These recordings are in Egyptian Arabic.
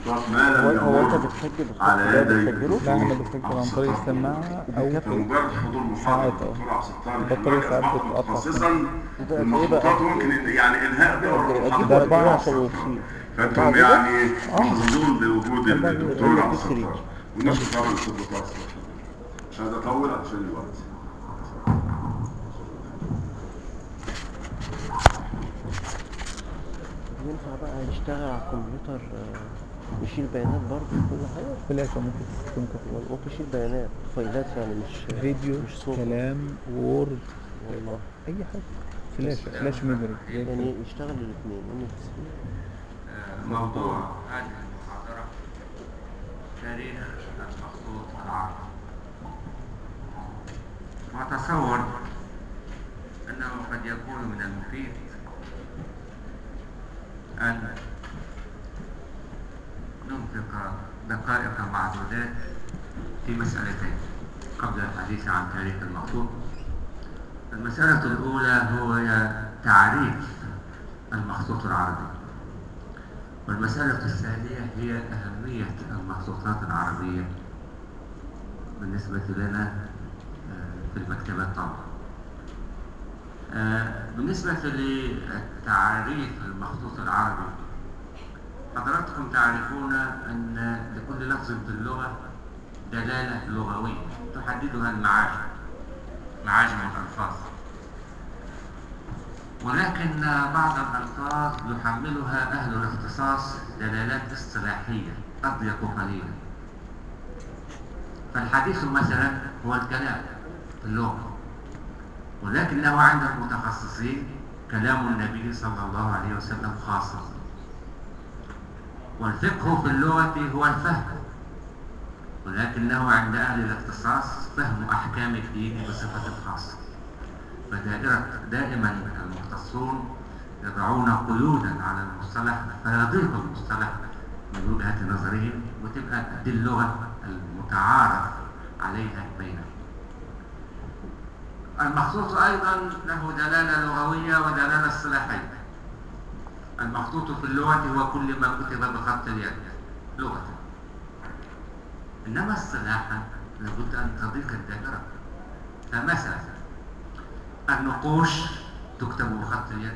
ما هو لم هو انت يمر بتسجل الصوت على ده يدي بتسجله لا احنا بنسجل عن طريق السماعة او بمجرد حضور محاضرة ساعات اه. الدكتور عبد الستار البطارية المركز ساعات بعض بتقطع متخصصا ده في ايه بقى؟ المخطوطات ممكن يعني انهاء دور اجيب المحاضرة ده اربعة بتاعته. عشان يشيل فانتم يعني محظوظون بوجود الدكتور يقول لك عبد يشتري. الستار ونشكر طبعا الاستاذ دكتور عبد الستار مش عايز اطول عشان الوقت ينفع بقى يشتغل على الكمبيوتر آه، يشيل بيانات برضه كل حاجة فلاشة ممكن تكون كده ممكن يشيل بيانات فايلات يعني مش فيديو مش صوت كلام وورد والله اي حاجة فلاشة فلاش ميموري زي كده. يعني يشتغل الاثنين ام اس موضوع هذه المحاضرة تاريخ المخطوط العربي وأتصور أنه قد يكون من المفيد أن ننفق دقائق معدودات في مسألتين قبل الحديث عن تاريخ المخطوط المسألة الأولى هو تعريف المخطوط العربي والمسألة الثانية هي أهمية المخطوطات العربية بالنسبة لنا آه، في المكتبات طبعا آه، بالنسبة لتعريف المخطوط العربي حضراتكم تعرفون أن لكل لفظ في اللغة دلالة لغوية تحددها المعاجم معاجم الألفاظ ولكن بعض الألفاظ يحملها أهل الاختصاص دلالات اصطلاحية أضيق قليلا فالحديث مثلا هو الكلام في اللغة ولكنه عند المتخصصين كلام النبي صلى الله عليه وسلم خاصة والفقه في اللغة هو الفهم ولكنه عند أهل الاختصاص فهم أحكام الدين بصفة خاصة فدائرة دائما المختصون يضعون قيودا على المصطلح فيضيق المصطلح من وجهة نظرهم وتبقى دي اللغة المتعارف عليها بينهم المخطوط أيضا له دلالة لغوية ودلالة اصطلاحية المخطوط في اللغة هو كل ما كتب بخط اليد لغة إنما اصطلاحا لابد أن تضيق الدائرة فمثلا النقوش تكتب بخط اليد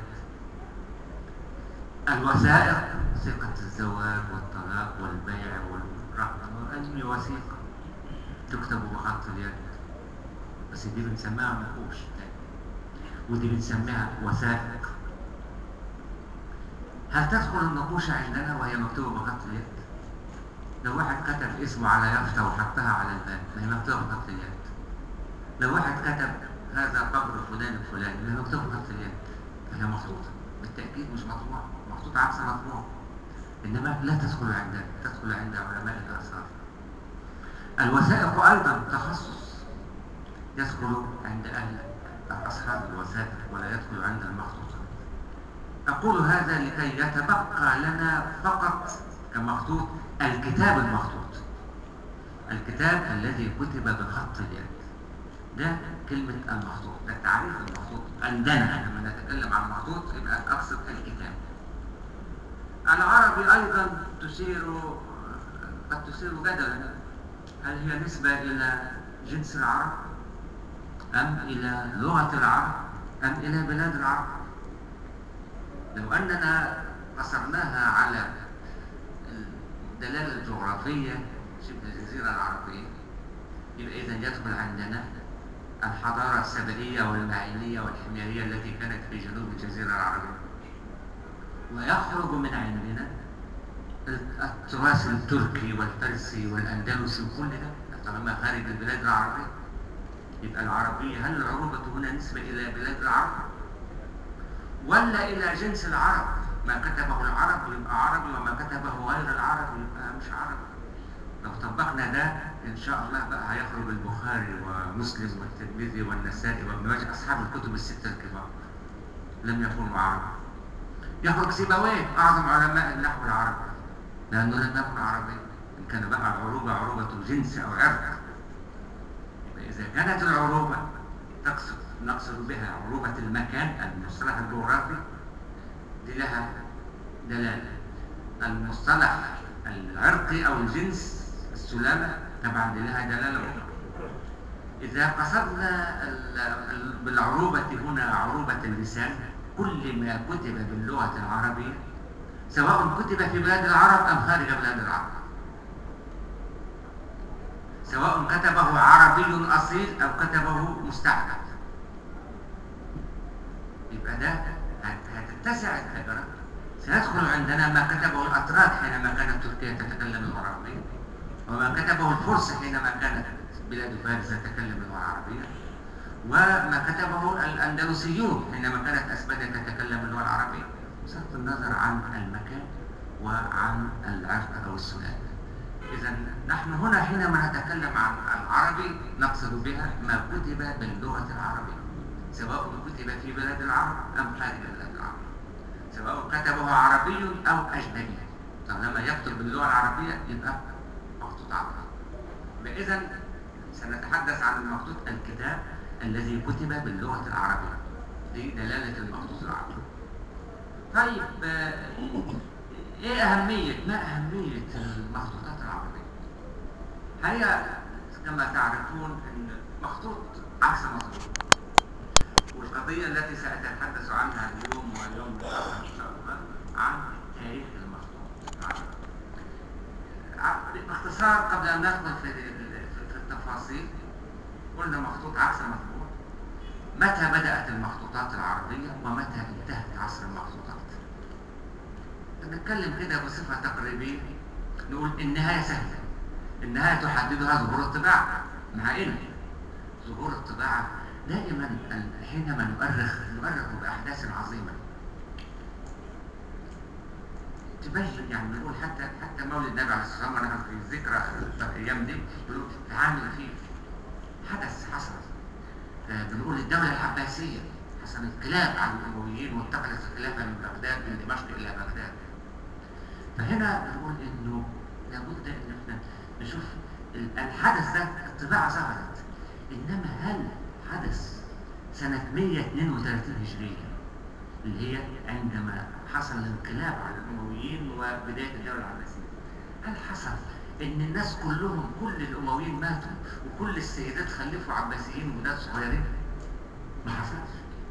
الوثائق ثقة الزواج والطلاق والبيع والرهن أي وثيقة تكتب بخط اليد بس دي بنسميها نقوش ودي بنسميها وثائق هل تدخل النقوش عندنا وهي مكتوبة بخط اليد؟ لو واحد كتب اسمه على يافطة وحطها على الباب ما هي مكتوبة بخط اليد لو واحد كتب هذا قبر فلان الفلاني ما هي مكتوبة بخط اليد فهي مخطوطة بالتأكيد مش مطبوعة مخطوطة عكس مطبوع إنما لا تدخل عندنا تدخل عند علماء الآثار الوثائق أيضا تخصص يدخل عند أهل أصحاب الوثائق ولا يدخل عند المخطوطات أقول هذا لكي يتبقى لنا فقط كمخطوط الكتاب المخطوط الكتاب الذي كتب بخط اليد ده كلمة المخطوط ده تعريف المخطوط عندنا لما نتكلم عن المخطوط يبقى أقصد الكتاب العربي أيضا تثير قد تثير جدلا هل هي نسبة إلى جنس العرب أم إلى لغة العرب أم إلى بلاد العرب لو أننا قصرناها على الدلالة الجغرافية شبه الجزيرة العربية يبقى إذا يدخل عندنا الحضارة السبئية والمعينية والحميرية التي كانت في جنوب الجزيرة العربية ويخرج من عندنا التراث التركي والفارسي والأندلسي وكل ده طالما خارج البلاد العربية يبقى العربية هل العروبة هنا نسبة إلى بلاد العرب ولا إلى جنس العرب ما كتبه العرب يبقى عربي وما كتبه غير العرب يبقى مش عربي لو طبقنا ده إن شاء الله بقى هيخرج البخاري ومسلم والترمذي والنسائي وابن ماجه أصحاب الكتب الستة الكبار لم يكونوا عرب يخرج سيبويه أعظم علماء النحو العربي لأنه لم يكن عربيا إن كان بقى العروبة عروبة جنس أو عرق إذا كانت العروبة تقصد نقصد بها عروبة المكان المصطلح الجغرافي دي لها دلالة المصطلح العرقي أو الجنس السلالة طبعا دي لها دلالة أخرى إذا قصدنا ال- ال- بالعروبة هنا عروبة اللسان كل ما كتب باللغة العربية سواء كتب في بلاد العرب أم خارج بلاد العرب سواء كتبه عربي أصيل أو كتبه مستعمل يبقى ده هت- هتتسع الثغرة سيدخل عندنا ما كتبه الأتراك حينما كانت تركيا تتكلم اللغة العربية وما كتبه الفرس حينما كانت بلاد فارس تتكلم اللغة العربية وما كتبه الأندلسيون حينما كانت أسبانيا تتكلم اللغة العربية بصرف النظر عن المكان وعن العرق أو السلالة إذا نحن هنا حينما نتكلم عن العربي نقصد بها ما كتب باللغة العربية سواء كتب في بلاد العرب أم خارج بلاد العرب سواء كتبه عربي أو أجنبي طالما يكتب باللغة العربية يبقى مخطوط عربي إذا سنتحدث عن المخطوط الكتاب الذي كتب باللغة العربية دي دلالة المخطوط العربي طيب آه، ايه أهمية ما أهمية المخطوطات العربية؟ هي كما تعرفون أن مخطوط عكس مخطوط والقضية التي سأتحدث عنها اليوم واليوم الآخر إن شاء الله عن تاريخ المخطوط العربي. ع- باختصار قبل أن ندخل في في- في التفاصيل قلنا مخطوط عكس مخطوط متى بدأت المخطوطات العربية ومتى انتهت عصر المخطوطات نتكلم كده بصفة تقريبية نقول النهاية سهلة النهاية تحددها ظهور الطباعة مع إن ظهور الطباعة دائما ال- حينما نؤرخ نؤرخ بأحداث عظيمة تبين يعني بنقول حتى حتى مولد النبي عليه الصلاة والسلام نحن في ذكرى الأيام دي بنقول في عام الفيل حدث حصل آه، بنقول الدولة العباسية حصل انقلاب على الأمويين وانتقلت الخلافة من بغداد من دمشق إلى بغداد فهنا بنقول إنه لابد إن احنا نشوف ال- الحدث ده الطباعة ظهرت إنما هل حدث سنة 132 هجرية اللي هي عندما حصل الانقلاب على الأمويين وبداية الدولة العباسية هل حصل إن الناس كلهم كل الأمويين ماتوا وكل السيدات خلفوا عباسيين وناس صغيرين؟ ما حصلش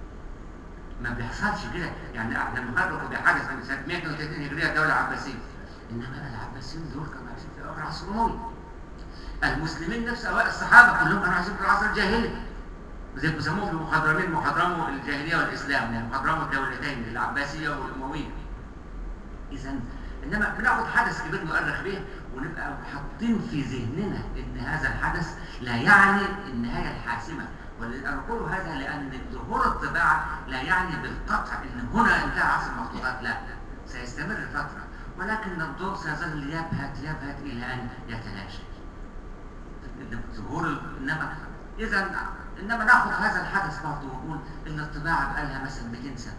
ما بيحصلش كده يعني لما فرقوا بحدث من سنة 132 هجرية الدولة العباسية إنما العباسيين دول كانوا عايشين في أول عصر أموي المسلمين نفس أوائل الصحابة كلهم كانوا عايشين في العصر الجاهلي زي ما بيسموهم في المخضرمين مخضرموا الجاهلية والإسلام يعني مخضرموا الدولتين العباسية والأموية إذا إنما بناخد حدث كبير نؤرخ به ونبقى حاطين في ذهننا إن هذا الحدث لا يعني النهاية الحاسمة ونقول هذا لأن ظهور الطباعة لا يعني بالقطع إن هنا انتهى عصر المخطوطات لا سيستمر فترة ولكن الضوء سيظل يبهت يبهت إلى أن يتلاشى ظهور ال- إنما إذا إنما ناخذ هذا الحدث برضه ونقول إن الطباعة بقى لها مثلا 200 سنة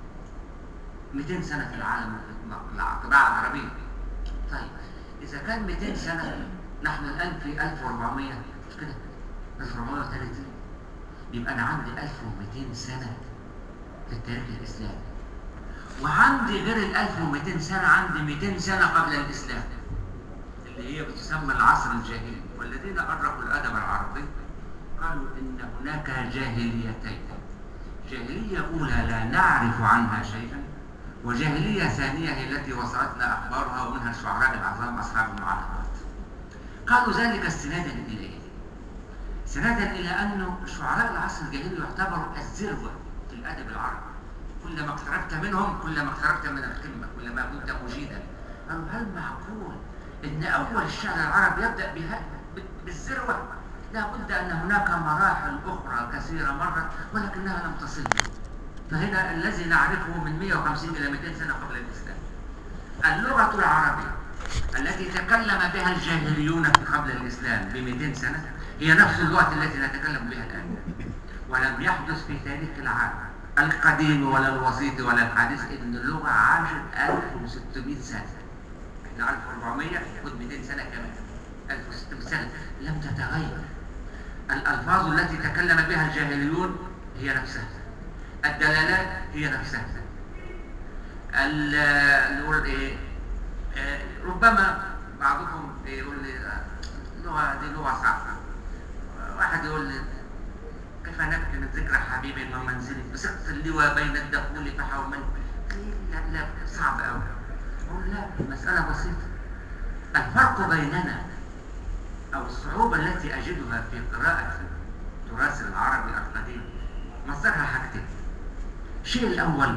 200 سنة في العالم الطباعة العربية طيب إذا كان 200 سنة نحن الآن في 1400 مش كده 1430 يبقى أنا عندي 1200 سنة في التاريخ الإسلامي وعندي غير ال 1200 سنة عندي 200 سنة قبل الإسلام اللي هي بتسمى العصر الجاهلي والذين أرخوا الأدب العربي قالوا إن هناك جاهليتين جاهلية أولى لا نعرف عنها شيئا وجاهلية ثانية هي التي وصلتنا أخبارها ومنها الشعراء العظام أصحاب المعلقات قالوا ذلك استنادا إلى إيه؟ استنادا إلى أنه شعراء العصر الجاهلي يعتبروا الذروة في الأدب العربي كلما اقتربت منهم كلما اقتربت من القمة كلما كنت مجيدا قالوا هل معقول ان اول الشعر العربي يبدا بها ب- بالذروه لا بد ان هناك مراحل اخرى كثيره مرت ولكنها لم تصل فهنا الذي نعرفه من 150 الى 200 سنه قبل الاسلام اللغه العربيه التي تكلم بها الجاهليون في قبل الاسلام ب 200 سنه هي نفس اللغه التي نتكلم بها الان ولم يحدث في تاريخ العالم القديم ولا الوسيط ولا الحديث ان اللغه عاشت 1600 سنه احنا 1400 خد 200 سنه كمان 1600 سنه لم تتغير الالفاظ التي تكلم بها الجاهليون هي نفسها الدلالات هي نفسها ال- نقول ايه آه، ربما بعضكم يقول لي آه، اللغة دي لغة صعبة واحد يقول لي كيف نكفي من ذكرى حبيبي ومنزلي بسقط اللواء بين الدخول فحول من لا لا صعب قوي أقول لا المسألة بسيطة الفرق بيننا أو الصعوبة التي أجدها في قراءة التراث العربي القديم مصدرها حاجتين الشيء الأول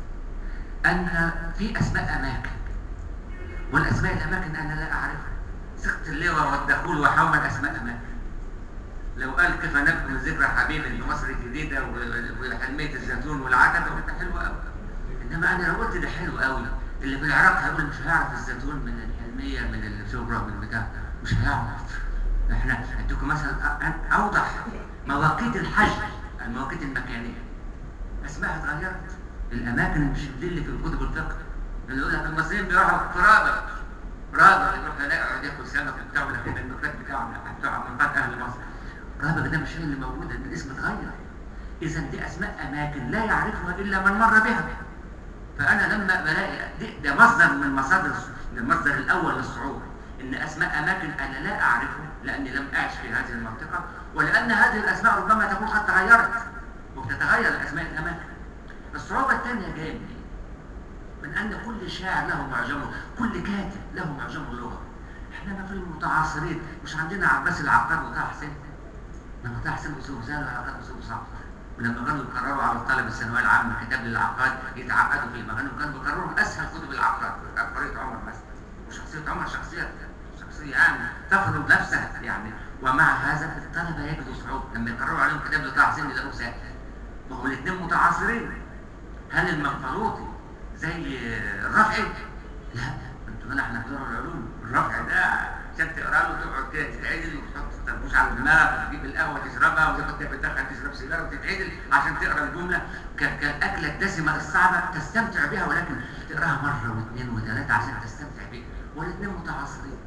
أن في أسماء أماكن والأسماء الأماكن أنا لا أعرفها سقط اللواء والدخول وحوم أسماء أماكن لو قال كيف نبكي من ذكرى حبيبي في مصر الجديدة وحلمية الزيتون والعتبة قلت حلو قوي إنما أنا لو قلت ده حلو قوي اللي في العراق هيقول مش هيعرف الزيتون من الحلمية من الشبرا من البتاع مش هيعرف احنا اديكم مثلا أ- اوضح مواقيت الحج المواقيت المكانيه اسمائها اتغيرت الاماكن مش دي اللي في كتب الفقه اللي يقول لك المصريين بيروحوا في رابغ رابغ يروح هناك يقعد ياكل سمك وبتاع ولا كده المكان بتاعنا بتاع منطقه اهل مصر رابغ ده مش هي اللي موجوده الاسم اتغير اذا دي اسماء اماكن لا يعرفها الا من مر بها فانا لما بلاقي دي- ده مصدر من مصادر المصدر الاول للصعوبه ان اسماء اماكن انا لا اعرفها لاني لم اعش في هذه المنطقه ولان هذه الاسماء ربما تكون قد تغيرت وبتتغير اسماء الاماكن الصعوبه الثانيه جايه من إيه؟ من ان كل شاعر له معجمه كل كاتب له معجمه اللغه احنا ما في المتعاصرين مش عندنا عباس العقاد وطه حسين لما طه حسين وسوق زال العقاد وسوق صعب ولما كانوا يقرروا على طلب الثانويه العامه كتاب للعقاد يتعقدوا في المغاني وكانوا بيقرروا اسهل كتب العقاد عبقريه عمر مثلا وشخصيه عمر شخصيه شخصيه يعني تفرض نفسها يعني ومع هذا الطلبه يجدوا صعوبه لما يقرروا عليهم كتاب لطه حسين يلاقوه سهل وهم الاثنين متعاصرين هل المنفلوطي زي الرفعي؟ لا انتوا هنا احنا بنقرا العلوم الرفع ده عشان تقرا له تقعد كده تتعدل وتحط الطربوش على دماغك وتجيب القهوه تشربها وزي ما انت بتدخن تشرب سيجاره وتتعدل عشان تقرا الجمله ك- كالاكله الدسمه الصعبه تستمتع بها ولكن تقراها مره واثنين وثلاثه عشان تستمتع بها والاثنين متعاصرين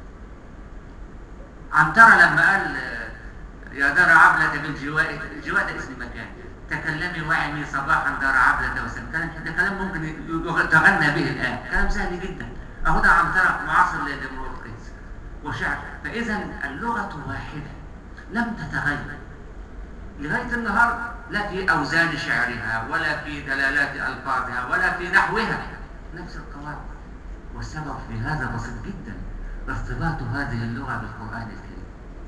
عنترة لما قال آه، يا دار عبلة بالجواء الجواء ده اسم مكان تكلمي وعمي صباحا دار عبلة وسم كلام ده كلام ممكن ي- تغنى به الآن كلام سهل جدا أهو ده عنترة معاصر لامرؤ القيس وشعر فإذا اللغة واحدة لم تتغير لغاية النهاردة لا في أوزان شعرها ولا في دلالات ألفاظها ولا في نحوها نفس القواعد والسبب في هذا بسيط جدا ارتباط هذه اللغة بالقرآن الكريم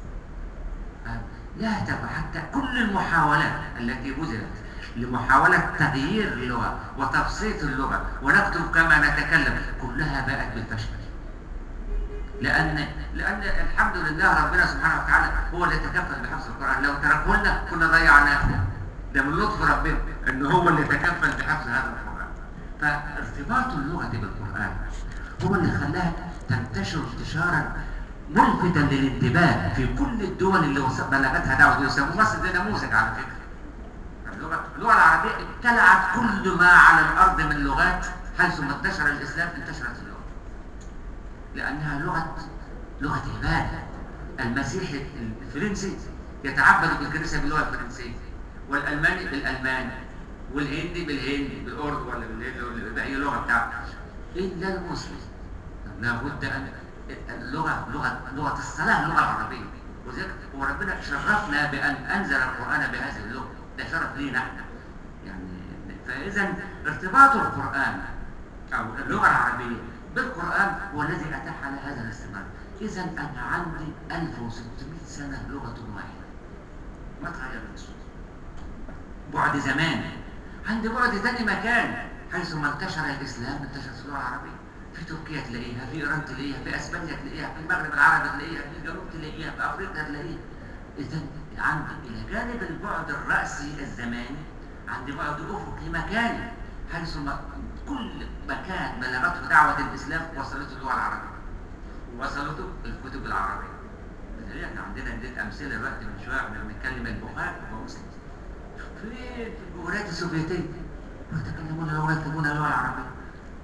لا تبع حتى كل المحاولات التي بذلت لمحاولة تغيير اللغة وتبسيط اللغة ونكتب كما نتكلم كلها باءت بالفشل لأن لأن الحمد لله ربنا سبحانه وتعالى هو اللي تكفل بحفظ القرآن لو تركه لنا كنا ضيعناه ده من لطف ربنا إن هو اللي تكفل بحفظ هذا القرآن فارتباط اللغة بالقرآن هو اللي خلاها تنتشر انتشارا ملفتا للانتباه في كل الدول اللي وص- بلغتها دعوة يسموا مصر ده نموذج على فكرة اللغة اللغة العربية ابتلعت كل ما على الأرض من لغات حيث ما انتشر الإسلام انتشرت اللغة لأنها لغة لغة عبادة المسيحي الفرنسي يتعبد في الكنيسة باللغة الفرنسية والألماني بالألماني والهندي بالهندي بالأردو ولا بالهندي ولا بأي لغة بتاعته إلا المسلم لابد أن اللغة لغة لغة الصلاة اللغة العربية وذلك وربنا شرفنا بأن أنزل القرآن بهذه اللغة ده شرف لينا احنا يعني فإذا ارتباط القرآن أو اللغة العربية بالقرآن هو الذي أتاح على هذا الاستمرار إذا أنا عندي 1600 سنة لغة واحدة ما تغيرتش بعد زمان عند بعد تاني مكان حيث ما انتشر الإسلام انتشرت اللغة العربية في تركيا تلاقيها في إيران تلاقيها في أسبانيا تلاقيها في المغرب العربي تلاقيها في الجنوب تلاقيها في أفريقيا تلاقيها إذا عندي إلى جانب البعد الرأسي الزماني عندي بعد أفقي مكاني حيث ما كل مكان بلغته دعوة الإسلام وصلته اللغة العربية وصلته الكتب العربية بدليل احنا عندنا اديت أمثلة دلوقتي من شوية احنا بنتكلم البخاري ومسلم في في الجمهوريات السوفيتية يتكلمون اللغة يكتبون اللغة العربية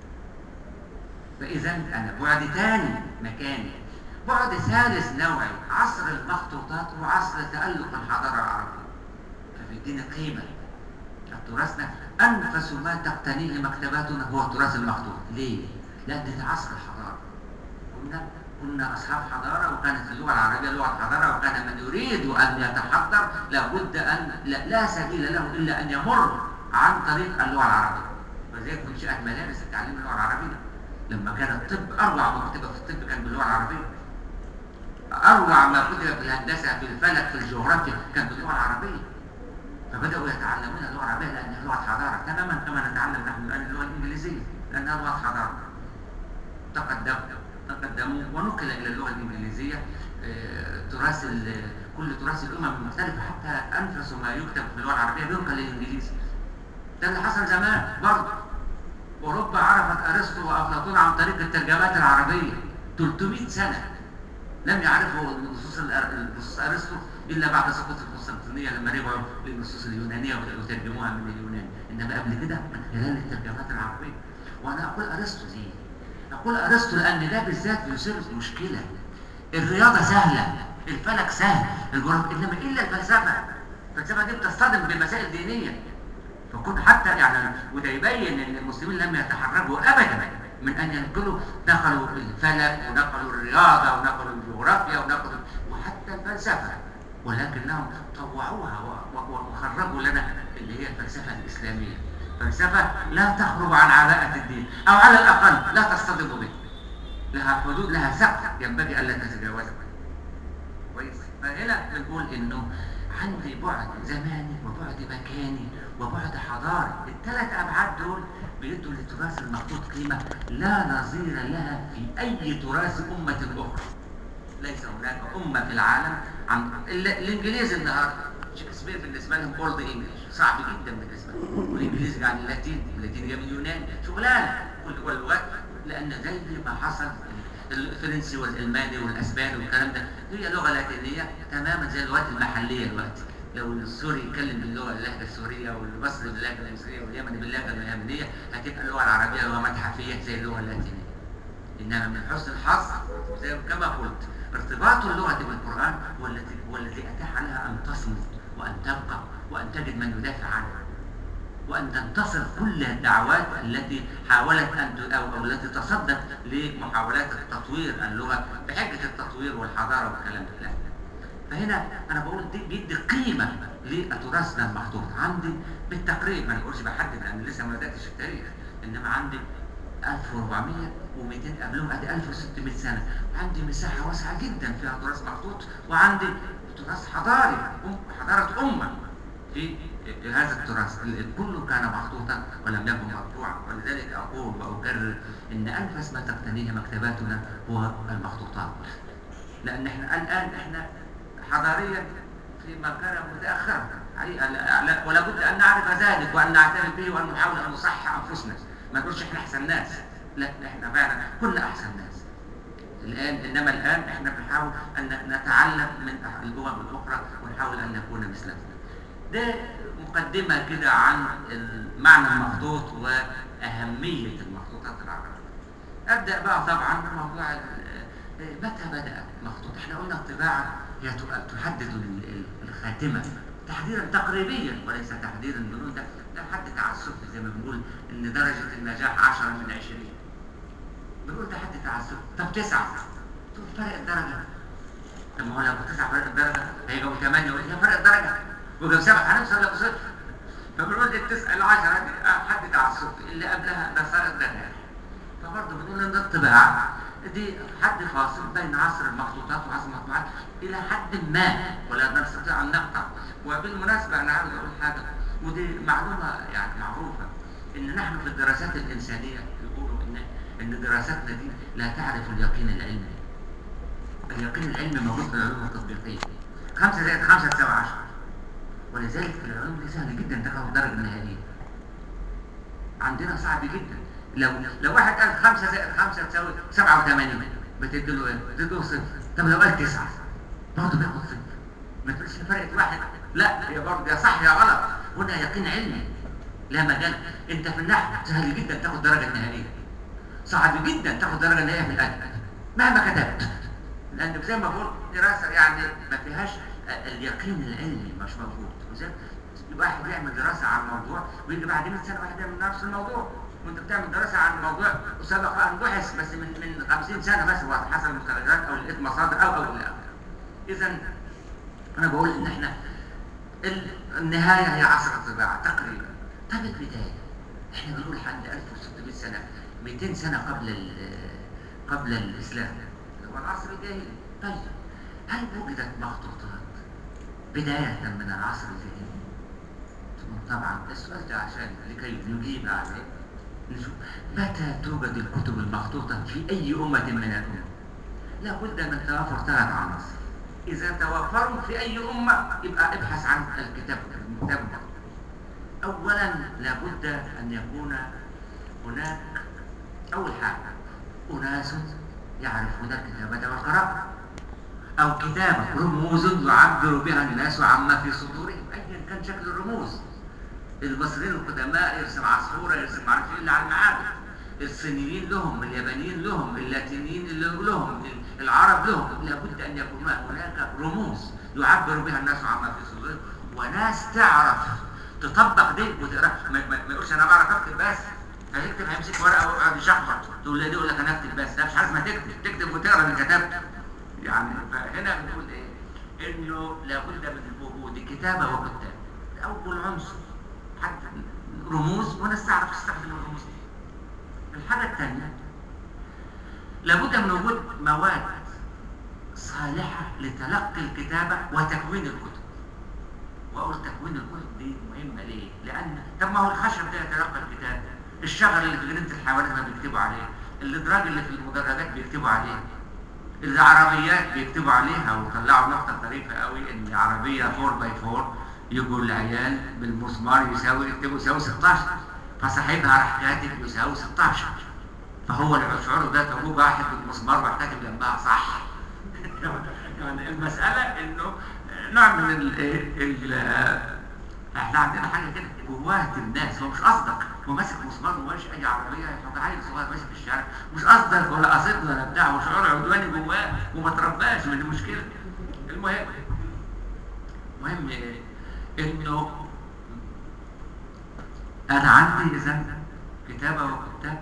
فإذا أنا بعد ثاني مكاني بعد ثالث نوعي عصر المخطوطات وعصر تألق الحضارة العربية فبيدينا قيمة تراثنا أنفس ما تقتنيه مكتباتنا هو التراث المخطوط ليه؟ لأن ده عصر الحضارة كنا كنا اصحاب حضاره وكانت اللغه العربيه لغه حضاره وكان من يريد ان يتحضر لابد ان لا, لا سبيل له الا ان يمر عن طريق اللغه العربيه وزي انشات مدارس تعليم اللغه العربيه لما كان الطب اروع ما كتب في الطب كان باللغه العربيه اروع ما كتب في الهندسه في الفلك في الجغرافيا كان باللغه العربيه فبداوا يتعلمون اللغه العربيه لانها لغه حضاره تماما كما نتعلم نحن الان اللغه الانجليزيه لانها لغه حضاره تقدموا تقدموا ونقل الى اللغه الانجليزيه آه، تراث ال- كل تراث الامم المختلفه حتى انفس ما يكتب في اللغه العربيه بينقل للانجليزي ده اللي حصل زمان برضه اوروبا عرفت ارسطو وافلاطون عن طريق الترجمات العربيه 300 سنه لم يعرفوا نصوص الأر- نصوص ارسطو الا بعد سقوط القسطنطينيه لما رجعوا للنصوص اليونانيه وترجموها من اليونان انما قبل كده من خلال الترجمات العربيه وانا اقول ارسطو ليه؟ اقول ارسطو لان ده بالذات يثير مشكله الرياضه سهله الفلك سهل الجغرافيا انما الا الفلسفه الفلسفه دي بتصطدم بمسائل دينيه فكنت حتى يعني وده يبين ان المسلمين لم يتحرجوا ابدا من ان ينقلوا نقلوا الفلك ونقلوا الرياضه ونقلوا الجغرافيا ونقلوا وحتى الفلسفه ولكنهم طوعوها و- و- وخرجوا لنا اللي هي الفلسفه الاسلاميه فلسفه لا تخرج عن عباءه الدين او على الاقل لا تصطدم به لها حدود لها سقف ينبغي الا تتجاوزها كويس فهنا بنقول انه عندي بعد زماني وبعد مكاني وبعد حضاري الثلاث ابعاد دول بيدوا للتراث المخطوط قيمه لا نظير لها في اي تراث امه اخرى ليس هناك امه في العالم عن ال- الانجليز النهارده شكسبير بالنسبه لهم اولد انجلش صعب جدا بالنسبه لهم والانجليزي يعني اللاتين اللاتين جاي من اليونان شغلانه كل كل اللغات لان زي ما حصل الفرنسي والالماني والاسباني والكلام ده هي لغه لاتينيه تماما زي اللغات المحليه دلوقتي لو السوري يتكلم باللغه اللهجه السوريه والمصري باللهجه المصريه واليمني باللهجه اليمنيه هتبقى اللغه العربيه لغه متحفيه زي اللغه اللاتينيه انما من حسن الحظ زي كما قلت ارتباط اللغه بالقران هو الذي هو الذي اتاح لها ان تصمد وان تبقى وان تجد من يدافع عنها وان تنتصر كل الدعوات التي حاولت ان ت- او او التي تصدت لمحاولات تطوير اللغه بحجه التطوير والحضاره والكلام ده لا. فهنا انا بقول دي بيدي قيمه لتراثنا المخطوط عندي بالتقريب ما نقولش بحدد انا لسه ما بداتش التاريخ انما عندي 1400 و200 قبلهم ادي 1600 سنه عندي مساحه واسعه جدا فيها تراث مخطوط وعندي تراث حضاري أم- حضاره امه في هذا التراث ال- كله كان مخطوطا ولم يكن مطبوعا ولذلك اقول واكرر ان انفس ما تقتنيه مكتباتنا هو المخطوطات لان احنا الان احنا حضاريا في مرحله متاخره حقيقه لا- لا- ولا بد ان نعرف ذلك وان نعترف به وان نحاول ان نصحح انفسنا ما نقولش احنا احسن ناس لا احنا فعلا كنا احسن ناس الان انما الان احنا بنحاول ان نتعلم من الامم الاخرى ونحاول ان نكون مثلهم ده مقدمه كده عن المعنى المخطوط واهميه المخطوطات العربيه ابدا بقى طبعا بموضوع ال- متى بدا المخطوط احنا قلنا الطباعه هي ت- تحدد ال- ال- الخاتمه تحديدا تقريبيا وليس تحديدا بنقول ده ده حد تعسف زي ما بنقول ان درجه النجاح 10 من 20 بنقول ده حد تعسف طب تسعه تقول فرق الدرجه طب ما هو لو تسعه فرق الدرجه هيجوا 8 هي فرق الدرجه وجاب سبعه هنوصل لصفر فبنقول التسعه العشره دي آه، حد تعسف اللي قبلها ده فرق الدرجه فبرضه بنقول ان الطباعه دي حد فاصل بين عصر المخطوطات وعصر المطبوعات الى حد ما ولا نستطيع ان نقطع وبالمناسبه انا عاوز اقول حاجه ودي معلومه يعني معروفه ان نحن في الدراسات الانسانيه يقولوا ان ان دراساتنا دي لا تعرف اليقين العلمي اليقين العلمي موجود في العلوم التطبيقيه خمسة زائد خمسة تساوي عشرة ولذلك في العلوم دي سهل جدا تاخد الدرجة النهائية عندنا صعب جدا لو لو واحد قال 5 زائد 5 تساوي 87 بتدي له ايه؟ بتدي له صفر طب لو قال 9 برضه بياخد صفر ما تقولش فرقت واحد لا هي برضه يا صح يا غلط هنا يقين علمي لا مجال انت في النحو سهل جدا تاخد درجه نهائيه صعب جدا تاخد درجه نهائيه في الادب مهما كتبت لان زي ما بقول دراسه يعني ما فيهاش اليقين العلمي مش موجود وزي الواحد يعمل دراسه عن موضوع ويجي بعد 100 سنه واحد يعمل نفس الموضوع وانت بتعمل دراسه عن موضوع سبق ان بحث بس من من 50 سنه بس هو حسب المستندات او لقيت مصادر او او الى اخره. اذا انا بقول ان احنا ال- النهايه هي عصر الطباعه تقريبا. طب البدايه احنا بنقول لحد 1600 سنه 200 سنه قبل ال- قبل الاسلام اللي هو العصر الجاهلي. طيب هل وجدت مخطوطات بدايه من العصر الجاهلي؟ طبعا السؤال ده عشان لكي نجيب عليه نشوف متى توجد الكتب المخطوطة في أي أمة من الأمم؟ لابد من توافر ثلاث عناصر إذا توفروا في أي أمة يبقى ابحث عن الكتاب الكتاب المخطوط. أولا لابد أن يكون هناك أول حاجة أناس يعرفون الكتابة والقراءة أو كتابة رموز يعبر بها الناس عما في صدورهم أيا كان شكل الرموز المصريين القدماء يرسم عصفورة يرسم معرفش ايه اللي على المعابد الصينيين لهم اليابانيين لهم اللاتينيين اللي لهم العرب لهم لابد ان يكون هناك رموز يعبر بها الناس عما في صدورهم وناس تعرف تطبق دي وتقرا ما ما- ما يقولش انا بعرف اكتب بس هيكتب هيمسك ورقه ويقعد يشخبط تقول له دي يقول لك انا اكتب بس لا مش عايز ما تكتب تكتب وتقرا اللي كتبت يعني فهنا بنقول ايه انه لابد من وجود كتابه وكتاب ده اول عنصر حتى رموز وناس تعرف تستخدم الرموز دي الحاجه الثانيه لابد من وجود مواد صالحه لتلقي الكتابه وتكوين الكتب واقول تكوين الكتب دي مهمه ليه؟ لان طب ما هو الخشب ده يتلقى الكتاب الشجر اللي في جنينه الحيوانات ما بيكتبوا عليه الادراج اللي في المدرجات بيكتبوا عليه العربيات بيكتبوا عليها وطلعوا نقطة طريفة قوي ان العربية 4 باي 4 يجوا العيال بالمسمار يساوي يكتبوا يساوي 16 فصاحبها راح كاتب يساوي 16 فهو اللي شعوره ده طب واحد بالمسمار راح كاتب جنبها صح يعني المسألة انه نوع من ال ال احنا عندنا حاجة كده جواه الناس هو مش قصدك هو ماسك مسمار وماشي اي عربية يحط عيل صغير ماشي في الشارع مش قصدك ولا قصد ولا بتاع وشعور عدواني جواه وما ترباش من المشكلة المهم المهم إيه؟ انه انا عندي اذا كتابة وكتاب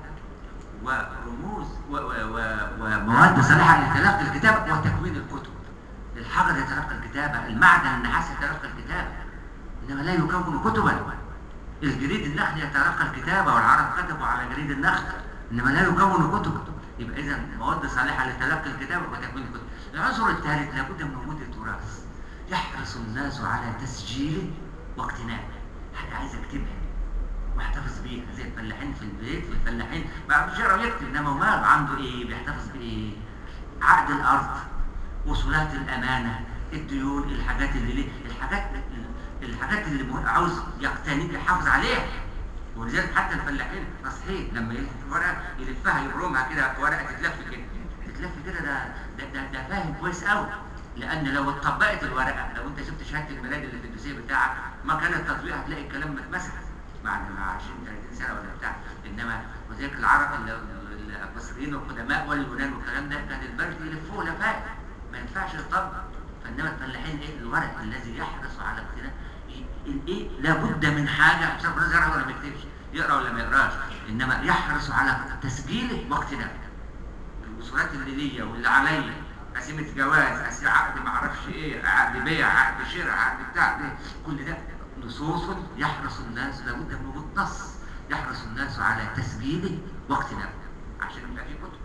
ورموز و- و- و- ومواد صالحة لتلقي الكتابة وتكوين الكتب الحجر يتلقى الكتابة المعدن النحاس يتلقى الكتابة إنما لا يكون كتبا الجريد النخل يتلقى الكتابة والعرب كتبوا على جريد النخل إنما لا يكون كتبا يبقى إذا مواد صالحة لتلقي الكتابة وتكوين الكتب العنصر الثالث لابد من وجود التراث يحرص الناس على تسجيله واقتنائه حاجة عايز أكتبها واحتفظ بيها زي الفلاحين في البيت الفلاحين ما مش يقرا يكتب انما ما عنده ايه بيحتفظ بايه عقد الارض وصولات الامانه الديون الحاجات اللي ليه الحاجات الحاجات اللي مه- عاوز يقتني يحافظ عليها ولذلك حتى الفلاحين تصحيح لما يلف ورقه يلفها يبرمها كده ورقه تتلف كده تتلف كده ده ده, ده, ده فاهم كويس قوي لان لو اتطبقت الورقه لو انت شفت شهاده الميلاد اللي في الدوسيه بتاعك ما كان التطبيق هتلاقي الكلام متمسح بعد ما 20 30 سنه ولا بتاع انما وذلك العرب ال- ال- المصريين القدماء واليونان والكلام ده كان البرد يلفوه لفاء ما ينفعش يطبق فانما الفلاحين ايه الورق الذي يحرص على اقتناء ايه لابد من حاجه بصرف النظر يقرا ولا ما يكتبش يقرا ولا ما يقراش انما يحرص على تسجيله واقتنائه الوصولات اللي ليا واللي عليا قسيمة جواز قسيمة عقد ما اعرفش ايه عقد بيع عقد شراء عقد بتاع ده كل ده نصوص يحرص الناس لابد من وجود نص يحرص الناس على تسجيله واقتنائه عشان يبقى في كتب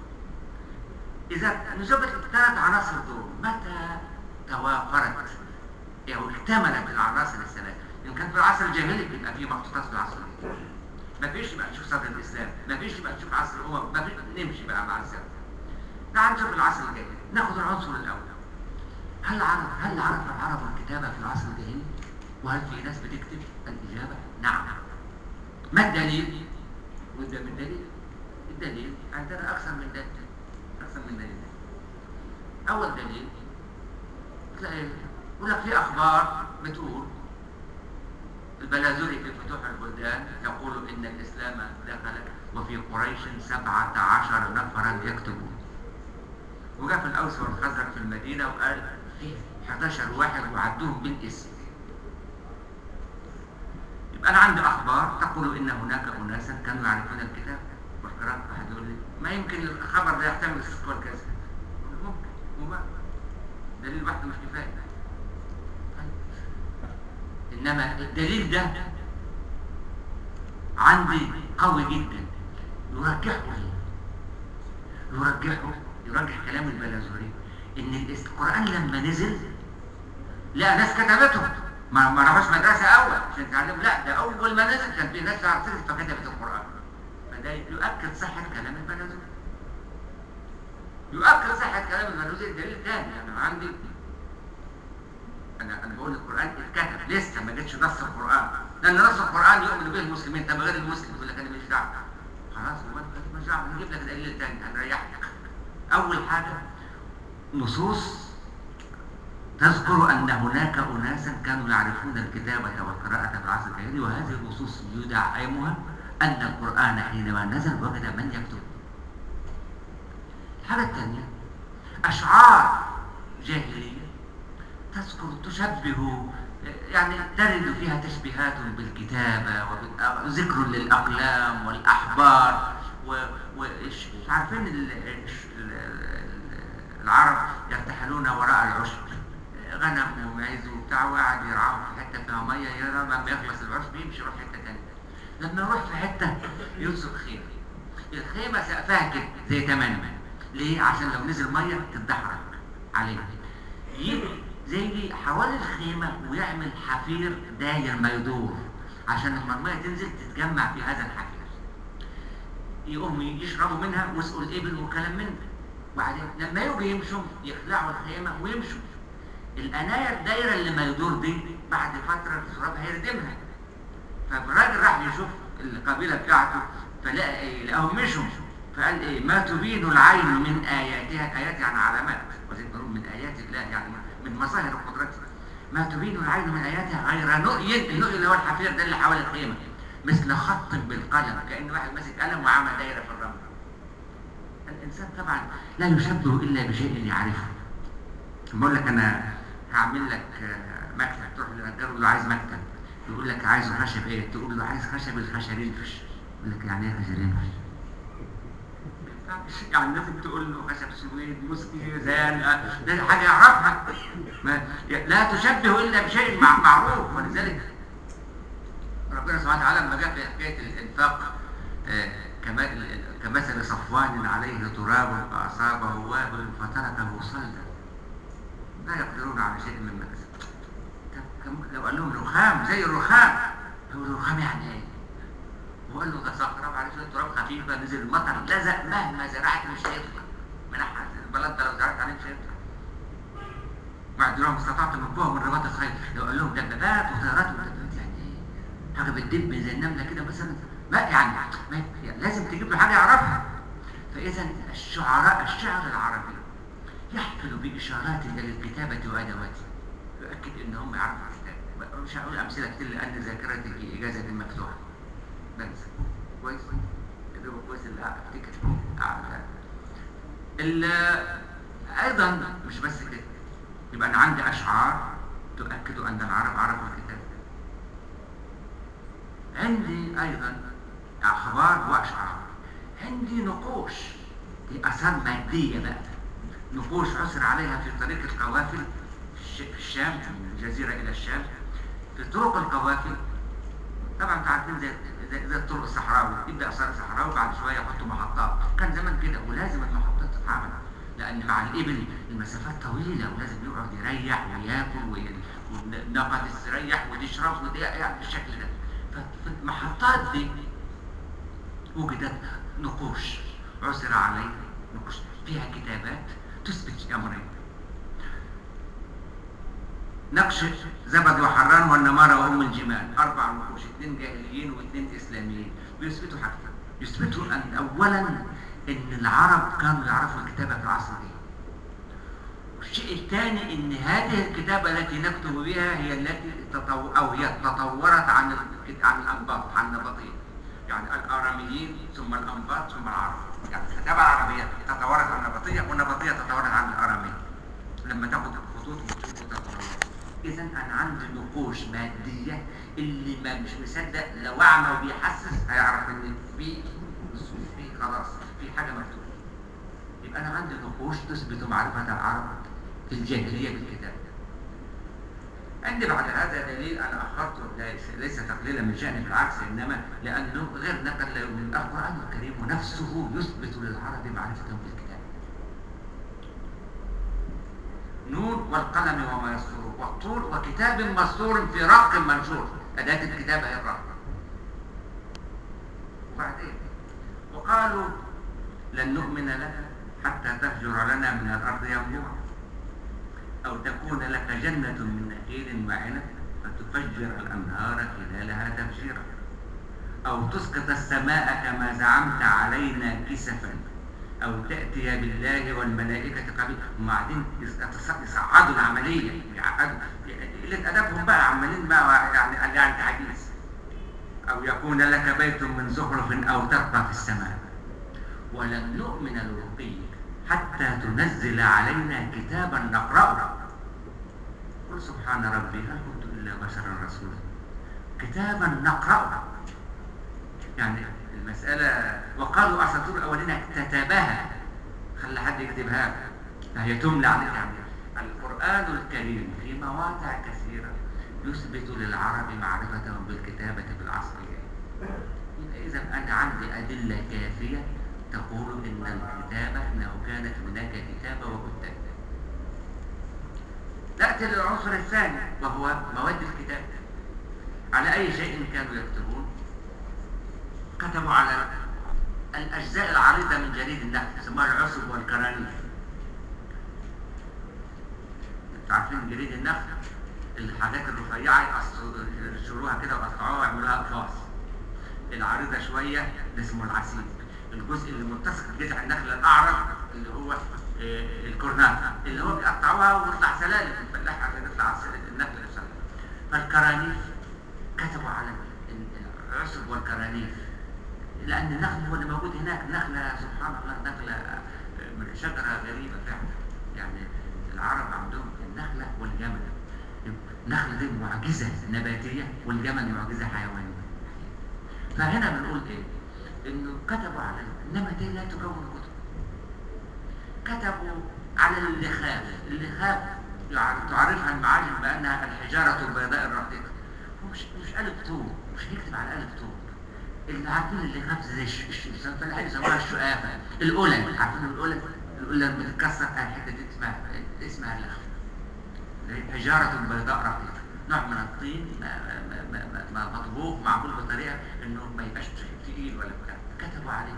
اذا نظبط الثلاث عناصر دول متى توافرت او اكتملت العناصر الثلاث ان كان في العصر الجاهلي بيبقى في مخطوطات في العصر الجاهلي ما فيش بقى تشوف صدر الاسلام ما فيش بقى تشوف عصر الامم ما فيش نمشي بقى مع الزمن تعال نشوف العصر الجاهلي ناخد العنصر الاول هل عرف هل عرف العرب الكتابه في العصر الجاهلي وهل في ناس بتكتب الاجابه نعم ما الدليل وده من دليل الدليل عندنا اكثر من دليل اكثر من دليل اول دليل تلاقي يقول لك في اخبار بتقول البلازوري في فتوح البلدان يقول ان الاسلام دخل وفي قريش سبعة عشر نفرا يكتبون وجاء في الاوس والخزرج في المدينه وقال في 11 واحد وعدوهم بالاسم يبقى انا عندي اخبار تقول ان هناك اناسا كانوا يعرفون الكتاب والقراءه واحد يقول لي ما يمكن الخبر ده يحتمل الصدق والكذب ممكن وما دليل واحد مش كفايه انما الدليل ده عندي قوي جدا يرجحه لي يرجحه يرجح كلام البلازوري ان الاس- القران لما نزل لا ناس كتبته ما ما راحوش مدرسه اول عشان يتعلموا لا ده اول ما نزل كان في ناس تعرف تكتب فكتبت القران فده يؤكد صحه كلام البلازوري يؤكد صحه كلام البلازوري دليل تاني انا عندي انا انا بقول القران اتكتب لسه ما جتش نص القران لان نص القران يؤمن به المسلمين طب غير المسلم يقول لك انا مش دعوه خلاص هو انت مش دعوه نجيب لك دليل تاني هنريحك اول حاجه نصوص تذكر ان هناك اناسا كانوا يعرفون الكتابه والقراءه في العصر الجاهلي وهذه النصوص يدعمها ان القران حينما نزل وجد من يكتب الحاجه الثانيه اشعار جاهليه تذكر تشبه يعني ترد فيها تشبيهات بالكتابة وذكر للأقلام والأحبار وإيش عارفين ال- الش- ال- ال- العرب يرتحلون وراء العشب غنم ومعز وبتاع وقاعد يرعاهم في حتة فيها مية يرى لما يخلص العشب يمشي يروح حتة تانية لما يروح في حتة ينصب خيمة الخيمة سقفها كده زي تمانية ليه؟ عشان لو نزل مية تتدحرج عليها يجي زي دي حوالي الخيمة ويعمل حفير داير ما يدور عشان لما المية تنزل تتجمع في هذا الحفير يقوم يشربوا منها ويسقوا الإبل وكلام من ده وبعدين لما يجوا يمشوا يخلعوا الخيمة ويمشوا القناية الدايرة اللي ما يدور دي بعد فترة التراب هيردمها فالراجل راح يشوف القبيلة بتاعته فلقى ايه لقاهم مشوا فقال ايه ما تبين العين من اياتها ايات يعني علامات وذكر من ايات الله يعني من مظاهر قدرته ما تبين العين من اياتها غير نؤي النؤي اللي هو الحفير ده اللي حوالي الخيمه مثل خط بالقلم كان واحد ماسك قلم وعمل دايره في الرمل الانسان طبعا لا يشبه الا بشيء يعرفه بقول لك انا هعمل لك آه، مكتب تروح للنجار تقول له عايز مكتب يقول لك عايزه خشب ايه تقول له عايز خشب الخشرين فش يقول لك يعني ايه خشرين فش يعني لازم تقول له خشب سويد مسكي زان آه، ده حاجه يعرفها ما لا تشبه الا بشيء مع- معروف ولذلك ربنا سبحانه وتعالى لما جاء في حكايه الانفاق آه، كما- كمثل صفوان عليه تراب فاصابه وابل فتركه صلدا لا يقدرون على شيء مما كسب طب كم- لو قال لهم رخام زي الرخام هو الرخام يعني ايه؟ هو قال له ده صخره وعليه شويه تراب خفيفه نزل المطر لزق مهما زرعت مش هيطلع من ناحيه البلد ده لو زرعت عليه مش هيطلع بعد يوم استطعت من قوه من رباط الخيل لو قال لهم دبابات وطيارات ودبابات يعني ايه؟ حاجه بتدب زي النمله كده مثلا ما يعني, ما يعني لازم تجيب له حاجه يعرفها فاذا الشعراء الشعر العربي يحفل بإشارات للكتابة وأدواته يؤكد إن هم يعرفوا الكتاب مش هقول أمثلة كتير لأن ذاكرتي إجازة مفتوحة بنسى كويس كده كويس اللي أفتكر أعرف ال- أيضا مش بس كده يبقى أنا عندي أشعار تؤكد أن العرب عرفوا الكتاب عندي أيضا أخبار وأشعار عندي نقوش دي آثار مادية بقى نقوش عثر عليها في طريق القوافل في الش- في الشام من الجزيرة إلى الشام في طرق القوافل طبعا انتوا عارفين زي زي, زي الطرق الصحراوي يبدا اثار صحراوي بعد شويه يحطوا محطات كان زمان كده ولازم المحطات تتعمل لان مع الابل المسافات طويله ولازم يقعد يريح وياكل وي- والناقه تستريح وتشرب ودي يعني بالشكل ده ففي المحطات دي وجدت نقوش عثر عليها نقوش فيها كتابات تثبت امرين نقش زبد وحران والنمارة وأم الجمال أربع نقوش اثنين جاهليين واثنين إسلاميين بيثبتوا حاجتين يثبتوا أن أولا أن العرب كانوا يعرفوا الكتابة في العصر دي والشيء الثاني أن هذه الكتابة التي نكتب بها هي التي تطو أو هي تطورت عن الك- عن الأنباط عن النبطيين يعني الآراميين ثم الأنباط ثم العرب يعني الكتابة العربية تطورت عن النبطية والنبطية تطورت عن الآرامية لما تاخد الخطوط وتشوف وتطور إذا اذا انا عندي نقوش ماديه اللي ما مش مصدق لو اعمى وبيحسس هيعرف ان في في خلاص في حاجه مكتوبه يبقى انا عندي نقوش تثبت معرفه العرب في الجاهليه بالكتاب عندي بعد هذا دليل انا اخرته ليس, ليس تقليلا من شانه بالعكس انما لانه غير نقل من القران الكريم نفسه يثبت للعرب معرفتهم بالكتاب نون والقلم وما يسطرون والطور وكتاب مسطور في رق منشور اداه الكتابه هي الرق وبعدين وقالوا لن نؤمن لك حتى تفجر لنا من الارض ينبوعا أو تكون لك جنة من نخيل وعنب فتفجر الأنهار خلالها تفجيرا أو تسقط السماء كما زعمت علينا كسفا أو تأتي بالله والملائكة قبيلا وبعدين يصعدوا العملية يعقدوا قلة أدبهم بقى عمالين بقى يعني يعني تعجيز أو يكون لك بيت من زخرف أو ترقى في السماء ولن نؤمن لرقيك حتى تنزل علينا كتابا نقرأه قل سبحان ربي هل كنت إلا بشرا رسولا كتابا نقرأه يعني المسألة وقالوا أساطير الأولين اكتتبها خلى حد يكتبها فهي تملى عليك يعني القرآن الكريم في مواضع كثيرة يثبت للعرب معرفتهم بالكتابة في العصر إذا أنا عندي أدلة كافية تقول إن الكتابة أنه كانت هناك كتابة وكتاب نأتي للعنصر الثاني وهو مواد الكتاب على أي شيء كانوا يكتبون كتبوا على الأجزاء العريضة من جريد النخل يسموها العصب والكرانيف عارفين جريد النخل الحاجات الرفيعة يشيلوها كده ويقطعوها ويعملوها أقفاص العريضة شوية ده اسمه العسيل الجزء اللي ملتصق بجذع النخل الأعرض اللي هو آه الكورنات اللي هو بيقطعوها ويطلع سلالم الفلاح عشان يطلع النخل نفسها فالكرانيف كتبوا على العصب والكرانيف لأن النخل هو اللي موجود هناك نخلة سبحان الله نخلة شجرة غريبة فعلا يعني العرب عندهم النخلة والجمل النخلة دي معجزة نباتية والجمل معجزة حيوانية فهنا بنقول ايه انه كتبوا على انما دي لا تكون كتب كتبوا على اللخاف اللخاف يعني تعرفها المعاجم بانها الحجاره البيضاء الرقيقه مش مش قالب طوب مش هيكتب على قالب طوب اللي عارفين اللخاف زي الفلاحين يسموها الشقافه القلل عارفين القلل القلل بتتكسر الحته دي اسمها اسمها اللخاف حجاره بيضاء رقيقه نوع من الطين مطبوخ معمول بطريقه انه ما يبقاش تقيل ولا بتاع كتبوا عليه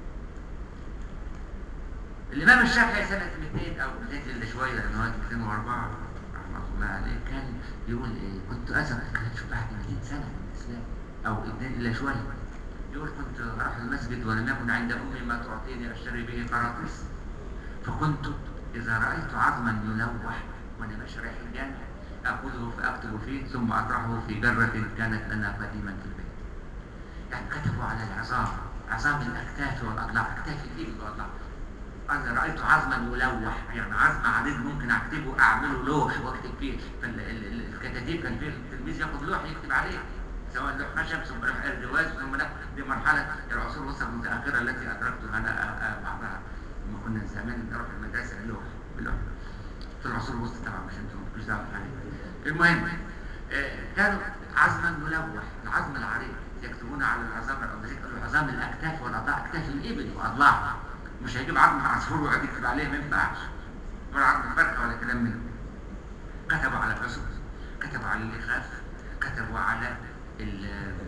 الامام الشافعي سنه 200 او 200 الا شويه لانه هو 204 رحمه الله عليه كان يقول ايه كنت اذهب كانت بعد 200 سنه من الاسلام او 2 الا شويه يقول كنت اروح المسجد ولم يكن عند امي ما تعطيني اشتري به قراطيس فكنت اذا رايت عظما يلوح وانا ماشي رايح الجامع اخذه فاكتب فيه ثم اطرحه في جره كانت لنا قديما في البيت يعني كتبوا على العظام عظام الاكتاف والاضلاع اكتاف الابل والاضلاع انا رايت عظما يلوح يعني عظم عديد ممكن اكتبه اعمله لوح واكتب فيه فالكتاتيب كان فيه التلميذ ياخد لوح يكتب عليه سواء لوح خشب ثم لوح ارجواز ثم لا دي مرحله العصور الوسطى المتاخره التي ادركتها انا بعضها لما كنا زمان نروح المدرسه لوح بلوح في العصور الوسطى طبعا مش انتم مش دعوه المهم كانوا عظما ملوح العظم العريض يكتبون على العظام العظام الاكتاف والاضلاع اكتاف الابل واضلاعها مش هيجيب عظم عصفور ويقعد يكتب عليه ما ينفعش ولا عظم فرخه ولا كلام منه كتبوا على العصب كتبوا على اللخاف كتبوا على ال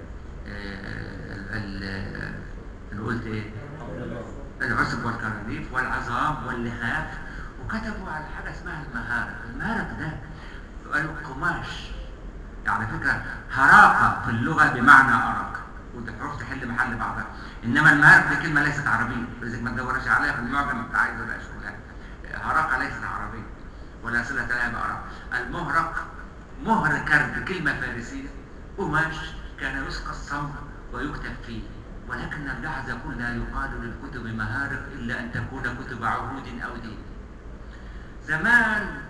ال انا قلت ايه العصب والكرانيف والعظام واللخاف وكتبوا على حاجه اسمها المهارق المهارق ده قالوا قماش على فكرة هراقة في اللغة بمعنى أراك وانت حروف تحل محل بعضها انما المهارق دي كلمة ليست عربية لذلك ما تدورش عليها في المعجم بتاع عايز ولا شغلها هراقة ليست عربية ولا صلة لها بأراك المهرق مهر كرب كلمة فارسية قماش كان يسقى الصمغ ويكتب فيه ولكن اللحظة يقول لا يقال للكتب مهارق إلا أن تكون كتب عهود أو دين زمان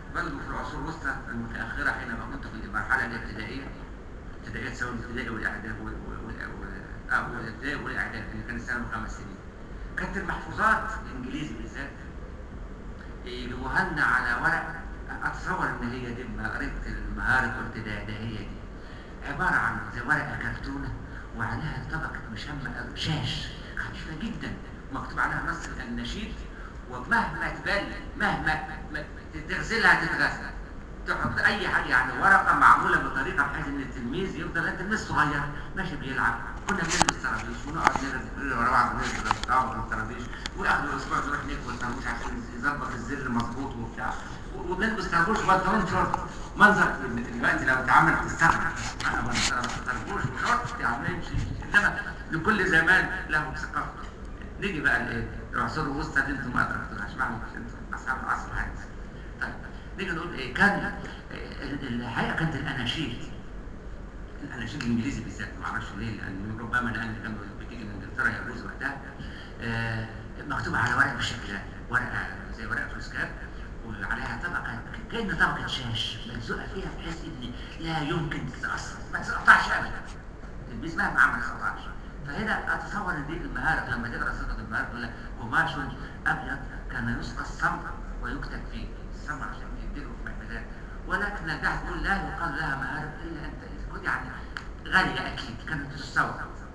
برضه في العصور الوسطى المتأخرة حينما كنت في المرحلة الابتدائية ابتدائية تساوي الابتدائي والإعداد وال- وال- وال- آه، والابتدائي والإعداد اللي كان السنة خمس سنين كانت المحفوظات الإنجليزي بالذات يجيبوها لنا على ورق أتصور إن هي دي ما قريت المهارة قلت ده ده هي دي عبارة عن زي ورقة كرتونة وعليها طبقة مشمع شاش خفيفة جدا مكتوب عليها نص النشيد ومهما تبل مهما ما- تغسلها تتغسل تحط اي حاجه يعني ورقه معموله بطريقه بحيث ان التلميذ يفضل التلميذ صغير ماشي بيلعب كنا بنلبس طرابيش ونقعد نرد ورا بعض نلبس الطرابيش واخر اسبوع نروح ناكل طرابيش عشان يظبط الزر مظبوط وبتاع و- وبنلبس طربوش وبنطلون شورت منظر دلوقتي لو اتعمل تستغرب انا بلبس طربوش وشورت يعني ما يمشي انما لكل زمان له ثقافته نيجي بقى لايه؟ العصور الوسطى دي انتم ما ادركتوهاش معلش انتم اصحاب العصر الحديث طيب نيجي نقول ايه كان آه، ال- الحقيقه كانت الاناشيد الاناشيد الانجليزي بالذات ما اعرفش ليه لان ربما لان كانوا بتيجي من انجلترا يجوز وقتها آه، مكتوب على ورق بالشكل ده ورقه زي ورقه فلوسكاب وعليها طبقه كأن طبقه شاش ملزوقه فيها بحيث ان لا يمكن تتاثر ما تقطعش ابدا التلميذ مهما عمل خطاش فهنا اتصور ان دي المهارة لما تقرا صفه المهارة تقول لك قماش ابيض كان يسقى الصمغ ويكتب فيه الصمغ عشان يديله معدات ولكن البحث تقول لا يقال لها مهارة الا انت تكون يعني غاليه اكيد كانت تستورد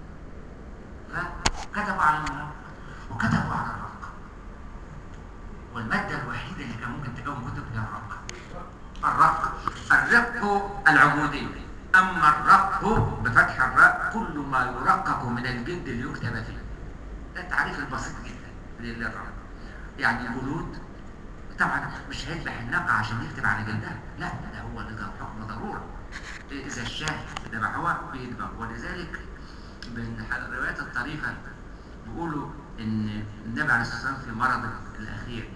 فكتبوا على المهارة وكتبوا على الرق والمادة الوحيدة اللي كان ممكن تكون كتب هي الرق الرق الرق العمودي أما الرق بفتح الراء كل ما يرقق من الجلد ليكتب فيه ده التعريف البسيط جدا للرق يعني الجلود طبعا مش هيذبح الناقة عشان يكتب على جلدها لا ده هو اللي ده الحكم ضرورة إذا الشاه ذبحوها بيذبح ولذلك من الروايات الطريفة بيقولوا إن النبي عليه الصلاة والسلام في مرضه الأخير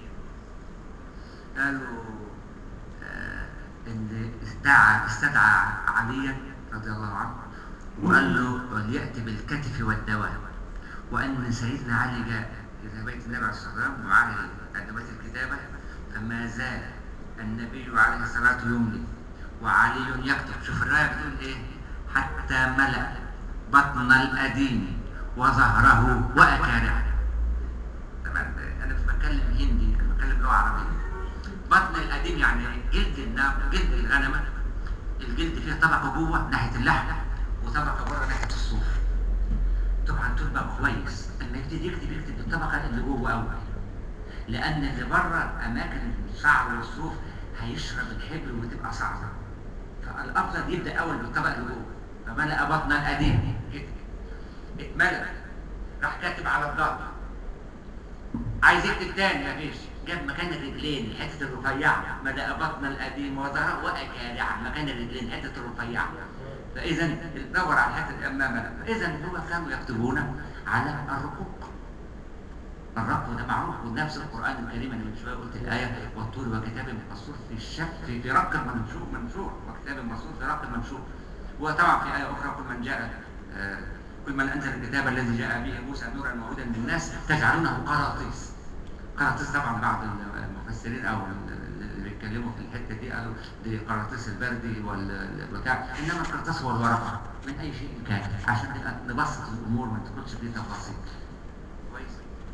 قالوا آه، ان استدعى استدعى عليا رضي الله عنه وقال له ليأتي بالكتف والدواء وأن سيدنا علي جاء إلى بيت النبي عليه الصلاة والسلام ومعه أدوات الكتابة فما زال النبي عليه الصلاة يملي وعلي يكتب شوف الرواية بتقول إيه حتى ملأ بطن الأديم وظهره وأكارعه طبعا أنا مش بتكلم هندي أنا بتكلم لغة عربية بطن القديم يعني جلد النام جلد الغنمة الجلد فيه طبقة جوه ناحية اللحم وطبقة بره ناحية الصوف طبعا تبقى كويس لما يبتدي يكتب يكتب الطبقة اللي جوه أول لأن اللي بره أماكن الشعر والصوف هيشرب الحبر وتبقى صعبة فالأفضل يبدأ أول بالطبقة اللي جوه فملأ بطن القديم كده اتملأ راح كاتب على الضغط عايز يكتب تاني مفيش جاب مكان الرجلين الحته الرفيعه مدى بطن القديم وظهره واكارعه مكان الرجلين الحته الرفيعه فاذا دور على الحته الامامه فاذا هو كانوا يكتبون على الرقوق الرق ده معروف ونفس القران الكريم انا من شويه قلت الايه والطور وكتاب مسطور في الشك في في رق منشور منشور وكتاب مسطور في رق منشور وطبعا في ايه اخرى كل من جاء آه، كل من انزل الكتاب الذي جاء به موسى نورا وهدى للناس تجعلونه قراطيس قراطيس طبعا بعض المفسرين او اللي بيتكلموا في الحته دي قالوا دي قراطيس البردي والبتاع انما القرطاس هو الورقه من اي شيء كان عشان نبقى نبسط الامور ما تكونش فيه تفاصيل كويس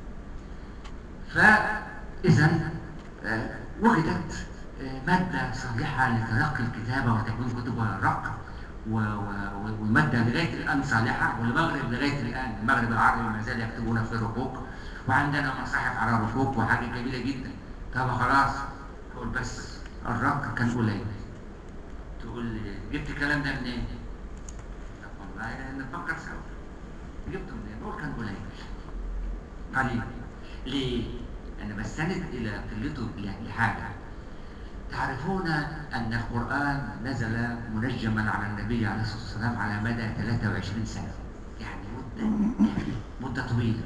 فاذا آه، وجدت آه، ماده صالحه لتلقي الكتابه وتكوين كتب الرق و- و- والماده لغايه الان صالحه والمغرب لغايه الان المغرب العربي ما زال يكتبون في الرقوق وعندنا مصاحف على الرقوق وحاجه جميله جدا طب خلاص تقول بس الرق كان قليل تقول لي جبت الكلام ده منين؟ طب والله نفكر سوا جبته منين؟ نقول كان قليل قليل ليه؟ أنا بستند إلى قلته لحاجة تعرفون أن القرآن نزل منجما على النبي عليه الصلاة والسلام على مدى 23 سنة يعني مدة مدة طويلة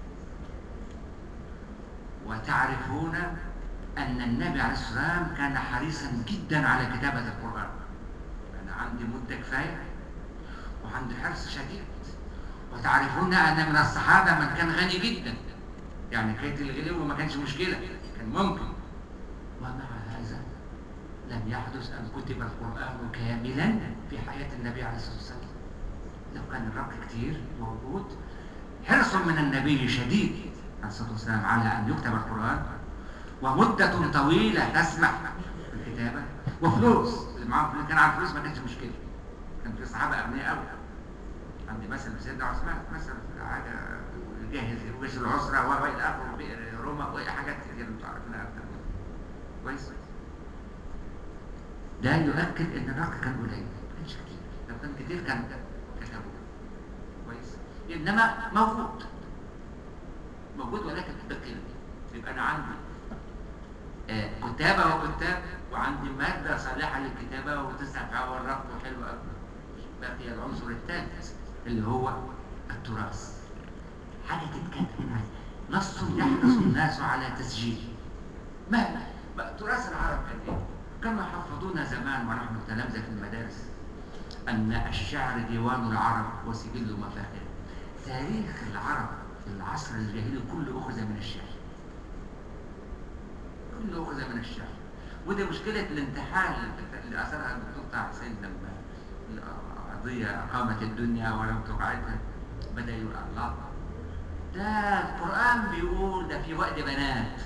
وتعرفون أن النبي عليه الصلاة والسلام كان حريصا جدا على كتابة القرآن أنا عندي مدة كفاية وعندي حرص شديد وتعرفون أن من الصحابة من كان غني جدا يعني كيت الغلو ما كانش مشكلة كان ممكن ومع هذا أن يحدث أن كتب القرآن كاملا في حياة النبي عليه الصلاة والسلام لو كان الرق كتير موجود حرص من النبي شديد عليه الصلاة والسلام على أن يكتب القرآن ومدة طويلة تسمح بالكتابة وفلوس اللي معاهم فلوس كان على فلوس ما كانش مشكلة كان في صحابة أغنياء قوي عندي مثلا سيدنا عثمان مثلا حاجة يجهز جيش العسرة و إلى آخره بئر روما وحاجات كتير انتوا عارفينها أكتر مني. كويس ده يؤكد ان الرق كان قليل ما كانش كتير لو كان كتير كان كتبوه كويس انما موجود موجود ولكن بقلة يبقى انا عندي آه، كتابة وكتاب وعندي مادة صالحة للكتابة وتسع والرق حلو قوي بقي العنصر الثالث اللي هو التراث حاجة تتكتب نص يحرص الناس على تسجيله ما بقى تراث العرب كان ايه؟ كانوا يحفظون زمان ونحن تلامذة في المدارس أن الشعر ديوان العرب وسجل مفاخر تاريخ العرب في العصر الجاهلي كله أخذ من الشعر كله أخذ من الشعر ودي مشكلة الانتحال اللي أثرها الدكتور طه حسين لما القضية قامت الدنيا ولم تقعدها بدأ يقول الله ده القرآن بيقول ده في وقت بنات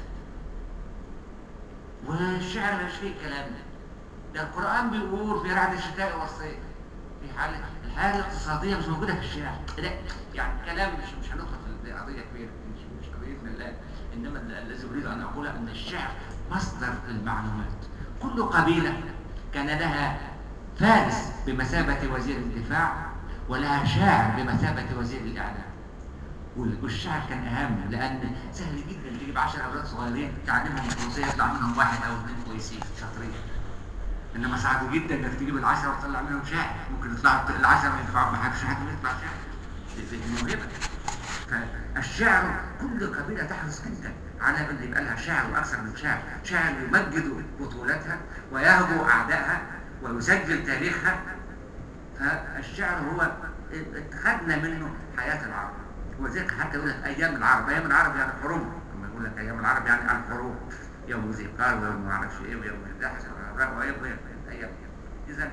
والشعر مش فيه الكلام ده ده القرآن بيقول في رعد الشتاء والصيف في حالة الحالة الاقتصادية مش موجودة في الشعر لا يعني كلام مش مش هندخل في قضية كبيرة مش مش قضيتنا الآن إنما الذي أريد أن أقوله أن الشعر مصدر المعلومات كل قبيلة كان لها فارس بمثابة وزير الدفاع ولها شاعر بمثابة وزير الإعلام والشعر كان اهم لان سهل جدا تجيب 10 اولاد صغيرين تعلمهم الفروسيه يطلع منهم واحد او اثنين كويسين شاطرين انما صعب جدا انك تجيب العشره وتطلع منهم شاعر ممكن يطلع العشره ما ينفعوا ما حدش حد يطلع شاعر دي موهبه فالشعر كل قبيله تحرص جدا على ان يبقى لها شاعر واكثر من شاعر شاعر يمجد بطولتها ويهجو اعدائها ويسجل تاريخها فالشعر هو اتخذنا منه حياه العرب وذلك حتى يقول لك ايام العرب ايام العرب يعني الحروب لما يقول لك ايام العرب يعني الحروب يوم ذي قار ويوم ما اعرفش ايه ويوم الدحس ويوم ايام اذا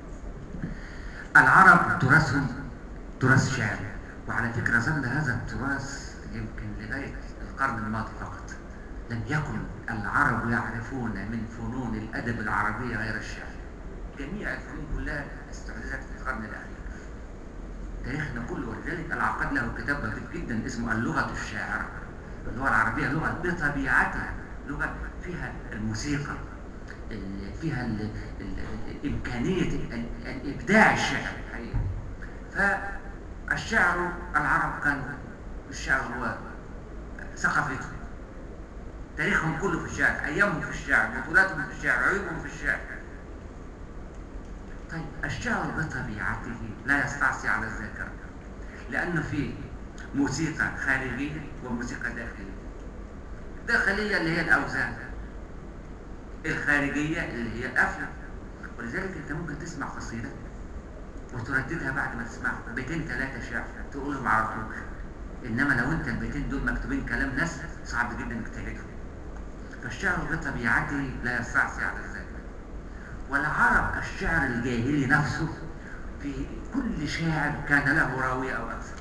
العرب تراثهم تراث شعري وعلى فكره ظل هذا التراث يمكن لغايه القرن الماضي فقط لم يكن العرب يعرفون من فنون الادب العربيه غير الشعر جميع الفنون كلها استحدثت في القرن الاخير تاريخنا كله ولذلك العقاد له كتاب لطيف جدا اسمه اللغة الشاعرة اللغة العربية لغة بطبيعتها لغة فيها الموسيقى فيها ال ال إمكانية الإبداع الشعر الحقيقة فالشعر العرب كان الشعر هو ثقافتهم تاريخهم كله في الشعر أيامهم في الشعر بطولاتهم في الشعر عيوبهم في الشعر طيب الشعر بطبيعته لا يستعصي على الذاكرة لأنه فيه موسيقى خارجية وموسيقى داخلية الداخلية اللي هي الأوزان الخارجية اللي هي الأفلام ولذلك أنت ممكن تسمع قصيدة وترددها بعد ما تسمعها بيتين ثلاثة شعر تقولهم على طول إنما لو أنت البيتين دول مكتوبين كلام ناس صعب جدا إنك تعرفهم فالشعر بطبيعته لا يستعصي على الذاكرة والعرب الشعر الجاهلي نفسه في كل شاعر كان له راوية أو أكثر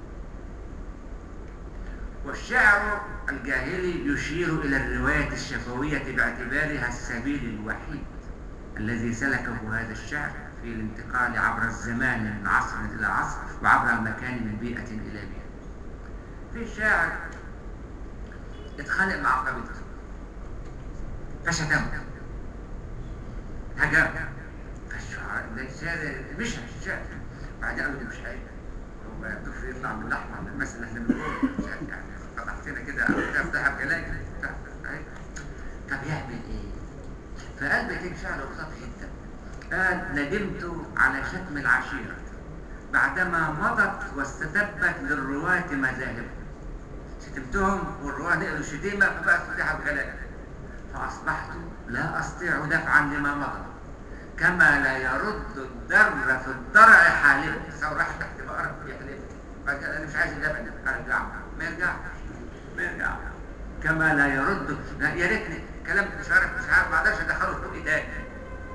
والشعر الجاهلي يشير إلى الرواية الشفوية باعتبارها السبيل الوحيد الذي سلكه هذا الشعر في الانتقال عبر الزمان من عصر إلى عصر وعبر المكان من بيئة إلى بيئة في شاعر اتخانق مع قبيلته فشتمه هجم فالشعراء ده الشعر مش الشعر بعد قالوا دي مش حاجه هو الطفل يطلع من الاحمر من المثل اللي احنا بنقوله مش عارف يعني فتحتنا كده افتح كلام طب يعمل ايه؟ فقال بيتين شعر لطاف جدا قال ندمت على شتم العشيرة بعدما مضت واستتبت للرواة مذاهبهم شتمتهم والرواة نقلوا الشتيمة فبقت فتحة بكلام فأصبحت لا أستطيع دفعا لما مضى كما لا يرد الدر في الضرع حالبا سواء راح تحت بقرة يحلب بعد كده أنا مش عايز الدفع ده أرجع ما يرجعش ما يرجع كما لا يرد يا ريتني كلام مش عارف مش عارف ما اقدرش ادخله في بقي تاني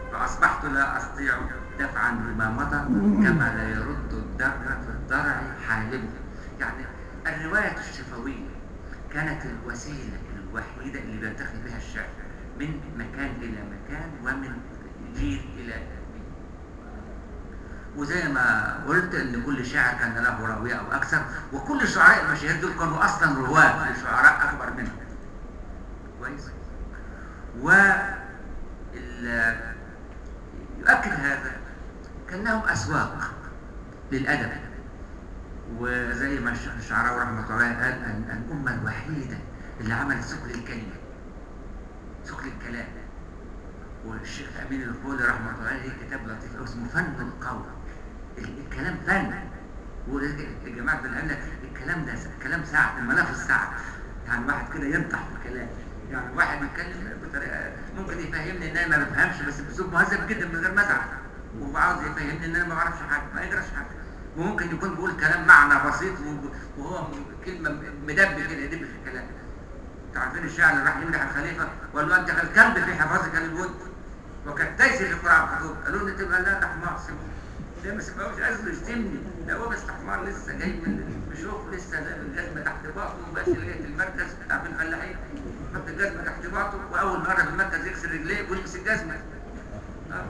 أصبحت لا أستطيع دفعا بما مضى كما لا يرد الدر في الضرع حالبه يعني الرواية الشفوية كانت الوسيلة الوحيدة اللي بينتقل بها الشعر من مكان إلى مكان ومن جيل إلى جيل وزي ما قلت ان كل شاعر كان له راويه او اكثر وكل الشعراء المشاهير دول كانوا اصلا رواه لشعراء اكبر منهم كويس و ال- يؤكد هذا كان لهم اسواق للادب وزي ما الشيخ الشعراوي رحمه الله عليه قال ان الامه الوحيده اللي عملت ثقل الكلمه ثقل الكلام والشيخ امين الخولي رحمه الله عليه ليه كتاب لطيف قوي اسمه فن القول ال- الكلام فن والجماعه بن قال لك الكلام ده س- كلام سعد الملف السعد يعني واحد كده ينطح في الكلام يعني واحد يتكلم بطريقه ممكن يفهمني ان انا ما بفهمش بس باسلوب مهذب جدا من غير ما ازعل وعاوز يفهمني ان انا ما بعرفش حاجه ما يقراش حاجه وممكن يكون بيقول كلام معنى بسيط و- وهو م- كلمه مدب كده يدب في الكلام تعرفين الشاعر اللي راح يمدح الخليفه وقال له انت كالكلب في حفاظك للود وكالتيس في قراء الخطوب قالوا له تبقى لا حمار سيبه ده ما سيبهوش قصده يشتمني ده هو بس حمار لسه جاي من بشوف لسه الجزمه تحت باطه وبس لقيت المركز بتاع الفلاحين حط الجزمه تحت باطه واول مره في المركز يكسر رجليه ويلبس الجزمه آه.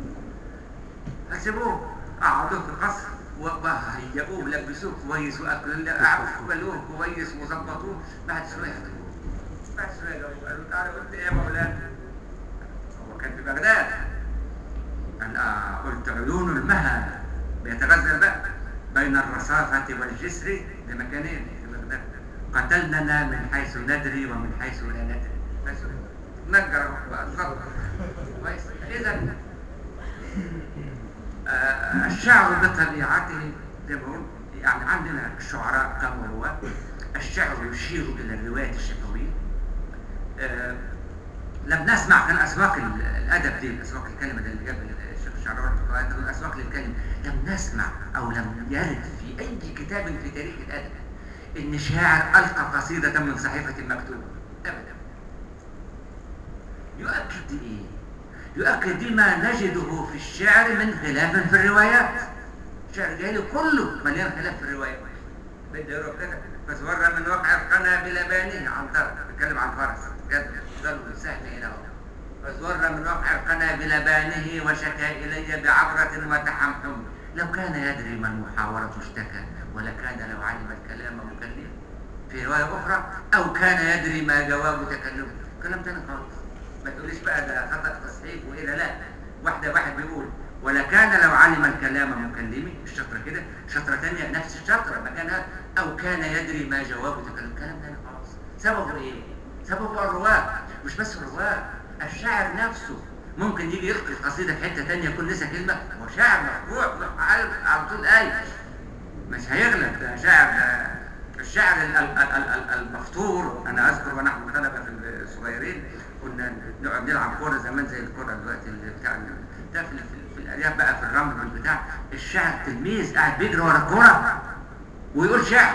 فسيبوه قعدوه في القصر وهيئوه لبسوه كويس واكلوه كويس وظبطوه بعد شويه خدوه بعد شويه جابوه قالوا تعالى قلت ايه يا مولانا هو كان في بغداد قال آه قلت عيون المها بيتغزل بقى بين الرصافة والجسر بمكانين في بغداد قتلننا من حيث ندري ومن حيث لا ندري بس نجر بقى اتفضل كويس اذا آه، الشعر بطبيعته زي ما قلت يعني عندنا الشعراء كما هو الشعر يشير الى الروايه الشفويه آه، لم نسمع كان اسواق ال- الادب دي اسواق الكلمه دي اللي جاب الشيخ الشعراوي رحمه الله عليه كانوا اسواق للكلمه لم نسمع او لم يرد في اي كتاب في تاريخ الادب ان شاعر القى قصيده من صحيفه مكتوبه ابدا يؤكد ايه يؤكد بما نجده في الشعر من خلاف في الروايات الشعر الجاهلي كله مليان خلاف في الروايات بده يروح كده فزور من وقع القنا بلبانه عن طرف بيتكلم عن فرس جد قالوا سهل الى هنا فزور من وقع القنا بلبانه وشكى الي بعبرة وتحمحم لو كان يدري ما المحاورة اشتكى ولكان لو علم الكلام مكلما في رواية أخرى أو كان يدري ما جواب تكلمه كلام تاني خالص ما تقوليش بقى ده خطأ تصحيح وإيه لا واحدة واحد بيقول ولكان لو علم الكلام مكلمي الشطرة كده شطرة تانية نفس الشطرة مكانها أو كان يدري ما جواب تكلم كلام تاني خالص سببه إيه؟ سببه الرواة مش بس الرواة الشاعر نفسه ممكن يجي يلقي القصيدة في حتة تانية يكون لسه كلمة هو شاعر مفروع على على طول آية مش هيغلب ده شاعر ده الشعر ال- ال- ال- ال- المفتور انا اذكر ونحن طلبه في الصغيرين كنا نقعد نلعب كوره زمان زي الكوره دلوقتي اللي بتاع ده في, في, في الارياف بقى في الرمل والبتاع الشاعر تلميذ قاعد بيجري ورا الكوره ويقول شعر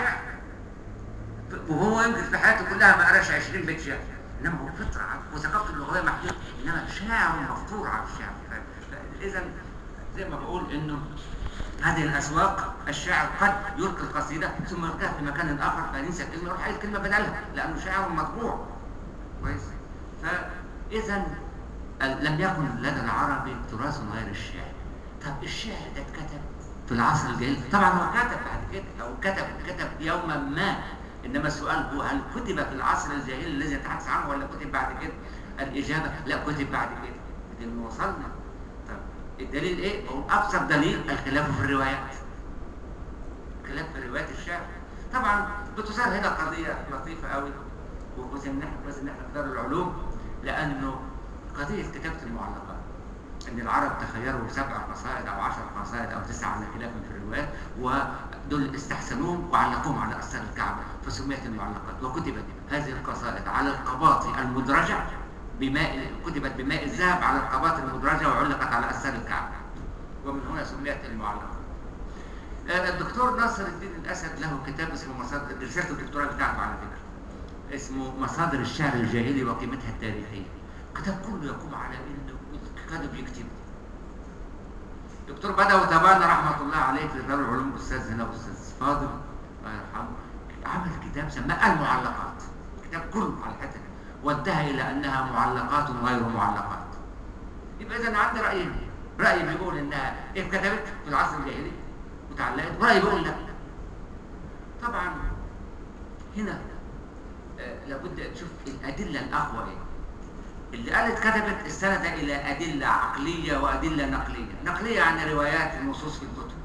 وهو يمكن في حياته كلها ما قراش 20 بيت شعر انما هو فطره وثقافته اللغويه محدوده انما شاعر مفطور على الشعر اذا زي ما بقول انه هذه الاسواق الشاعر قد يلقي القصيده ثم يلقيها في مكان اخر فينسى كلمه يروح قايل كلمه بدلها لانه شاعر مطبوع كويس فاذا ال- لم يكن لدى العربي تراث غير الشعر طب الشعر ده اتكتب في العصر الجاهلي طبعا هو كتب بعد كده او كتب كتب يوما ما انما السؤال هو هل كتب في العصر الجاهلي الذي يتحدث عنه ولا كتب بعد كده الاجابه لا كتب بعد كده لانه وصلنا طب الدليل ايه هو ابسط دليل الخلاف في الروايات خلاف في روايات الشعر طبعا بتثار هنا قضيه لطيفه قوي وكويس ان احنا كويس ان احنا في دار العلوم لانه قضيه كتابه المعلقات ان العرب تخيروا سبع قصائد او عشر قصائد او تسعه على خلاف في الروايات ودول استحسنوهم وعلقوهم على اسفل الكعبه فسميت المعلقات وكتبت هذه القصائد على القباط المدرجه بماء كتبت بماء الذهب على القباط المدرجه وعلقت على اسفل الكعبه ومن هنا سميت المعلقات آه، الدكتور ناصر الدين الاسد له كتاب اسمه مصادر رساله الدكتوراه بتاعته على فكره اسمه مصادر الشعر الجاهلي وقيمتها التاريخيه الكتاب كله يقوم على انه كانوا بيكتبوا دكتور بدوي تبانا رحمه الله عليه في دار العلوم استاذ هنا استاذ فاضل الله يرحمه عمل كتاب سماه المعلقات كتاب كله على الحته دي. وانتهى الى انها معلقات غير معلقات يبقى اذا عندي رايين راي بيقول انها اتكتبت في العصر الجاهلي وتعلقت وراي بيقول لا طبعا هنا آه، لابد ان تشوف الادله الاقوى ايه اللي قالت كتبت استند الى ادله عقليه وادله نقليه نقليه عن روايات النصوص في الكتب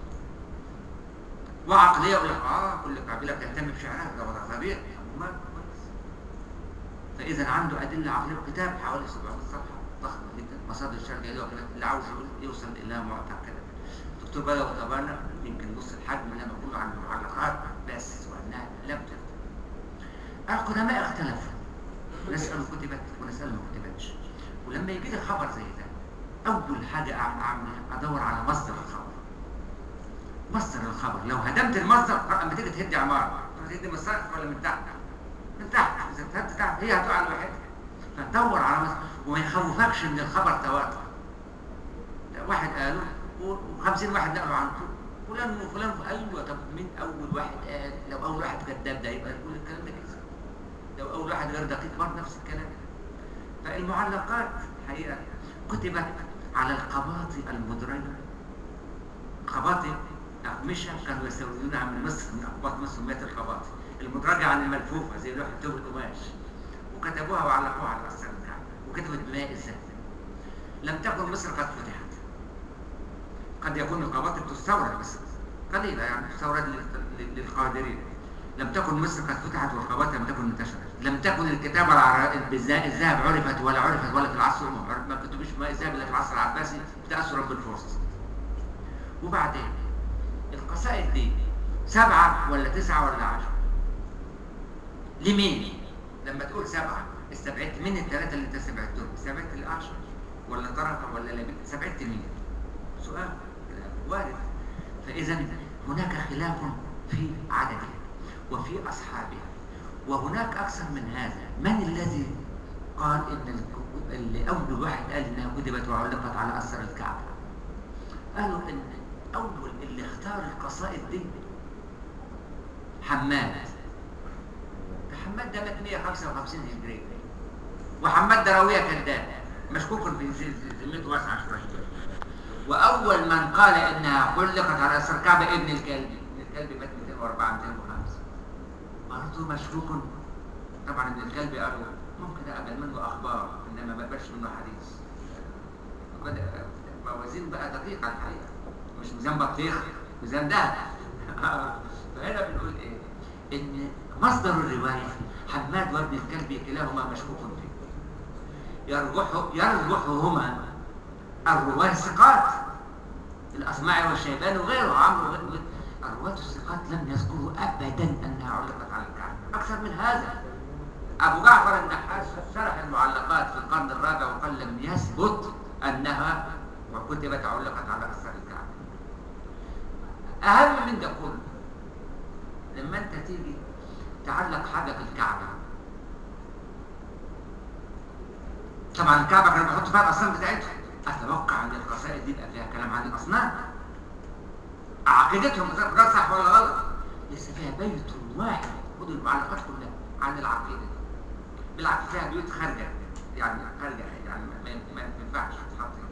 وعقليه يقول لك اه كل قبيله بتهتم بشعرها ده وضع طبيعي أمال كويس. فاذا عنده ادله عقليه كتاب حوالي 700 صفحه ضخمه جدا مصادر الشرع الجاهليه وكلام اللي عاوز يقول يوصل الى معتقد كده دكتور بدوي طبعا يمكن نص الحجم لما بقول عن المعلقات بس وانها لم تكتب القدماء اختلفوا نسأل كتبت ونسأل ما كتبتش ولما يجي لي خبر زي ده أول حاجة أعمل أعملها أدور على مصدر الخبر مصدر الخبر لو هدمت المصدر لما تيجي تهدي عمارة تهدي من السقف ولا من تحت من تحت إذا تهدي تحت هي هتقع لوحدها فتدور على مصدر وما يخوفكش إن الخبر تواتر لا، واحد قاله و50 واحد نقلوا عنه فلان وفلان ايوه طب مين اول واحد قال لو اول واحد كذاب ده يبقى كل الكلام ده كذب لو اول واحد غير دقيق برضه نفس الكلام فالمعلقات حقيقه كتبت على القباطي المدرجه قباطي اقمشه كانوا يستوردونها من مصر من اقباط مصر مات القباطي المدرجه عن الملفوفه زي لوحه توب القماش وكتبوها وعلقوها على اسر الكعبه وكتبت بماء الزيت لم تكن مصر قد فتحت قد يكون القباطي بتستورد بس قليلة يعني تستورد لل- لل- للقادرين لم تكن مصر قد فتحت والقباطي لم تكن انتشرت لم تكن الكتابة العر- بالذا- الذهب عرفت ولا عرفت ولا في العصر الأموي ما كتبش ماء الذهب إلا في العصر العباسي تأثرا بالفرس وبعدين القصائد دي سبعة ولا تسعة ولا عشرة لمين؟ لما تقول سبعة استبعدت مين الثلاثة اللي انت استبعدتهم؟ استبعدت الأعشر ولا طرفة ولا لبيب؟ استبعدت مين؟ سؤال وارد فإذا هناك خلاف في عددها وفي أصحابها وهناك أكثر من هذا من الذي قال إن الك- اللي أول واحد قال إنها كتبت وعلقت على أثر الكعبة قالوا إن أول اللي اختار القصائد دي حماد ده حماد ده مات 155 هجرية وحماد ده راوية كذاب مشكوك في ز- ذمته واسعة شوية واول من قال انها علقت على اثر كعبه ابن الكلب ابن الكلب مات 204 205 برضه مشكوك طبعا ابن الكلب قالوا ممكن اقبل منه اخبار انما ما اقبلش منه حديث بدا موازين بقى دقيقه الحقيقه مش ميزان بطيخ ميزان دهب فهنا بنقول ايه ان مصدر الروايه حماد وابن الكلب كلاهما مشكوك فيه يرجح يرجحهما الرواة الثقات الأصمعي والشيباني وغيره عمرو وغيره وغيره. الرواة الثقات لم يذكروا أبدا أنها علقت على الكعبة أكثر من هذا أبو جعفر النحاس شرح المعلقات في القرن الرابع وقال لم يثبت أنها وكتبت علقت على أثر الكعبة أهم من ده كله لما أنت تيجي تعلق حاجة في الكعبة طبعا الكعبة كانوا بيحطوا فيها الأصنام بتاعتهم أتوقع أن القصائد دي يبقى فيها كلام عن الأصنام عقيدتهم إذا ده صح ولا غلط لسه فيها بيت واحد خد المعلقات كلها عن العقيدة دي بالعكس فيها بيوت خارجة يعني خارجة يعني ما, ما, ما ينفعش تتحط هنا.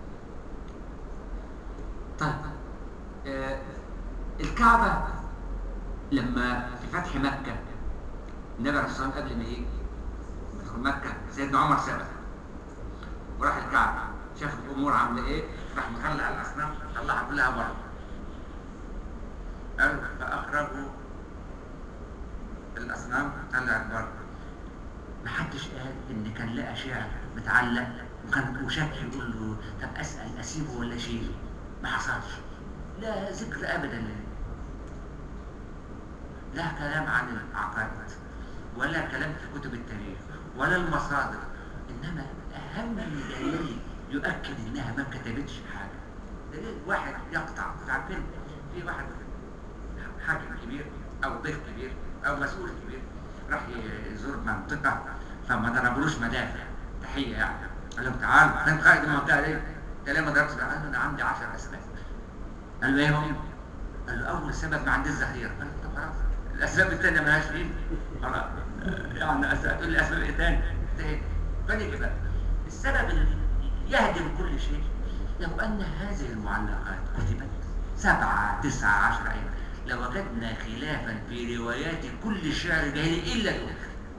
طيب آه الكعبة لما في فتح مكة النبي عليه الصلاة والسلام قبل ما يجي يدخل مكة سيدنا عمر سبق وراح الكعبة شاف الأمور عاملة إيه راح مخلع الأصنام طلعها كلها بره قال فأخرجوا الأصنام طلعت بره محدش قال إن كان لقى شعر متعلق وكان وشك يقول له طب أسأل أسيبه ولا أشيله ما حصلش لا ذكر أبدا لله لا كلام عن العقائد ولا كلام في كتب التاريخ ولا المصادر انما اهم دليل يؤكد انها ما كتبتش حاجه دليل واحد يقطع عارفين في واحد حاكم كبير او ضيف كبير او مسؤول كبير راح يزور منطقه فما ضربلوش مدافع تحيه يعني قال لهم تعالوا فين قائد المنطقه دي كلام درس قال له انا عندي 10 اسباب قال له ايه هم؟ قال له اول سبب ما عنديش ذخيره قال له طب خلاص الاسباب الثانيه مالهاش قيمه خلاص يعني أسباب- تقول لي اسباب ايه ثاني؟ انتهينا فنيجي بقى السبب اللي يهدم كل شيء لو ان هذه المعلقات كتبت سبعة تسعة عشر أيام لوجدنا خلافا في روايات كل شعر جاهلي إلا دول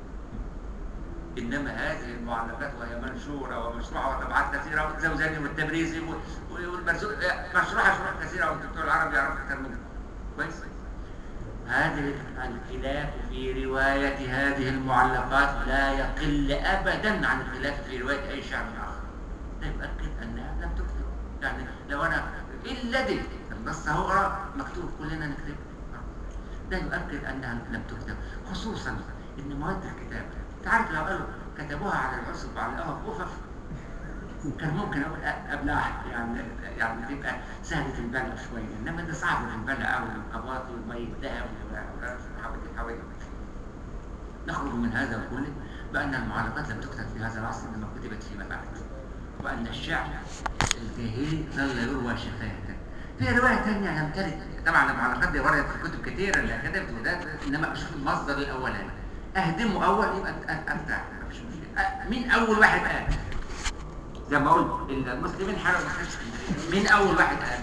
إنما هذه المعلقات وهي منشورة ومشروعة وطبعات كثيرة والزوزاني والتبريزي و- والمرزوق مشروعة شروح كثيرة والدكتور العربي يعرف أكثر منها كويس هذه الخلاف في رواية هذه المعلقات لا يقل أبدا عن الخلاف في رواية أي شعر آخر ده يؤكد أنها لم تكتب يعني لو أنا إيه الذي النص هو قرأ مكتوب كلنا نكتب ده يؤكد أنها لم تكتب خصوصا إن مواد الكتابة تعرف لو قالوا كتبوها على العصب وعلقوها في أفف كان ممكن اقول ابلع يعني يعني تبقى سهله البلع شويه انما ده صعب البلع قوي القباط والمي الذهب والحوادث نخرج من هذا كله بان المعلقات لم تكتب في هذا العصر انما كتبت فيما بعد وان الشعر الجاهلي ظل يروى شفاهه في روايه ثانيه لم ترد طبعا المعلقات دي وردت في كتب كثيره اللي كتبت وده انما مش في المصدر الاولاني اهدمه اول يبقى افتح مش مشكله أه، مين اول واحد قال زي ما قلت المسلمين حرقوا محل اسكندريه مين اول واحد قال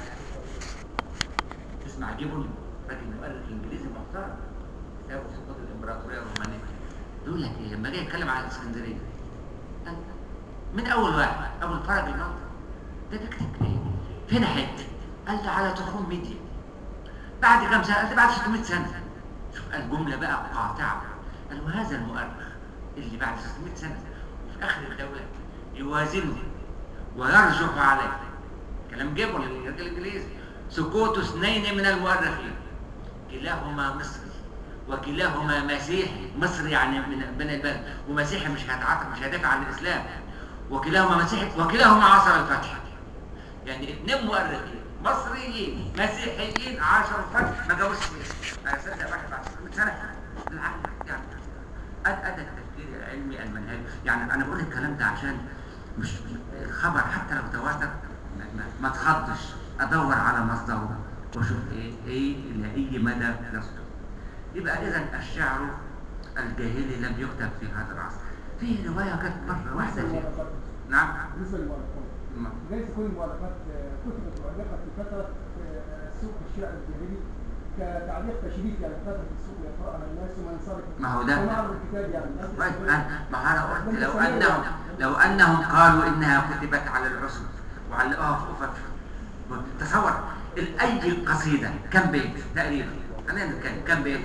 اسمع جيبون راجل مؤرخ انجليزي محترم كتابه سقوط الامبراطوريه الرومانيه يقول لك ايه لما جه يتكلم عن اسكندريه قال من اول واحد ابو الفرج الموت ده بيكتب ايه فين حته قال ده على تخوم ميديا بعد كم سنه قال ده بعد 600 سنه شوف الجمله بقى قاطعه قال وهذا المؤرخ اللي بعد 600 سنه وفي اخر الدوله يوازنه ويرجح عليه كلام جيبه للرجال الانجليزي سكوت اثنين من المؤرخين كلاهما مصري وكلاهما مسيحي مصري يعني من من البلد ومسيحي مش هيتعاطف مش هيدافع عن الاسلام وكلاهما مسيحي وكلاهما عصر الفتح يعني اثنين مؤرخين مصريين مسيحيين عاشروا الفتح ما جابوش فيه انا صدق واحد بعد 600 سنه بالعقل يعني أد- ادى التفكير العلمي المنهجي يعني انا بقول الكلام ده عشان مش الخبر حتى لو تواتر ما, ما, ما تخضش ادور على مصدره واشوف ايه ايه الى اي مدى يصدق يبقى اذا الشعر الجاهلي لم يكتب في هذا العصر في روايه كانت مره واحده في نعم بالنسبه للمؤلفات ما- ليس كل المؤلفات آه، كتبت وألفت في فترة آه، سوق الشعر الجاهلي كتعليق تشريفي على فترة السوق يقرأها الناس وما ينصرف ما هو ده- ومعرض الكتاب يعني الناس طيب تقول- أنا- ما انا قلت لو انهم لو انهم قالوا انها كتبت على العصب وعلقوها في افق تصور ال- اي قصيده كم بيت تقريبا خلينا نتكلم كم بيت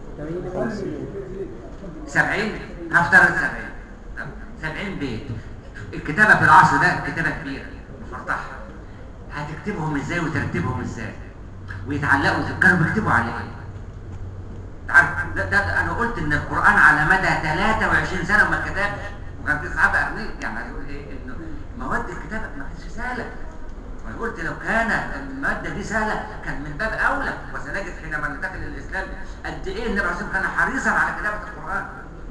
70 هفترض 70 طب 70 بيت الكتابه في العصر ده كتابه كبيره مفرطحه هتكتبهم ازاي وترتبهم ازاي ويتعلقوا إزاي؟ كانوا بيكتبوا على ايه تعرف ده, ده انا قلت ان القران على مدى 23 سنه ما كتبش وكان في صحابه اغنياء يعني عايز اقول ايه انه مواد الكتابه ما كانتش سهله وانا قلت لو كان الماده دي سهله كان من باب اولى وسنجد حينما ننتقل للاسلام قد ايه النبي عليه الصلاه والسلام كان حريصا على كتابه القران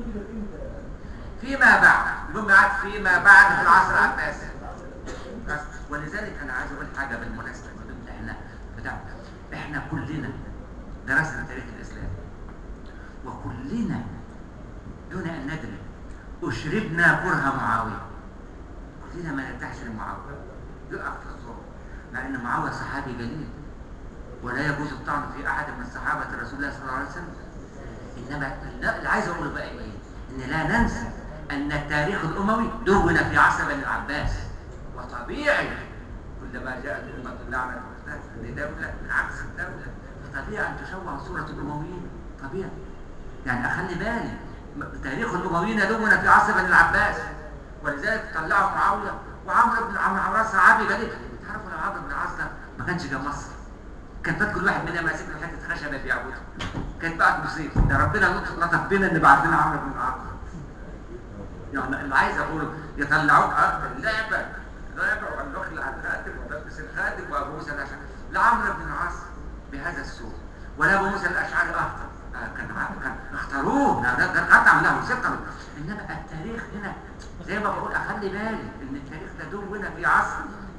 فيما بعد المهم قعد فيما بعد في العصر العباسي بس ولذلك انا عايز اقول حاجه بالمناسبه بدون احنا بتاع احنا كلنا درسنا تاريخ الاسلام وكلنا دون ان ندري اشربنا كره معاويه كلنا ما نرتاحش لمعاويه يقع في الظلم مع ان معاويه صحابي جليل ولا يجوز الطعن في احد من صحابه رسول الله صلى الله عليه وسلم انما لا- اللي عايز اقوله بقى ايه ان لا ننسى ان التاريخ الاموي دون في عصر بني العباس وطبيعي كلما جاءت امه لعنه لدوله من عكس الدوله فطبيعي ان تشوه صوره الامويين طبيعي يعني اخلي بالي م- تاريخ الامويين دون في عصر بني العباس ولذلك طلعوا معاويه وعمرو بن عمرو بن العاص صحابي جليل تعرفوا لو عمرو بن العاص ده ما كانش جه مصر كان فات كل واحد منا ماسك له حته خشبه بيعبدها كانت بقت مصيبه ده ربنا لطف لطف بينا ان بعت لنا عمرو بن العاص يعني اللي عايز اقوله يطلعوك آه، اللعبه لعبه والنخل على الخاتم ولبس الخاتم وابو موسى الاشعري لعمرو بن العاص بهذا السوء ولا ابو موسى الاشعري اخطا آه، كان كان اختاروه ده ده ده قطع له ثقه انما التاريخ هنا زي ما بقول اخلي بالي ان التاريخ ده دون في عصر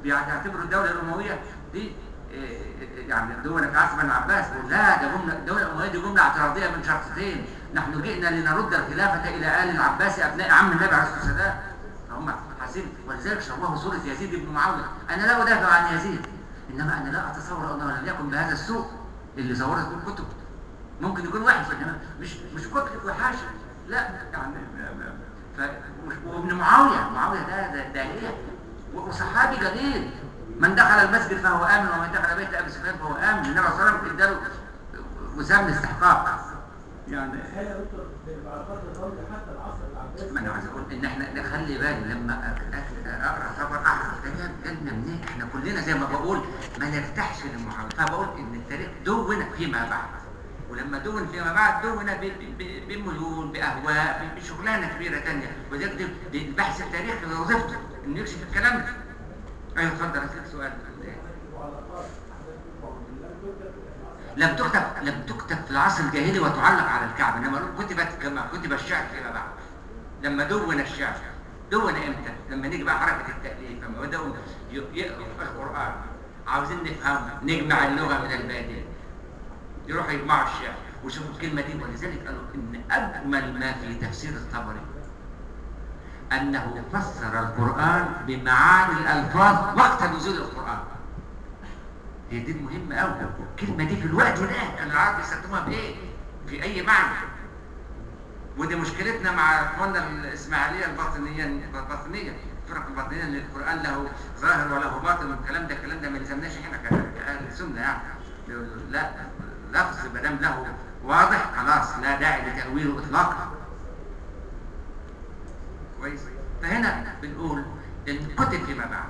بيعتبروا الدولة الأموية دي إيه، يعني دولة في عصر بن عباس يقول لا ده جملة الدولة الأموية دي جملة اعتراضية من شخصين نحن جئنا لنرد الخلافة إلى آل العباس أبناء عم النبي عليه الصلاة والسلام فهم حاسين ولذلك شوهوا صورة يزيد بن معاوية أنا لا أدافع عن يزيد إنما أنا لا أتصور أنه لم يكن بهذا السوء اللي صورته الكتب ممكن يكون وحش انما مش مش كتلة وحاشة لا يعني ف مش- وابن معاوية معاوية ده ده داهية و- وصحابي جليل من دخل المسجد فهو آمن ومن دخل بيت أبي سفيان فهو آمن النبي صلى الله عليه وسلم اداله وسام الاستحقاق يعني هل يا دكتور بعد فتره طويله حتى العصر العباسي ما انا عايز اقول ان احنا نخلي بالي لما أك- أك- اقرا خبر اعرف ده جاب جالنا منين احنا كلنا زي ما بقول ما نرتاحش للمحاولة فبقول ان التاريخ دون فيما بعد ولما دون فيما بعد دون ب- ب- ب- بميول باهواء ب- بشغلانه كبيره تانية وذلك دي- دي البحث التاريخي وظيفته انه يكشف الكلام ده ايوه اتفضل اسالك سؤال لم تكتب لم تكتب في العصر الجاهلي وتعلق على الكعبه انما كتبت كما كتب الشعر فيما بعد لما دون الشعر دون امتى لما نيجي بقى حركه التاليف لما بداوا ي- يقروا القران عاوزين نفهمه نجمع اللغه من الباديه يروحوا يجمعوا الشعر وشوفوا الكلمه دي ولذلك قالوا ان اجمل ما في تفسير الطبري انه فسر القران بمعاني الالفاظ وقت نزول القران هي دي المهمة أوي الكلمة دي في الوقت ده كان العرب يستخدموها بإيه؟ في أي معنى ودي مشكلتنا مع اخواننا الإسماعيلية الباطنية الباطنية الفرق الباطنية إن القرآن له ظاهر وله باطن والكلام ده الكلام ده ما يلزمناش احنا ك- كأهل السنة يعني لا لفظ ما دام له واضح خلاص لا داعي لتأويله إطلاقا كويس فهنا بنقول إن كتب فيما بعد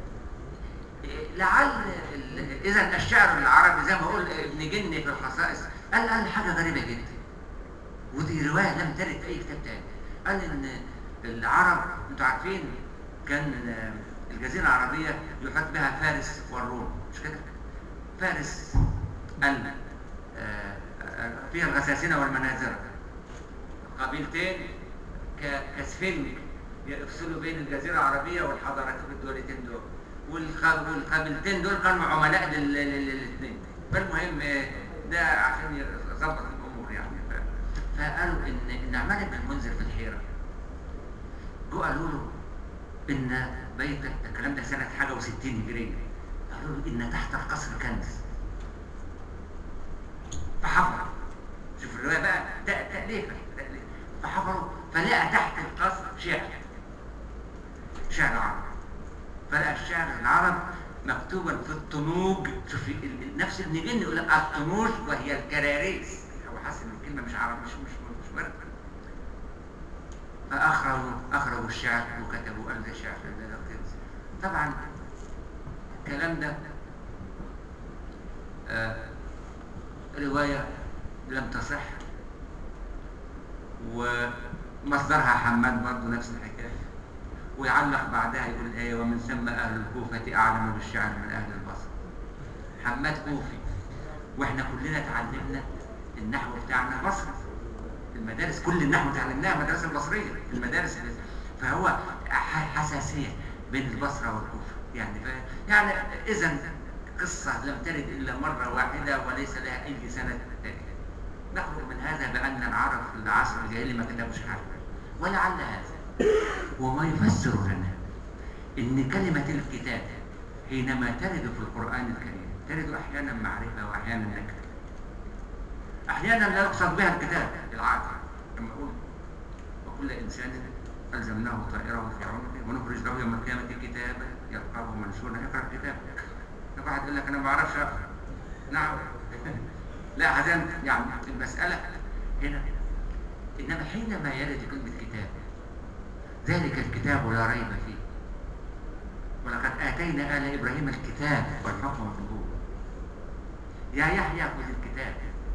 لعل ال- اذا الشعر العربي زي ما اقول ابن جني في الخصائص قال قال حاجه غريبه جدا ودي روايه لم ترد في اي كتاب تاني قال ان العرب انتوا عارفين كان آه، الجزيره العربيه يحط بها فارس والروم مش كده فارس ال آه، آه، فيها الغساسنه والمنازره قبيلتين ك- كسفنج يفصلوا بين الجزيرة العربية والحضارات في الدولتين دول والخ- والقبيلتين دول كانوا عملاء للاثنين فالمهم آه، ده عشان يظبط الامور يعني ف- فقالوا ان ان عماد بن المنذر في الحيره جو قالوا له ان بيتك الكلام ده سنه حاجه و60 هجريه قالوا له ان تحت القصر كنز فحفر شوف الروايه بقى ده تاليفه تأليف. فحفروا فلقى تحت القصر شعر شعر عربي فلقى الشعر العرب مكتوبا في الطنوج شوف ال- ال- نفس ابن جن يقول لك الطنوج وهي الكراريس هو حاسس ان الكلمه مش عربي مش مش مش ورد فاخرجوا اخرجوا الشعر وكتبوا قال ده شعر ده ده كنز طبعا الكلام ده آه روايه لم تصح ومصدرها حماد برضه نفس الحكايه ويعلق بعدها يقول ايه ومن ثم اهل الكوفه اعلم بالشعر من اهل البصره حماد كوفي واحنا كلنا اتعلمنا النحو بتاعنا بصري المدارس كل النحو اتعلمناها المدارس البصريه المدارس اللي فهو ح- حساسيه بين البصره والكوفه يعني ف... يعني اذا قصه لم ترد الا مره واحده وليس لها اي سند تاريخ نخرج من هذا بان العرب في العصر الجاهلي ما كتبوش حرف ولعل هذا وما يفسر لنا ان كلمه الكتاب حينما ترد في القران الكريم ترد احيانا معرفه واحيانا نكره احيانا لا يقصد بها الكتاب العقل كما اقول وكل انسان الزمناه طائره في عنقه ونخرج له يوم القيامه كتابا يلقاه منشورا اقرا كتابك واحد يقول لك انا ما بعرفش اقرا نعم لا هذا يعني المساله هنا انما حينما يرد كلمه كتاب ذلك الكتاب لا ريب فيه ولقد اتينا ال ابراهيم الكتاب والحكم والنبوه يا يحيى خذ الكتاب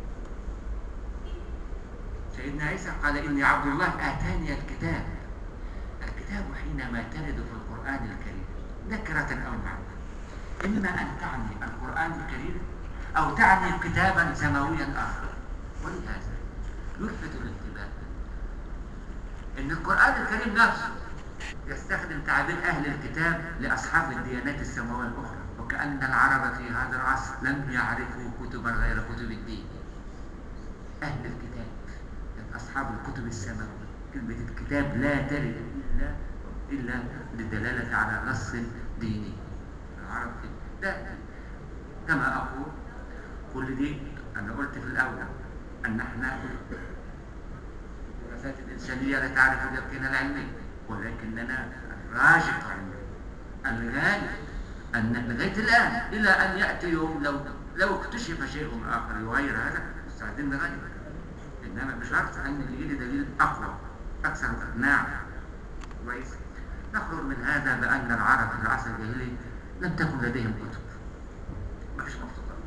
سيدنا عيسى قال إني عبد الله آتاني الكتاب الكتاب حينما ترد في القرآن الكريم نكرة أو معرفة إما أن تعني القرآن الكريم أو تعني كتابا سماويا آخر ولهذا يلفت الانتباه إن القرآن الكريم نفسه يستخدم تعبير أهل الكتاب لأصحاب الديانات السماوية الأخرى وكأن العرب في هذا العصر لم يعرفوا كتبا غير كتب الدين أهل الكتاب يعني أصحاب الكتب السماوية كلمة الكتاب لا ترد إلا إلا للدلالة على نص ديني العرب كده ده كما أقول كل دي أنا قلت في الأول أن احنا الدراسات الإنسانية لا تعرف اليقين العلمي ولكننا الراجح علمي الغالب أن لغاية الآن إلى أن يأتي يوم لو لو اكتشف شيء آخر يغير هذا مستعدين نغير إنما بشرط أن يجي لي دليل أقوى أكثر إقناع كويس نخرج من هذا بأن العرب في العصر الجاهلي لم تكن لديهم كتب ما فيش مخطوطات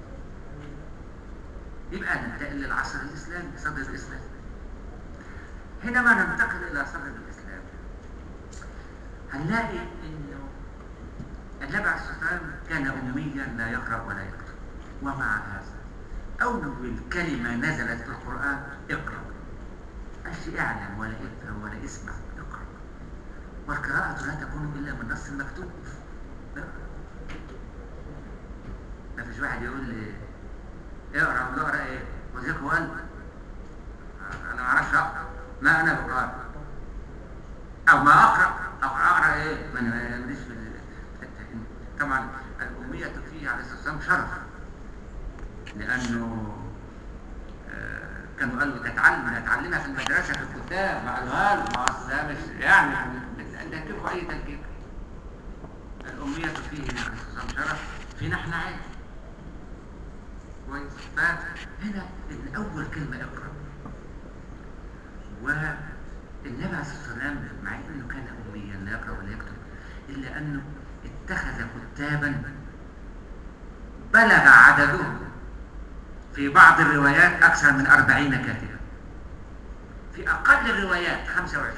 يبقى ننتقل للعصر الإسلامي صدر الإسلام حينما ننتقل إلى صدر الإسلام هنلاقي إنه النبي عليه الصلاة والسلام كان أميا لا يقرأ ولا يكتب ومع هذا أول كلمة نزلت في القرآن اقرأ أشي اعلم ولا افهم ولا اسمع اقرأ والقراءة لا تكون إلا من نص مكتوب ما فيش واحد يقول لي اقرأ ولا اقرأ ايه وزيك قال أنا ما أعرفش أقرأ ما أنا بقرأ أو ما أقرأ أقرأ أقرأ إيه ما أنا ماليش في ال- طبعا الأمية فيه عليه الصلاة والسلام شرف لأنه آه، كانوا قالوا تتعلم تتعلمها في المدرسة في الكتاب مع الغال مع السلام يعني تهكفوا أي تهكيف الأمية فيه عليه الصلاة والسلام شرف فينا احنا عادي كويس فهنا إن أول كلمة اقرأ والنبي عليه الصلاة والسلام مع أنه كان أميا لا يقرأ ولا يكتب إلا أنه اتخذ كتابا بلغ عددهم في بعض الروايات أكثر من أربعين كاتبا في أقل الروايات 25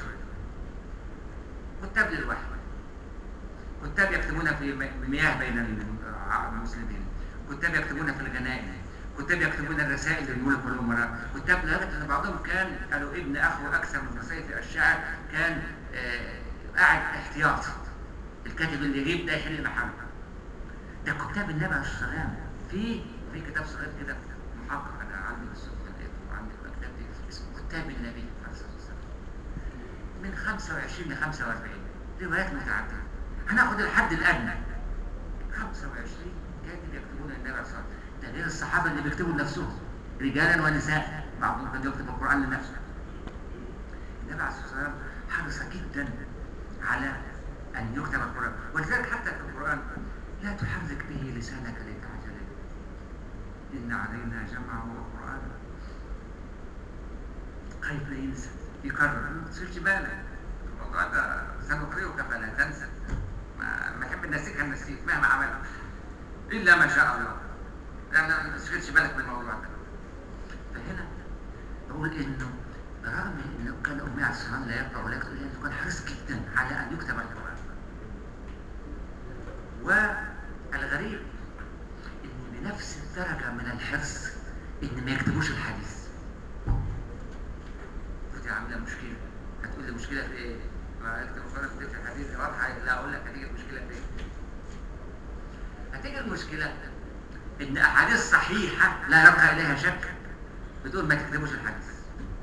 كتاب للوحي كتاب يكتبون في مياه بين المسلمين كتاب يكتبون في الغنائم كتاب يكتبون الرسائل للملك والأمراء كتاب لدرجة أن بعضهم كان قالوا ابن أخوه أكثر من رسائل الشاعر كان آه قاعد احتياط الكاتب اللي يجيب ده يحل محله ده كتاب النبي عليه الصلاة والسلام في في كتاب صغير كده محقق أنا عندي في السوق وعندي في الكتاب دي اسمه كتاب النبي عليه الصلاة والسلام من 25 ل 45 روايات متعددة هناخد الحد الأدنى 25 كاتب يكتبون النبي عليه الصلاة والسلام ده غير الصحابة اللي بيكتبوا لنفسهم رجالا ونساء بعضهم كان يكتب القرآن لنفسه النبي عليه الصلاة والسلام حرص جدا على أن يكتب القرآن ولذلك حتى في القرآن لا تحرك به لسانك لتعجل به. إن علينا جمعه وقرآنه خايف لا ينسى يكرر ما تصيرش بالك الموضوع ده سنقرئك فلا تنسى ما ما احب نسيك نسيك مهما عملت الا ما شاء الله لان ما تشغلش بالك بالموضوع ده فهنا بقول انه برغم انه كان امي عليه السلام لا يقرا ولا يكتب لانه كان حريص جدا على ان يكتب القران والغريب ان بنفس الدرجه من الحرص ان ما يكتبوش الحديث دي عامله مشكله هتقول لي مشكله في ايه؟ ما اكتب فرص في الحديث واضحه لا اقول لك هتيجي المشكله في ايه؟ هتيجي المشكله ان احاديث صحيحه لا يبقى اليها شك بتقول ما تكتبوش الحديث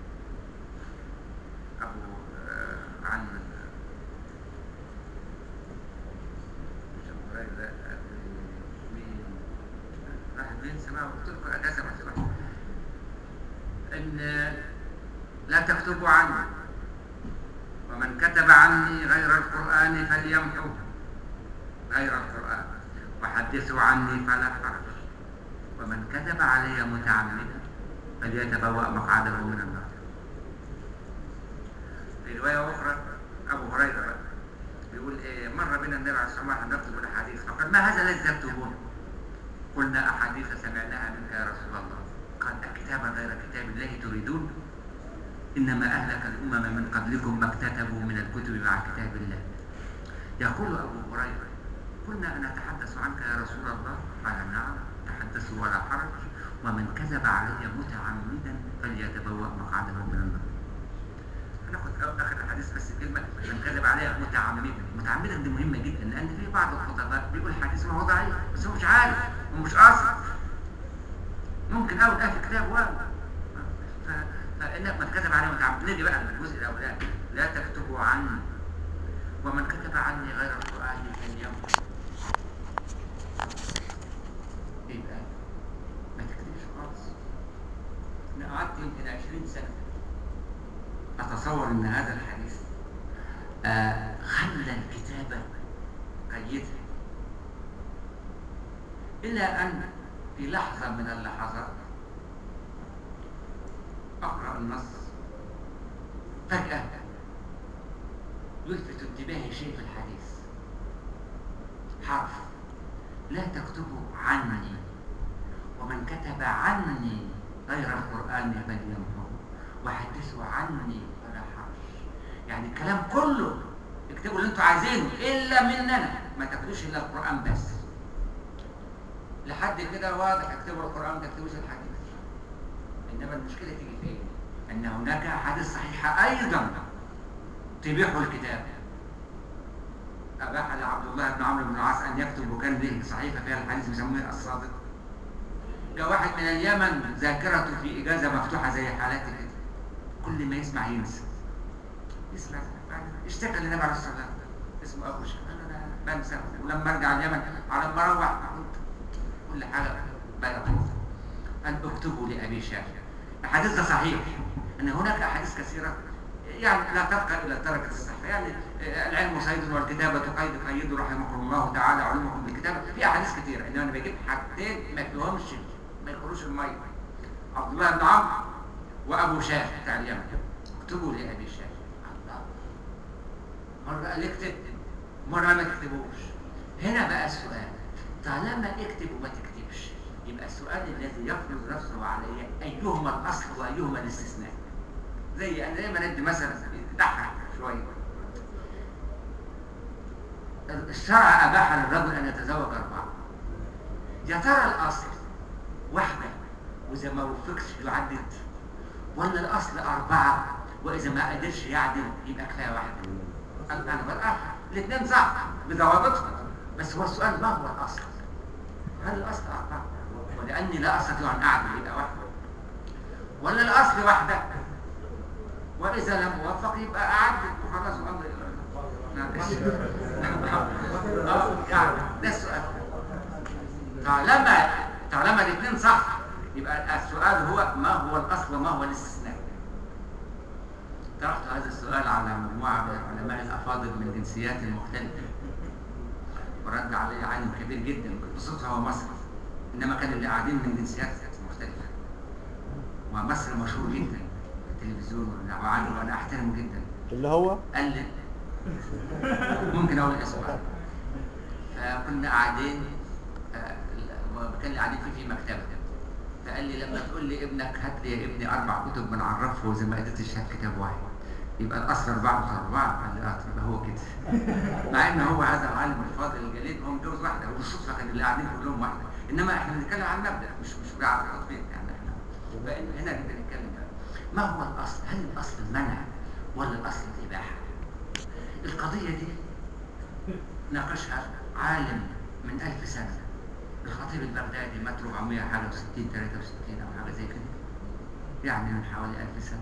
ابو آه، عن مش أبو هريرة، آه، مين واحد مين سمعه قلت لكم أجازة ما سمعه ان لا تكتبوا عني ومن كتب عني غير القرآن فليمحوه غير القرآن وحدثوا عني فلا حرج ومن كتب علي متعمدا فليتبوأ مقعده من النار في رواية أخرى أبو هريرة بقى بيقول إيه مر بنا النبي عليه الصلاة والسلام نكتب الأحاديث فقال ما هذا الذي تكتبون؟ قلنا أحاديث سمعناها منك يا رسول الله قال أكتابا غير كتاب الله تريدون إنما أهلك الأمم من قبلكم ما اكتتبوا من الكتب مع كتاب الله يقول أبو هريرة كنا أن نتحدث عنك يا رسول الله قال نعم تحدثوا ولا حرج ومن كذب علي متعمدا فليتبوأ مقعده من النار هناخد اخر الحديث بس كلمه من كذب عليها متعمدا متعمدا دي مهمه جدا لان في بعض الخطباء بيقول حديث ما هو ضعيف بس هو مش عارف ومش قاصد ممكن اول اهل كتاب واو ف- فانك من كتب عليه متعمدا نيجي بقى للجزء الاولاني لا تكتبوا عني ومن كتب عني غير القران فليمكن يبقى ما تكتبش خالص انا قعدت يمكن 20 سنه اتصور ان هذا الحديث آه خلى الكتابه قيدها الى ان في لحظه من اللحظات اقرا النص فجاه يلفت انتباهي شيء في الحديث حرف لا تكتبوا عني ومن كتب عني غير القرآن فليمحه وحدثوا عني فلا حرج يعني الكلام كله اكتبوا اللي انتوا عايزينه الا مننا ما تكتبوش الا القرآن بس لحد كده واضح اكتبوا القرآن ما تكتبوش الحديث انما المشكلة تيجي فين ان هناك احاديث صحيحة ايضا تبيح الكتاب أباح لعبد الله بن عمرو بن العاص أن يكتب وكان له صحيفة فيها الحديث بيسموه الصادق جاء واحد من اليمن ذاكرته في إجازة مفتوحة زي حالاتي كده كل ما يسمع ينسى يسمع اشتكى للنبي عليه الصلاة والسلام اسمه أبو شهر أنا بنسى ولما أرجع اليمن على ما أروح قلت كل حاجة بقى أن اكتبوا لأبي شافع الحديث ده صحيح أن هناك أحاديث كثيرة يعني لا تبقى إلا درجة الصحة يعني العلم سيد والكتابة قيد قيد رحمكم الله تعالى علمكم بالكتابة في أحاديث كثيرة إنما أنا بجيب حاجتين ما فيهمش ما يخرجوش المية عبد الله بن عمرو وأبو شاه بتاع اليمن اكتبوا لأبي شاه الله مرة قال اكتب مرة ما تكتبوش هنا بقى السؤال طالما اكتب وما تكتبش يبقى السؤال الذي يفرض نفسه علي أيهما الأصل وأيهما الاستثناء زي انا دايما ادي مثلا يضحك شويه الشرع اباح للرجل ان يتزوج اربعه يا ترى الاصل واحده واذا ما وفقش يعدد ولا الاصل اربعه واذا ما قدرش يعدل يبقى كفايه واحده قال انا بقى الاثنين صح بضوابطهم بس هو السؤال ما هو الاصل هل الاصل اربعه ولاني لا استطيع ان اعدل يبقى واحده ولا الاصل واحده وإذا لم أوفق يبقى أعدل وخلاص الأمر آه، يعني ده السؤال طالما طالما الاثنين صح يبقى السؤال هو ما هو الأصل وما هو الاستثناء طرحت هذا السؤال على مجموعة من العلماء الأفاضل من جنسيات مختلفة ورد عليه عالم كبير جدا بصوتها هو مصر إنما كان اللي قاعدين من جنسيات مختلفة ومصر مشهور جدا التلفزيون وعنه وانا احترمه جدا اللي هو قال لي ممكن اقول اسمه فكنا قاعدين آه، كان اللي قاعدين فيه في مكتبه فقال لي لما تقول لي ابنك هات لي يا ابني اربع كتب بنعرفه وزي ما قدرتش هات كتاب واحد يبقى الاصل اربعه مش اربعه قال لي اه يبقى هو كده مع ان هو هذا العالم الفاضل الجليل هو متجوز واحده وبالصدفه كان اللي قاعدين كلهم واحده انما احنا بنتكلم عن مبدا مش مش بيعرف يحط بيت يعني احنا فإن هنا نبدا نتكلم بقى ما هو الأصل؟ هل الأصل المنع ولا الأصل الإباحة؟ القضية دي ناقشها عالم من ألف سنة الخطيب البغدادي مات 400 حاجة 60 63 أو حاجة زي كده يعني من حوالي ألف سنة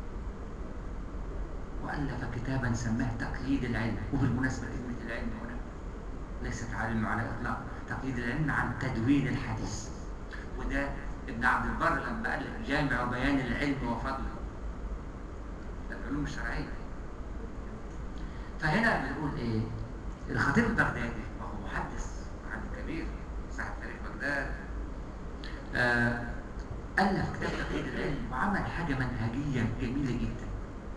وألف كتابا سماه تقييد العلم وبالمناسبة كلمة العلم هنا ليست علم على إطلاق تقييد العلم عن تدوين الحديث وده ابن عبد البر لما ألف جامع بيان العلم وفضله العلوم الشرعية فهنا بنقول ايه الخطيب البغدادي وهو محدث عالم كبير صاحب تاريخ بغداد آه ألف كتاب تقييد العلم وعمل حاجة منهجية جميلة جدا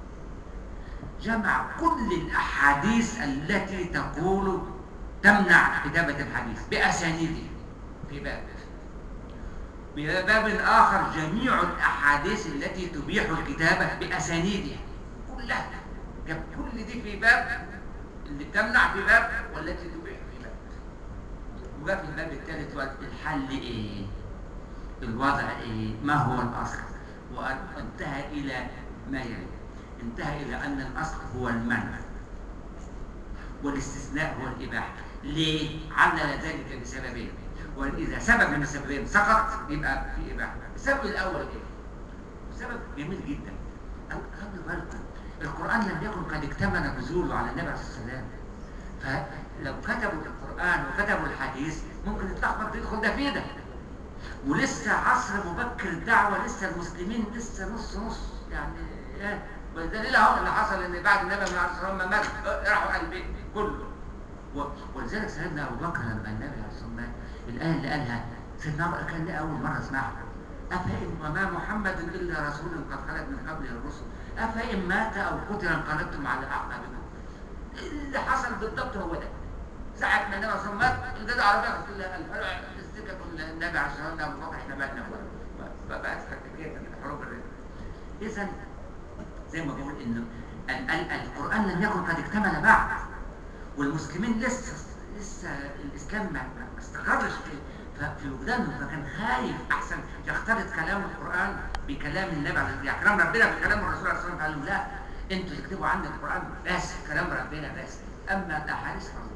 جمع كل الأحاديث التي تقول تمنع كتابة الحديث بأسانيده في باب بباب آخر جميع الأحاديث التي تبيح الكتابة بأسانيدها كلها جاب كل دي في باب اللي تمنع في باب والتي تبيح في باب وجاء في الباب الثالث الحل إيه؟ الوضع إيه؟ ما هو الأصل؟ وانتهى إلى ما يلي انتهى إلى أن الأصل هو المنع والاستثناء هو الإباحة ليه؟ علل ذلك بسببين وإذا سبب من السببين سقط يبقى في إباحة السبب الأول إيه؟ سبب جميل جدا خلوا بالكم القرآن لم يكن قد اكتمل نزوله على النبي عليه الصلاة والسلام فلو كتبوا القرآن وكتبوا الحديث ممكن يتلخبط يدخل ده في ده ولسه عصر مبكر الدعوة لسه المسلمين لسه نص نص يعني ايه والدليل اهو اللي حصل ان بعد النبي عليه الصلاه والسلام ما مات راحوا البيت كله و- ولذلك سيدنا ابو بكر لما النبي عليه الصلاه والسلام مات الايه اللي قالها سيدنا عمر كان ده اول مره اسمعها افإن وما محمد الا رسول قد خلت من قبله الرسل افإن مات او قتل انقلبتم على اعقابكم اللي حصل بالضبط هو ده ساعة ما النبي صلى الله عليه وسلم مات ده عربية قلت له الفرع السكة النبي عليه الصلاة والسلام أبو بكر احنا مالنا بقى كده الحروب الرئيسية إذا زي ما بقول إنه ال- ال- القرآن لم يكن قد اكتمل بعد والمسلمين لسه لسه الإسلام ما ما استقرش في ف- في وجدانهم فكان خايف أحسن يختلط كلام القرآن بكلام النبي عليه الصلاة والسلام كلام ربنا بكلام الرسول عليه الصلاة والسلام قال لهم لا انتوا تكتبوا عندي القرآن بس كلام ربنا بس أما الأحاديث فهو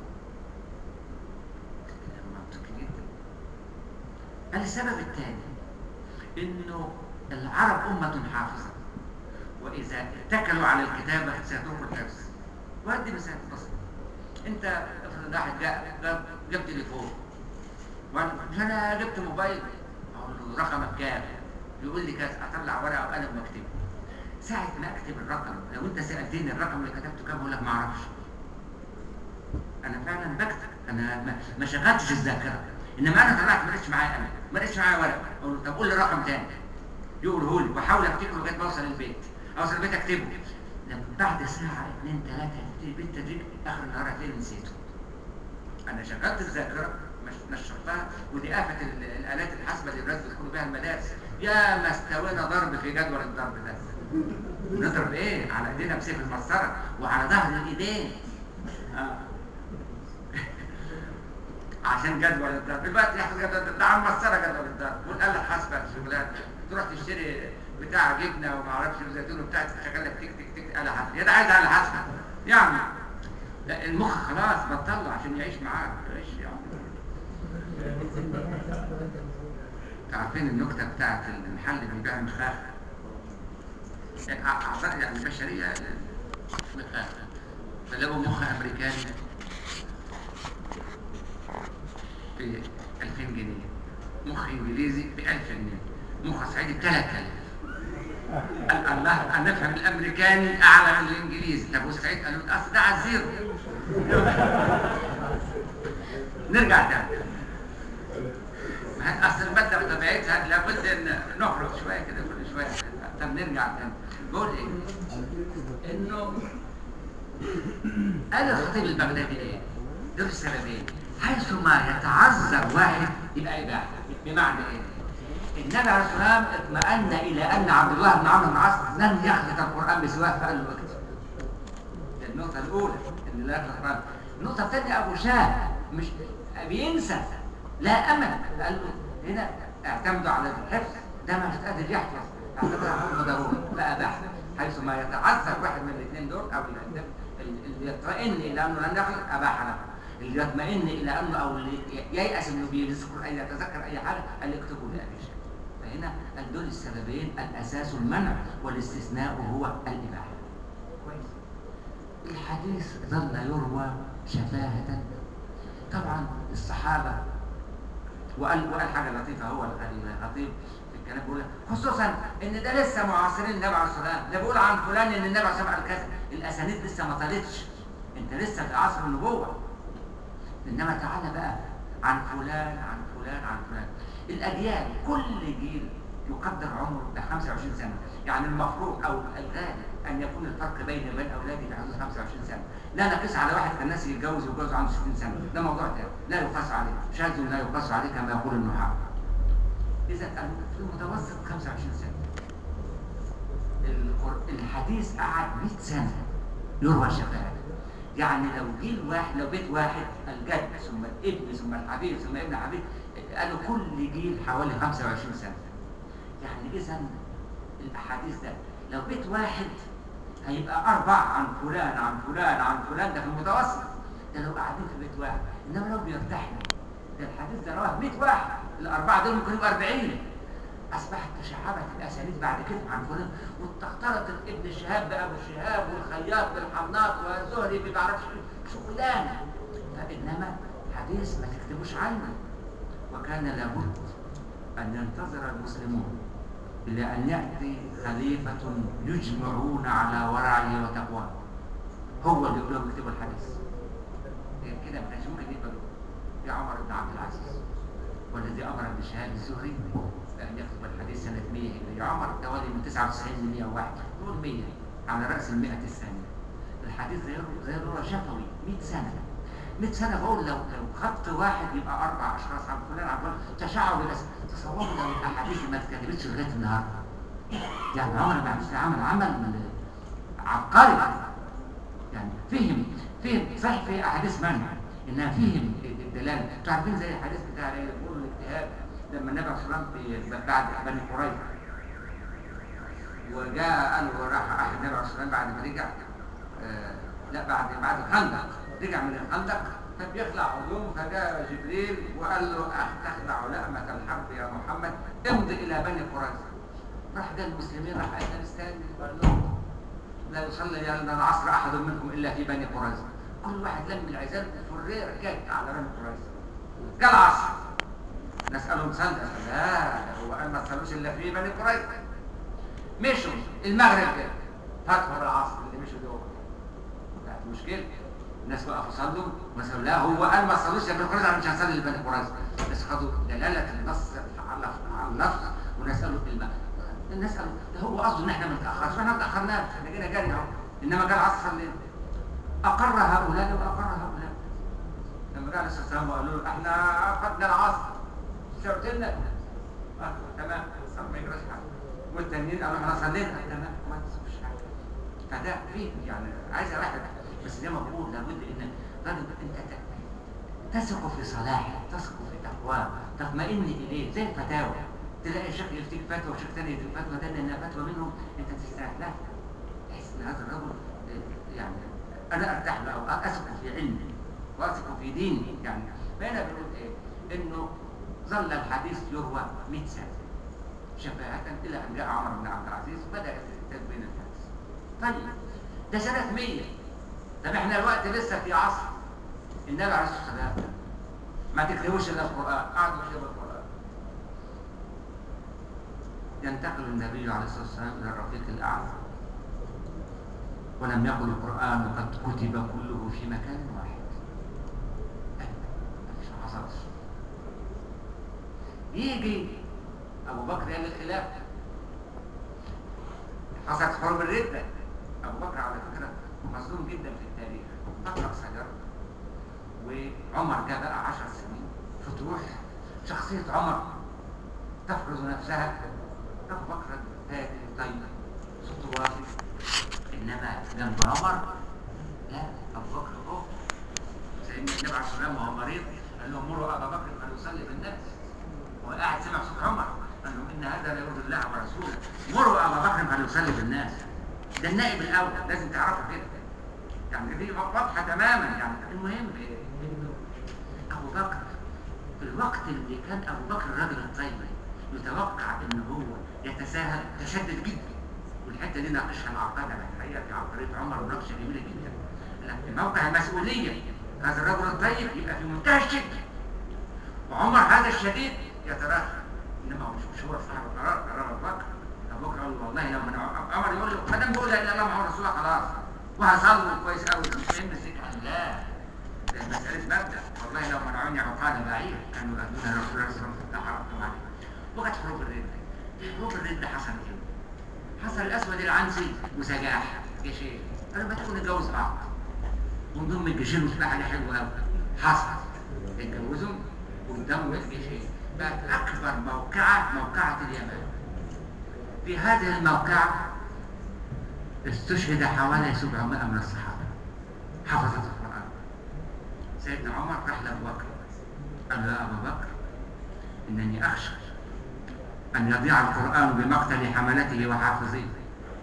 منطقي جدا السبب الثاني انه العرب أمة حافظة وإذا اتكلوا على الكتابة سيتركوا الحفظ وأدي مثال بسيط أنت افرض واحد جاء جاب جاب تليفون وأنا مش أنا جبت موبايل أقول له رقمك كام؟ يقول لي كذا أطلع ورقة وقلم واكتبه ساعة ما أكتب الرقم لو أنت سألتني الرقم اللي كتبته كام أقول لك ما أعرفش انا فعلا بكتب انا ما, ما شغلتش الذاكره انما انا طلعت ما لقيتش معايا انا ما لقيتش معايا ورقه اقول له طب قول لي رقم تاني يقوله لي واحاول افتكره لغايه ما اوصل البيت اوصل البيت اكتبه لما بعد ساعه اثنين ثلاثه تبتدي البيت تدريج اخر النهار هتلاقي نسيته انا شغلت الذاكره مش نشرتها ودي آفة ال- الآلات الحاسبة اللي الناس بيدخلوا بيها المدارس يا ما استوينا ضرب في جدول الضرب ده نضرب ايه على ايدينا بسيف المسطرة وعلى ظهر الايدين آه. عشان جدول الضرب دلوقتي يحفظ جدول الضرب ده عم مسطرة جدول الضرب والآلة الحاسبة الشغلات تروح تشتري بتاع جبنة وما اعرفش وزيتون وبتاع تشغل لك تك تك تك آلة حاسبة يا ده عايز آلة حاسبة يعني لا المخ خلاص بطله عشان يعيش معاك يعيش يعني عارفين النكتة بتاعت المحل اللي بيبيع مخاخ أعضاء يعني البشرية مخاخ فلقوا مخ أمريكاني ب 2000 جنيه مخ إنجليزي ب 1000 جنيه مخ صعيدي ب 3000 قال الله أنا أفهم الأمريكاني أعلى من الإنجليزي طب والسعيد قالوا الأصل ده على الزيرو نرجع تاني ما هي اصل الماده بطبيعتها لابد ان نخرج شويه كده كل شويه طب نرجع تاني بقول ايه؟ انه قال الخطيب البغدادي ايه؟ دول السببين حيث ما يتعذر واحد يبقى اباحه بمعنى ايه؟ النبي عليه الصلاه والسلام اطمأن الى ان عبد الله بن عمرو بن العاص لن يخلط القران بسواه فقال له اكتب ده النقطه الاولى ان لا يخلط القران النقطه الثانيه ابو شاه مش بينسى لا امل قال له هنا اعتمدوا على الحفظ ده مش قادر يحفظ اعتمد على حكم ضروري فاباح حيث ما يتعذر واحد من الاثنين دول او اللي اللي يطمئن الى انه لن يخلق اباح له اللي يطمئن الى انه او اللي ييأس انه بيذكر اي يتذكر اي حاجه قال اكتبوا لابي شيء فهنا قال دول السببين الاساس المنع والاستثناء هو الاباحه كويس الحديث ظل يروى شفاهه طبعا الصحابه وقال وقال حاجه لطيفه هو الخطيب في الكلام بيقول خصوصا ان ده لسه معاصرين النبي عليه الصلاه والسلام ده بيقول عن فلان ان النبي عليه الصلاه والسلام قال كذا الاسانيد لسه ما طالتش انت لسه في عصر النبوه انما تعالى بقى عن فلان عن فلان عن فلان الاجيال كل جيل يقدر عمره ب 25 سنه يعني المفروض او الغالب ان يكون الفرق بيني وبين اولادي في حدود 25 سنه لا نقيس على واحد كان الناس يتجوز ويتجوز عنده 60 سنه ده موضوع تاني لا يقاس عليه شاذ لا يقاس عليه كما يقول النحاة اذا في المتوسط 25 سنه القر- الحديث قعد 100 سنه يروى شفاعه يعني لو جيل واحد لو بيت واحد الجد ثم الابن ثم الحبيب ثم ابن الحبيب قالوا كل جيل حوالي 25 سنه يعني اذا الاحاديث ده لو بيت واحد هيبقى أربعة عن فلان عن فلان عن فلان ده في المتوسط ده لو قاعدين في بيت واحد إنما لو بيرتحلوا ده الحديث ده رواه 100 واحد الأربعة دول ممكن يبقوا 40 أصبحت تشعبت الأسانيد بعد كده عن فلان واختلطت ابن شهاب بأبو شهاب والخياط بالحناط والزهري بمعرفش إيه. شغلانة فإنما حديث ما تكتبوش عنه وكان لابد أن ينتظر المسلمون إلى أن يأتي خليفة يجمعون على ورعه وتقواه هو اللي يقول لهم اكتبوا الحديث غير كده ما كانش ممكن يقبلوا يا عمر بن عبد العزيز والذي أمر ابن شهاب الزهري بأن يكتب الحديث سنة 100 هجري عمر توالي من 99 ل 101 نقول 100 على رأس المئة الثانية الحديث زي زي الرؤى شفوي 100 سنة 100 سنة بقول لو لو خط واحد يبقى أربع أشخاص عن فلان عن فلان تشعب بس تصوروا لو الأحاديث ما اتكتبتش لغاية النهاردة يعني عمر بن عبد العزيز عمل عمل عبقري يعني فهم فهم صحيح في أحاديث منع إنها فهم الدلالة أنتوا عارفين زي الحديث بتاع اللي بيقولوا الاجتهاد لما النبي صلى الله عليه وسلم بعد بني قريظة وجاء قال له راح أحد النبي صلى الله عليه وسلم بعد ما رجع آه لا بعد بعد الخندق رجع من الخندق فبيخلع هدومه فجاء جبريل وقال له تخلع لأمة الحرب يا محمد امضي إلى بني قريظة راح ده المسلمين راح قال استنى قال لهم لا يصلي لنا العصر أحد منكم إلا في بني قريظة كل واحد لم العزال فرير جت على بني قريظة جاء العصر نسألهم صلى لا هو قال ما تصلوش إلا في بني قريظة مشوا المغرب كده فتحوا العصر اللي مشوا دول كانت مشكلة الناس وقفوا صلوا وسألوا لا هو قال ما تصلوش إلا في بني قريظة أنا مش هصلي لبني قريظة بس خدوا دلالة النص على على اللفظ ونسألوا في الماء الناس قالوا ده هو قصده ان احنا ما نتاخرش احنا ما تاخرناش احنا جينا جري اهو انما جه العصر صلينا اقر هؤلاء واقر هؤلاء لما جاء عليه الصلاه والسلام وقالوا له احنا عقدنا العصر شرط لنا آه تمام ما يجراش حاجه والتانيين قالوا احنا صلينا تمام ما تصفش حاجه فده فيه يعني عايز اريحك بس زي ما بقول لابد ان راجل انت تثق في صلاحه تثق في تقواه تطمئن اليه زي الفتاوى تلاقي شيخ يفتيك فتوى وشيخ ثاني يفتيك فتوى ده لانها فتوى منهم انت تستريح لها تحس ان هذا الرجل يعني انا ارتاح له او اثق في علمي واثق في ديني يعني فهنا بنقول ايه؟ انه ظل الحديث يروى 100 سنه شفاهة الى ان جاء عمر بن عبد العزيز وبدا الاستفتاء بين الحديث طيب ده سنه 100 طب احنا الوقت لسه في عصر النبي عليه الصلاه والسلام ما تكتبوش الا القران قعدوا يكتبوا القران ينتقل النبي عليه الصلاة والسلام إلى الرفيق الأعلى ولم يقل القرآن قد كتب كله في مكان واحد مفيش ما حصلش يجي أبو بكر قال الخلاف حصلت حروب الردة أبو بكر على فكرة مظلوم جدا في التاريخ أطلق سجر وعمر جاء بقى عشر سنين فتوح شخصية عمر تفرض نفسها أبو بكر هادي طيب صوته واطي إنما جنب عمر لا أبو بكر هو سيدنا النبي عليه الصلاة والسلام وهو مريض قال له مروا أبا بكر أن يصلي بالناس وقاعد سمع صوت عمر قال له إن هذا لا يرضي الله ورسوله مروا أبا بكر أن يصلي بالناس ده النائب الأول لازم تعرفوا كده يعني دي واضحة تماما يعني المهم إنه أبو بكر في الوقت اللي كان أبو بكر الراجل الطيب يتوقع ان هو يتساهل تشدد جدا والحته دي ناقشها العقاد الحقيقه في عقليه عمر مناقشه جميله جدا لكن موقع المسؤوليه هذا الرجل الطيب يبقى في منتهى الشده وعمر هذا الشديد يتراخى انما هو مش مش هو صاحب القرار قرار ابو بكر ابو بكر قال له والله لو من عمر يقول له ما دام بقول لا اله الا الله محمد رسول الله خلاص وهصلي كويس قوي مش فاهم السكه لا ده مساله مبدا والله لو منعوني عقال بعير كانوا يؤدون رسول الله صلى الله عليه وسلم حرمتم عليه وقت حروب الردة حروب الردة حصل ايه؟ حصل الأسود العنسي وسجاح جيشين قالوا ما تكون نتجوز بعض ونضم الجيشين وتبقى حاجة حلوة قوي حصل اتجوزوا وانضموا الجيشين بقت أكبر موقعة موقعة اليمن في هذه الموقعة استشهد حوالي 700 من الصحابة حفظت القرآن سيدنا عمر راح لأبو بكر قال له يا أبا بكر إنني أخشى أن يضيع القرآن بمقتل حملته وحافظيه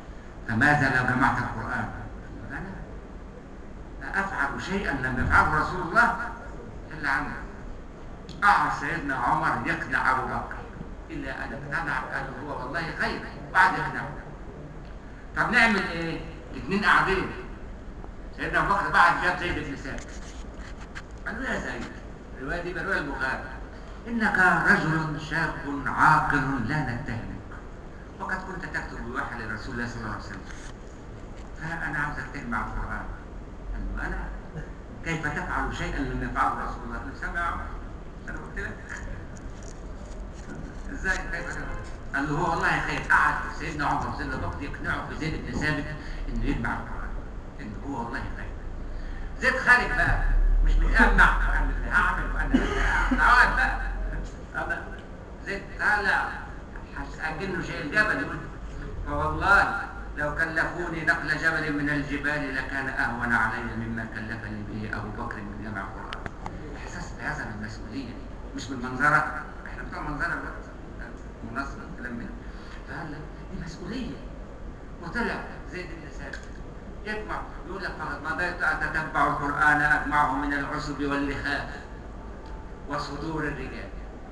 فماذا لو جمعت القرآن أنا لا أفعل شيئا لم يفعله رسول الله إلا عنه قعد سيدنا عمر يقنع أبو بكر إلا أن اقتنع قال هو والله خير وقعد يقنعه طب نعمل إيه؟ الاثنين قاعدين سيدنا أبو بكر بعد جاب زيد بن ثابت قال له يا زيد الرواية دي برواية البخاري إنك رجل شاب عاقل لا نتهمك وقد كنت تكتب بوحي لرسول الله صلى الله عليه وسلم فأنا عاوزك تجمع القرآن قال له أنا كيف تفعل شيئا لم يفعله رسول الله؟ قال له سمع يا عمر أنا قلت لك ازاي كيف تفعل؟ قال له هو والله خير قعد سيدنا عمر سيدنا بكر يقنعه في زيد بن ثابت انه يجمع القرآن انه هو والله خير زيد خارج بقى مش بيجمع انا اللي هعمل وانا اللي هعمل اقعد بقى أنا زيد طالع هأجل له شيء الجبل يقول فوالله لو كلفوني نقل جبل من الجبال لكان أهون علي مما كلفني به أبو بكر من جمع القرآن إحساس بهذا المسؤولية مش بالمنظرة إحنا بتوع منظرة دلوقتي منظرة الكلام منه فقال لك دي مسؤولية وطلع زيد بن ثابت يجمع يقول لك فقد مضيت أتتبع القرآن أجمعه من العصب واللخاف وصدور الرجال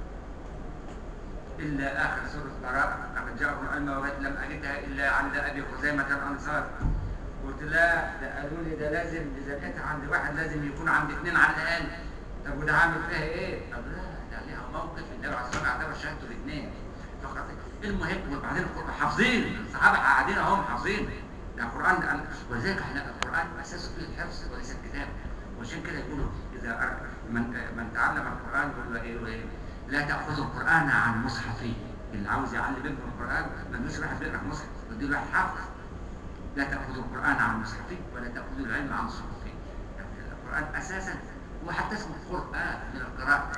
إلا آخر سورة براءة لقد جاءكم علما وغيث لم أجدها إلا عند أبي خزيمة الأنصار قلت لا ده قالوا لي ده لازم إذا كانت عند واحد لازم يكون عند اثنين على الأقل طب وده عامل فيها إيه؟ طب لا ده ليها موقف النبي عليه الصلاة والسلام اعتبر شهادته الاثنين فقط المهم وبعدين حافظين الصحابة قاعدين أهم حافظين ده القرآن ولذلك احنا القرآن أساسه فيه الحفظ وليس الكتاب وعشان كده يقولوا إذا أر- من من تعلم القرآن يقول له إيه يقول إيه؟ لا تأخذوا القرآن عن مصحفه اللي عاوز يعلم ابنه القرآن ما يجوش واحد بيقرأ مصحف ودي واحد حافظ لا تأخذوا القرآن عن مصحفه ولا تأخذوا العلم عن صحفه يعني القرآن أساسا هو حتى اسمه قرآن من القراءة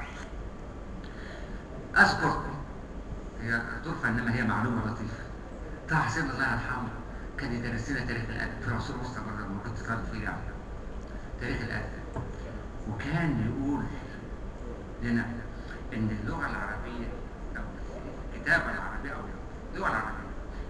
أذكر هي طرفة إنما هي معلومة لطيفة طه حسين الله يرحمه كان يدرس لنا تاريخ الأدب في العصور الوسطى مرة لما كنت طالب فيه يعني تاريخ الأدب وكان يقول لنا إن اللغة العربية أو الكتابة العربية أو اللغة العربية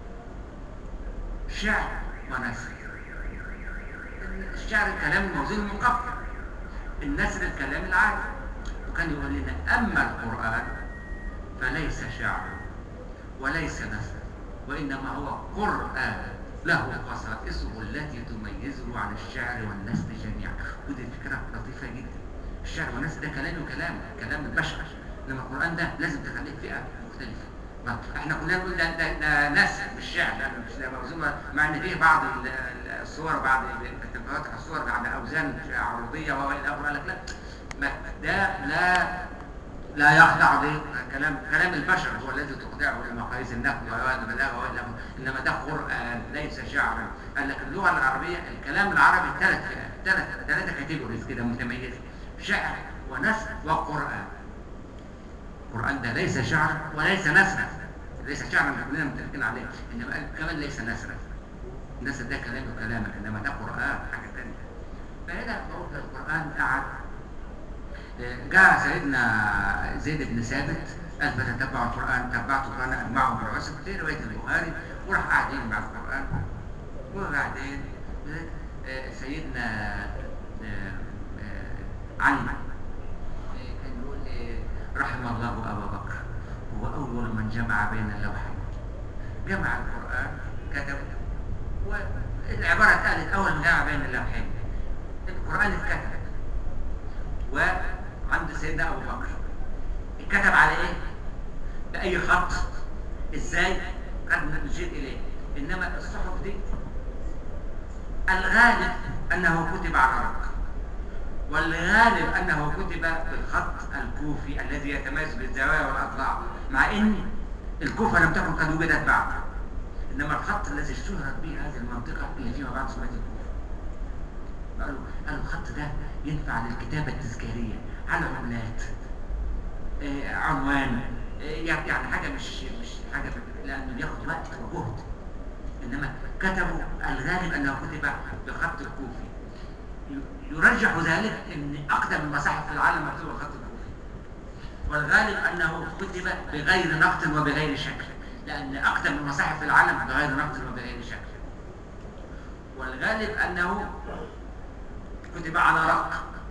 شعر ونثر الشعر الكلام الموزون المقفل النثر الكلام العادي وكان يقول لنا أما القرآن فليس شعرا وليس نثرا وإنما هو قرآن له خصائصه التي تميزه عن الشعر والنثر جميعا ودي فكرة لطيفة جدا الشعر والنثر ده كلام وكلام كلام البشر انما القرآن ده لازم تخليه فئة مختلفة ما احنا كلنا نقول ده ده, ده نثر مش شعر ده مش ده موزون مع ان فيه بعض ال- ال- الصور بعض التنبيهات على الصور بعد اوزان عروضية والى اخره قال لك لا ما ده لا لا يخضع به كلام كلام البشر هو الذي تخضعه لمقاييس النحو والبلاغه والى اخره انما ده قران ليس شعرا قال لك اللغه العربيه الكلام العربي ثلاث فئات ثلاث ثلاثه كاتيجوريز كده متميزه شعر ونثر وقران القران ده ليس شعرا وليس نثرا ليس شعرا احنا كلنا متفقين عليه انما قال كمان ليس نثرا النثر ده كلام وكلامك انما ده قران حاجه ثانيه فهنا بقول القران قعد جاء سيدنا زيد بن ثابت قال فتتبع القرآن تبعت القرآن أجمعه بالعسر في رواية البخاري وراح قاعدين مع القرآن وبعدين آه، سيدنا آه، آه، علي آه، كان يقول آه، رحم الله أبا بكر هو أول من جمع بين اللوحين جمع القرآن كتب والعبارة اتقالت أول من جمع بين اللوحين القرآن اتكتب وعند سيدنا ابو بكر اتكتب على ايه باي خط ازاي قد نجيب اليه انما الصحف دي الغالب انه كتب على ورق والغالب انه كتب بالخط الكوفي الذي يتميز بالزوايا والاضلاع مع ان الكوفه لم تكن قد وجدت بعد انما الخط الذي اشتهرت به هذه المنطقه اللي فيما بعد سميت الكوفه قالوا قالوا الخط ده ينفع للكتابة التذكارية على عملات آه عنوان آه يعني يعني حاجة مش مش حاجة لأنه بياخد وقت وجهد إنما كتبوا الغالب أنه كتب بخط الكوفي ي- يرجح ذلك أن أقدم المصاحف في العالم مكتوبة بالخط الكوفي والغالب أنه كتب بغير نقط وبغير شكل لأن أقدم المصاحف في العالم بغير نقط وبغير شكل والغالب أنه كتب على رق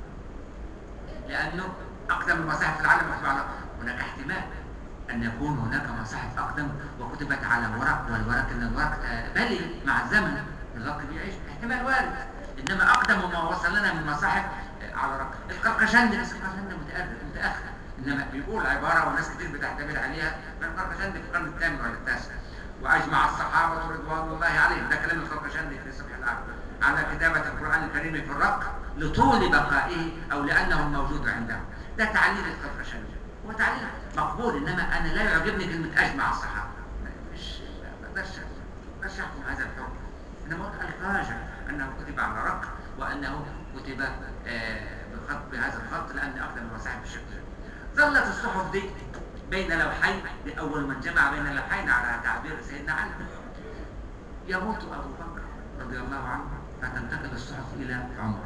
لأنه أقدم المصاحف في العالم مكتوب على رق هناك احتمال أن يكون هناك مصاحف أقدم وكتبت على ورق والورق إن الورق آه، بلي مع الزمن الورق بيعيش احتمال وارد إنما أقدم ما وصل لنا من مصاحف آه، على ورق القرقشندي بس القرقشندي متأخر متأخر إنما بيقول عبارة وناس كتير بتعتمد عليها من القرقشندي في القرن الثامن ولا التاسع وأجمع الصحابة رضوان الله عليهم ده كلام القرقشندي في صفح الأرض على كتابة القرآن الكريم في الرق لطول بقائه أو لأنه موجود عندهم ده تعليل القرقشندي هو تعليل مقبول إنما أنا لا يعجبني كلمة أجمع الصحابة مش ما اقدرش ما اقدرش احكم هذا الحكم انما الراجع انه كتب على رق وانه كتب آه، بالخط بهذا الخط لان اقدم المصاحف بالشكل ده. ظلت الصحف دي بين لوحين لاول من جمع بين اللوحين على تعبير سيدنا علي يموت ابو بكر رضي الله عنه فتنتقل الصحف الى عمر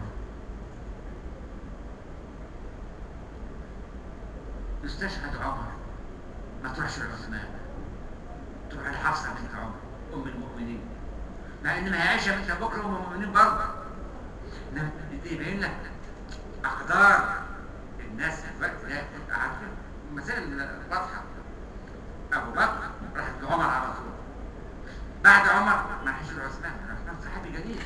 يستشهد عمر ما تروحش لعثمان تروح لحفصه بنت عمر ام المؤمنين مع انما هي عائشه بنت ابو بكر ام المؤمنين برضه انما دي يبين لك اقدار الناس في الوقت ده تبقى عارفين المسائل واضحه ابو بكر راحت لعمر على طول بعد عمر ما راحش لعثمان عثمان صحابي جليل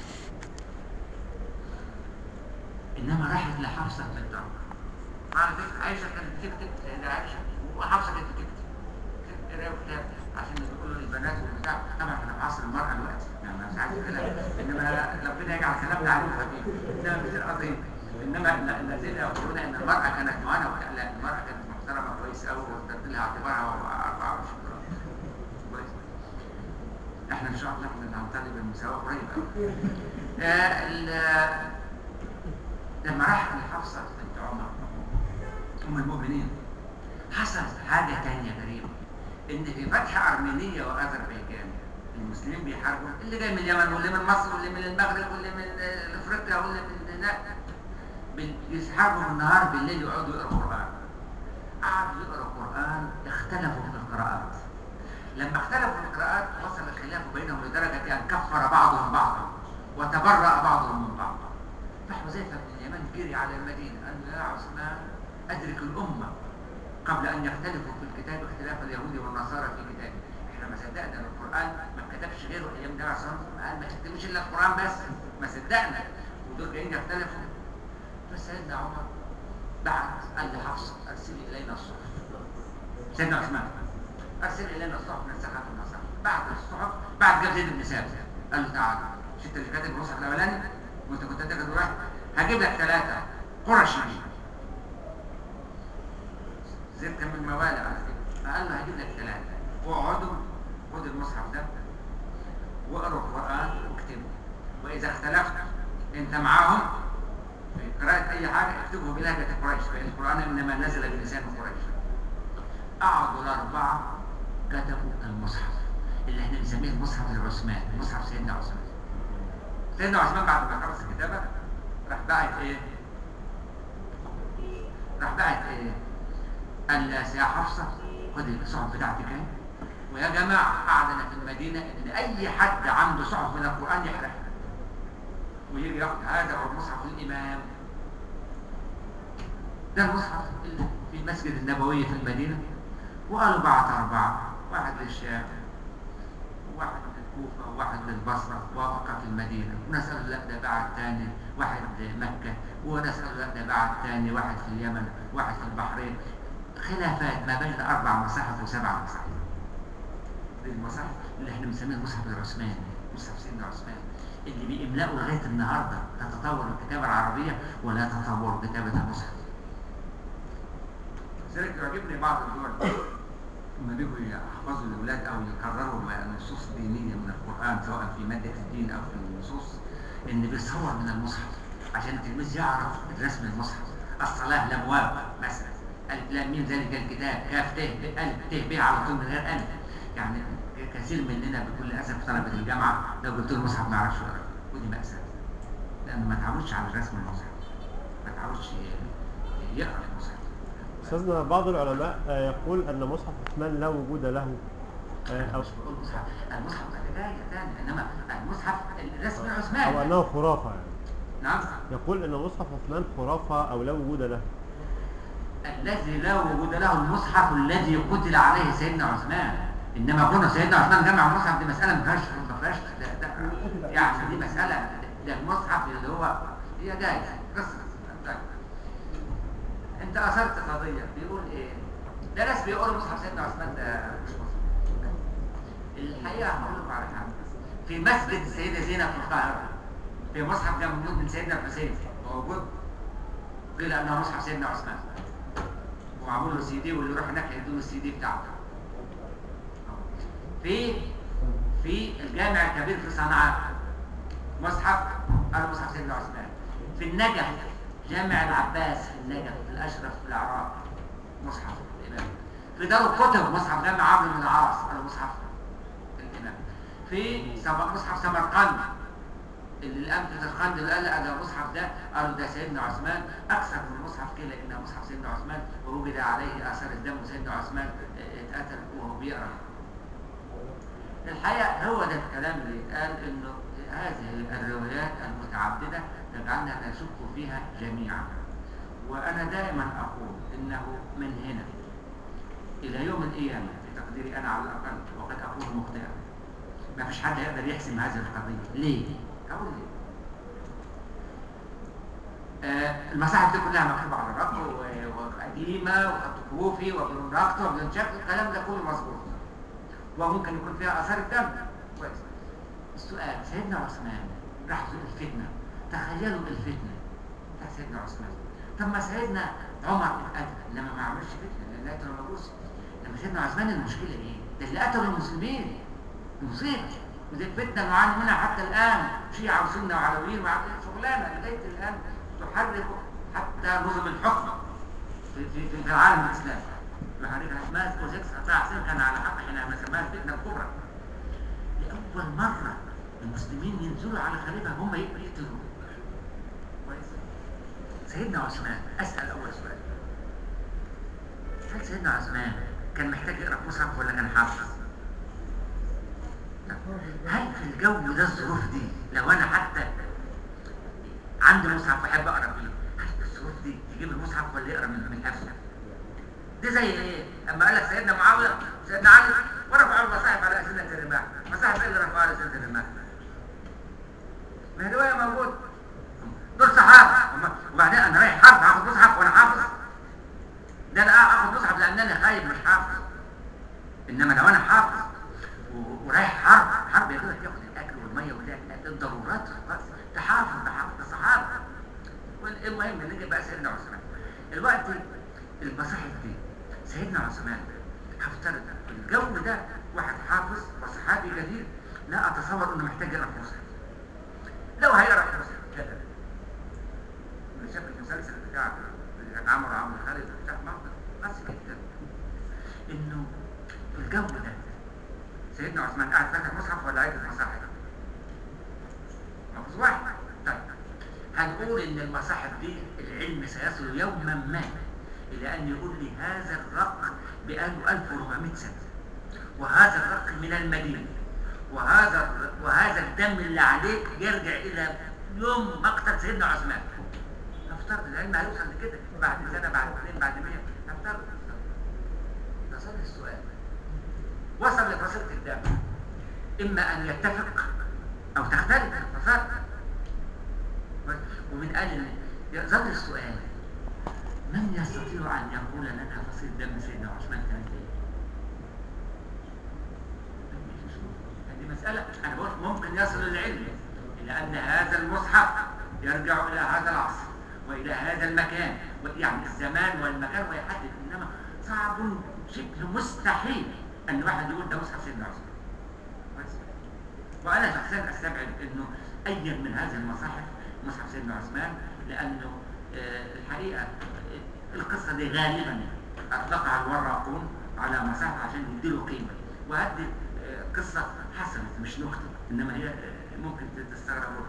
انما راحت لحفصه بنت عمر على فكره عائشه كانت بتكتب لان عائشه وحفصه كانت بتكتب تقرا كتاب عشان بيقولوا للبنات والبتاع طبعا احنا في عصر المراه دلوقتي يعني انا مش عايز كلام انما ربنا يجعل كلامنا عليه خفيف انما مش القضيه انما الذين يقولون ان المراه كانت معانا وكان- لا المراه كانت محترمه كويس قوي وادت لها اعتبارها 24 كويس احنا ان شاء الله احنا هنطالب بالمساواه قريب قوي آه، ال- لما راح لحفصه بنت عمر ام المؤمنين حصل حاجه تانية غريبه ان في فتح ارمينيا واذربيجان المسلمين بيحاربوا اللي جاي من اليمن واللي من مصر واللي من المغرب واللي من آه، افريقيا واللي من هناك بال- يسحبوا بالنهار بالليل يقعدوا يقروا قران قعدوا يقروا قران اختلفوا في القراءات لما اختلفوا في القراءات وصل الخلاف بينهم لدرجه ان كفر بعضهم بعضا وتبرأ بعضهم من بعض فحذيفه بن اليمن جري على المدينه قال له يا عثمان ادرك الامه قبل ان يختلفوا في الكتاب اختلاف اليهود والنصارى في كتابه احنا ما صدقنا ان القران ما اتكتبش غيره ايام النبي عليه الصلاه والسلام قال ما تكتبوش الا القران بس ما صدقنا ودول جايين يختلفوا فسيدنا عمر بعت قال لحفصه ارسلي الينا الصحف سيدنا عثمان ارسل الينا الصحف من ساحه النصارى بعت الصحف بعد جاب زيد بن ثابت قال له تعالى مش انت اللي كاتب المصحف الاولاني وانت كنت هتاخد واحد هجيب لك ثلاثه قرشيين زيد كان من الموالى على فكره فقال له هجيب لك ثلاثه واقعدوا خد المصحف ده واقروا القران واكتبوا واذا اختلفت انت معاهم في قراءه اي حاجه اكتبه بلهجه قريش فان القران انما نزل بلسان قريش قعدوا الاربعه كتبوا المصحف اللي احنا بنسميه المصحف العثماني مصحف سيدنا عثمان سيدنا عثمان بعد ما خلص الكتابه راح باعت ايه؟ راح باعت ايه؟ قال يا سيا حفصه خد الصحف بتاعتك اهي ويا جماعه اعلن في المدينه ان اي حد عنده صحف من القران يحرقها ويجي ياخد هذا هو مصحف الامام ده المصحف اللي في المسجد النبوي في المدينه وقالوا بعت اربعه واحد للشام وواحد للكوفه وواحد للبصره وافق في المدينه وناس قالوا لا ده بعت تاني واحد مكه وناس قالوا لا ده بعت تاني واحد في اليمن واحد في البحرين خلافات ما بين اربع مصاحف وسبع مصاحف دي المصاحف اللي احنا بنسميها المصحف العثماني مصحف سيدنا عثمان اللي بيملأوا لغايه النهارده تتطور الكتابه العربيه ولا تتطور كتابه المصحف لذلك يعجبني بعض الدول لما بيجوا يحفظوا الاولاد او يكرروا نصوص دينيه من القران سواء في ماده الدين او في النصوص ان بيصور من المصحف عشان التلميذ يعرف رسم المصحف الصلاه لابواب مثلا الف لام ميم ذلك الكتاب كاف ت ب الف ت ب على طول من غير الف يعني كثير مننا بكل اسف طلبه الجامعه لو قلت له المصحف ما يعرفش يقرا ودي ماساه لانه ما تعودش على رسم المصحف ما تعودش يقرا المصحف أستاذنا بعض العلماء آه، يقول أن مصحف عثمان لا وجود له إيه، مش بقول مصحف المصحف ده جاي تاني انما المصحف الرسم أو عثمان أنه خرافة يعني نعم يقول أن مصحف عثمان خرافة أو لا وجود له الذي لا وجود له المصحف الذي قتل عليه سيدنا عثمان انما كون سيدنا عثمان جمع المصحف دي مساله ما فيهاش ما فيهاش ده- ده- يعني دي مساله ده المصحف اللي هو هي جايز قصه طيب. انت اثرت قضيه بيقول ايه ده ناس بيقولوا مصحف سيدنا عثمان ده مش مصحف الحقيقه هقول لكم على حاجه في مسجد السيده زينب في القاهره في مصحف كان موجود من سيدنا الحسين موجود قيل انه مصحف سيدنا عثمان ومعمول له سي دي واللي يروح هناك هيدوا له السي دي بتاعته في في الجامع الكبير في صنعاء مصحف قالوا مصحف سيدنا عثمان في النجف جامع العباس في النجف في الاشرف في العراق مصحف الامام في دار الكتب مصحف جامع عمرو بن العاص قالوا مصحف الامام في سم- مصحف سمرقند اللي الان في سمرقند اللي قال ده المصحف ده قالوا ده سيدنا عثمان اكثر من مصحف كده انه مصحف سيدنا عثمان ووجد عليه اثار الدم وسيدنا عثمان اه، اتقتل وهو بيقرا الحقيقه هو ده الكلام اللي يتقال انه هذه الروايات المتعدده تجعلنا نشك فيها جميعا وانا دائما اقول انه من هنا الى يوم القيامه في تقديري انا على الاقل وقد اكون مخطئا ما فيش حد يقدر يحسم هذه القضيه ليه؟ اقول ليه؟ آه، المصاحف دي كلها مكتوبه على الرق و- وقديمه وخط كروفي وبلون راكتور وبلون شكل الكلام ده كله مظبوط وممكن يكون فيها اثار الدم كويس السؤال سيدنا عثمان راح في الفتنه تخيلوا الفتنه بتاع سيدنا عثمان طب ما سيدنا عمر اتقتل انما ما عملش فتنه لان قتل المجوس لما سيدنا عثمان المشكله ايه؟ ده اللي قتلوا المسلمين مصيبه ودي الفتنه نعاني منها حتى الان شيعه وسنه وعلويين وعلى شغلانه لغايه الان تحرك حتى نظم الحكم في, في, في, في العالم الاسلامي محرك اسمها كوزيكس قطاع حسين كان على حق حينما سماها الفتنه الكبرى لاول مره المسلمين ينزلوا على خليفه هم يقتلوا كويس سيدنا عثمان اسال اول سؤال هل سيدنا عثمان كان محتاج يقرا مصحف ولا كان حافظ؟ لا. هل في الجو ده الظروف دي لو انا حتى عندي مصحف بحب اقرا فيه هل في الظروف دي يجيب المصحف ولا يقرا من من نفسه؟ دي زي ايه؟ اما قال لك سيدنا معاويه سيدنا علي ورفعوا المصاحف على اسنه الرماح، مصاحف ايه اللي رفعوها على اسنه الرماح؟ ما هي روايه موجوده دول صحابه هم- وبعدين انا رايح حرب هاخد مصحف وانا حافظ ده انا اخد مصحف لانني خايب مش حافظ انما لو انا حافظ و- ورايح حرب حرب يقدر ياخد الاكل والميه وده الضرورات خلاص تحافظ تحافظ ده صحابه والمهم نيجي بقى سيدنا عثمان الوقت المصاحف دي سيدنا عثمان هفترض في الجو ده واحد حافظ وصحابي جديد لا اتصور انه محتاج يقرا مصحف لو هيقرا مصحف كده اللي شاف المسلسل بتاع اللي كان عمرو عمرو خالد بتاع مصر بس كده انه في الجو ده سيدنا عثمان قاعد فاتح مصحف ولا عايز المصاحف؟ مفروض واحد طيب هنقول ان المصاحف دي العلم سيصل يوما ما الى ان يقول لي هذا الرق بقاله 1400 سنه وهذا الرق من المدينه وهذا وهذا الدم اللي عليك يرجع الى يوم مقتل سيدنا عثمان نفترض العلم هيوصل لكده بعد سنه بعد اثنين بعد 100 نفترض نصل السؤال وصل لفصيلة الدم إما أن يتفق أو تختلف الفصائل ومن قال إن يظل السؤال من يستطيع أن يقول لنا فصيلة دم سيدنا عثمان كانت إيه؟ هذه مسألة أنا بقول ممكن يصل العلم إلى أن هذا المصحف يرجع إلى هذا العصر وإلى هذا المكان يعني الزمان والمكان ويحدد إنما صعب شبه مستحيل أن واحد يقول ده مصحف سيدنا عثمان بس. وأنا شخصيا أستبعد إنه أي من هذه المصاحف مصحف سيدنا عثمان لأنه آه، الحقيقة آه، القصة دي غالبا أطلقها الوراقون على مصاحف عشان يديله قيمة وهذه آه، قصة حصلت مش نكتة إنما هي آه، ممكن تستغربوها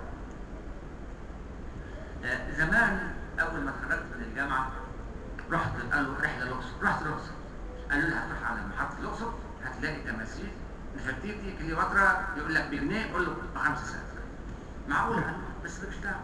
آه، زمان أول ما اتخرجت من الجامعة رحت قالوا رحلة الأقصر رحت الأقصر قالوا لي هتروح على محطة الأقصر هتلاقي تماثيل نفرتيتي كليوباترا يقول لك بجنيه قول له بخمسة سنت معقول قال له، بس مش دعوه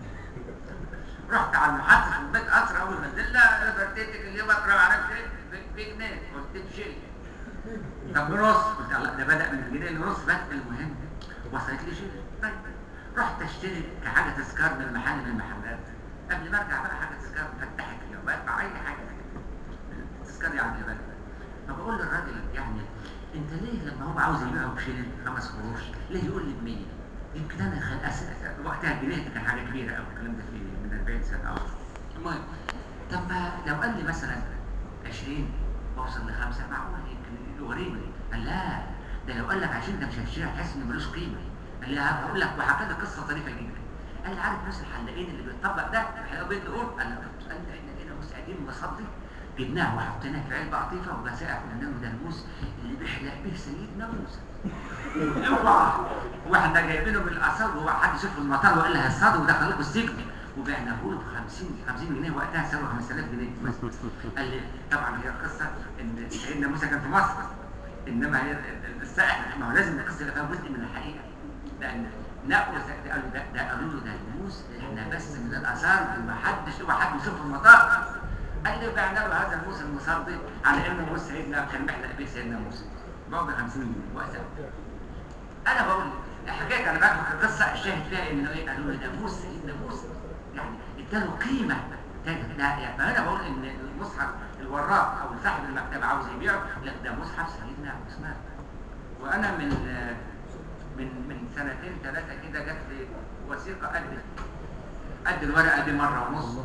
رحت على المحطة في البيت قصر أول ما نزلنا نفرتيتي كليوباترا معرفش إيه ب- بجنيه قلت له شيل طب بنص قلت له لا ده بدأ من الجنيه لنص بس المهم وصلت لي شيل طيب رحت اشتري كحاجة تذكار من محل من المحلات قبل ما ارجع بقى حاجة تذكار فتحت اليومات مع أي حاجة تذكار يعني يا بلد فبقول للراجل يعني انت ليه لما هو عاوز يبيعه بشيلين خمس قروش ليه يقول لي ب 100 يمكن انا خل أسأل وقتها الجنيه دي كان حاجه كبيره قوي الكلام ده في من 40 سنه اه المهم طب ما لو قال لي مثلا 20 واوصل لخمسه معقول يمكن يوريني قال لا ده لو قال لك 20 ده مش هتشتريها تحس انه ملوش قيمه قال لي هقول لك وحكى لي قصه طريفه جدا قال لي عارف ناس الحلاقين اللي بيطبق ده الحلاق بيت دقون قال لي قال لي احنا هنا مستعدين مصدي جبناه وحطيناه في علبه قطيفه وجزاء كنا ده الموس اللي بيحلق به سيدنا موسى اوعى واحنا جايبينه من الاثار وهو حد يشوف المطار وقال له هيصطادوا ودخلوه السجن وبعناه له ب 50 50 جنيه وقتها ساوى 5000 جنيه بس قال لي طبعا هي القصه ان سيدنا موسى كان في مصر انما هي السائح ما هو لازم القصه يبقى فيها جزء من الحقيقه لان نقوا ده قالوا ده ده قالوا له ده الموس احنا بس من الاثار ومحدش اوعى حد يشوف المطار قال لي بعنا له هذا الموس المصدي على انه موس سيدنا كان محلق به سيدنا موسى بعد 50 جنيه وقتها انا بقول حكايه انا بحكي القصه الشاهد فيها ان ايه قالوا لي ده موسى سيدنا موسى يعني اداله قيمه تاني لا يعني فانا بقول ان المصحف الوراق او صاحب المكتبه عاوز يبيعه لا ده مصحف سيدنا عثمان وانا من من من سنتين ثلاثه كده جت لي وثيقه قد قد الورقه دي مره ونص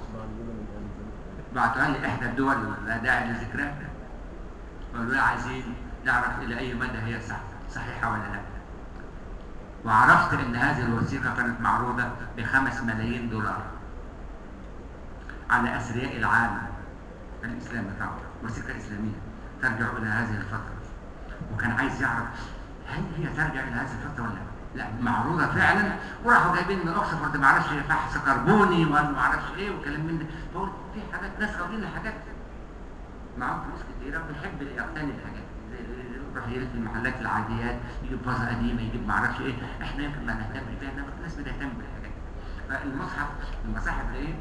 بعتوها لي احدى الدول لا داعي لذكرها قالوا لي عايزين نعرف الى اي مدى هي صح صحيحه ولا لا وعرفت ان هذه الوثيقه كانت معروضه بخمس ملايين دولار على اثرياء العالم الاسلامي طبعا وثيقه اسلاميه ترجع الى هذه الفتره وكان عايز يعرف هل هي ترجع الى هذه الفتره ولا لا لا معروضه فعلا وراحوا جايبين من اوكسفورد ما اعرفش فحص كربوني ولا ما اعرفش ايه وكلام من ده بقول في حاجات ناس واخدين حاجات معاهم فلوس كتيره وبيحب يقتني الحاجات يروح يلف المحلات العاديات يجيب فازه قديمه يجيب ما اعرفش ايه احنا يمكن ما نهتمش بيها انما الناس بتهتم بالحاجات فالمصحف المصاحف ايه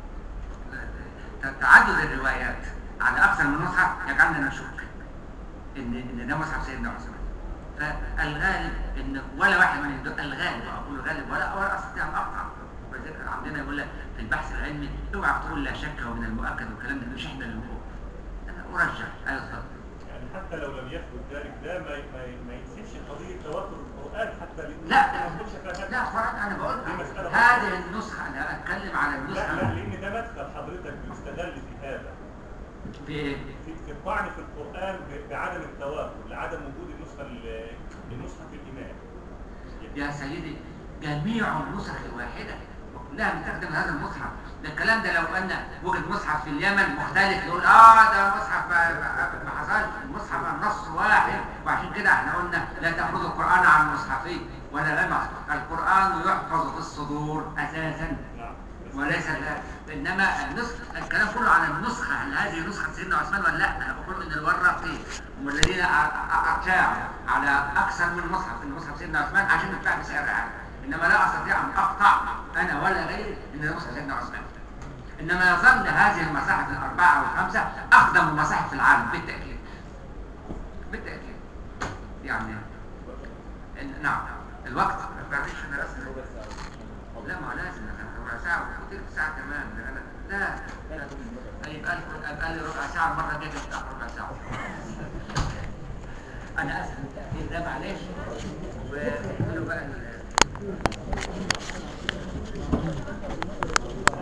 تعدد الروايات على اكثر من مصحف يجعلنا نشك ان ان ده مصحف سيدنا عثمان فالغالب ان ولا واحد من دول الغالب اقول الغالب ولا ولا استطيع ان اقطع ولذلك عندنا يقول لك في البحث العلمي اوعى تقول لا شك ومن المؤكد والكلام ده مش احنا اللي بنقول انا ارجح ايوه اتفضل يعني حتى لو لم يثبت ذلك ده ما ما ما ينسبش قضيه تواتر القران حتى لأن لا ما يدخلش في هذا. لا فرق انا بقول دي مسألة هذه النسخه انا اتكلم على لا لا النسخه لان ده مدخل حضرتك بيستغل في هذا في ايه؟ في في الطعن في القران ب- بعدم التواتر لعدم وجود النسخه ال- النسخه في الامام يا سيدي جميع النسخ الواحدة وكلها بتخدم هذا المصحف ده الكلام ده لو قلنا وجد مصحف في اليمن مختلف يقول اه ده مصحف ما, ما ما حصلش المصحف النص واحد وعشان كده احنا قلنا لا تأخذوا القرآن عن مصحفين ولا لمس القرآن يحفظ في الصدور أساسا نعم بس وليس لا انما النسخ الكلام كله عن النسخه هل هذه نسخه سيدنا عثمان ولا لا انا بقول ان الورقين هم الذين ارجعوا على اكثر من مصحف ان مصحف سيدنا عثمان عشان يتباع بسعر عالي انما لا استطيع ان اقطع انا ولا غيري ان ده مصحف سيدنا عثمان انما يظل هذه المصاحف الاربعه او الخمسه اقدم المصاحف في العالم بالتاكيد بالتاكيد يعني إن- نعم الوقت ما تعرفش انا رسم لا ما هو لازم أنا ربع ساعة وكتير ساعة كمان أنا لا لا يبقى لي يبقى لي ربع ساعة المرة الجاية تتأخر ربع ساعة أنا آسف التأخير ده معلش وقولوا بقى ال-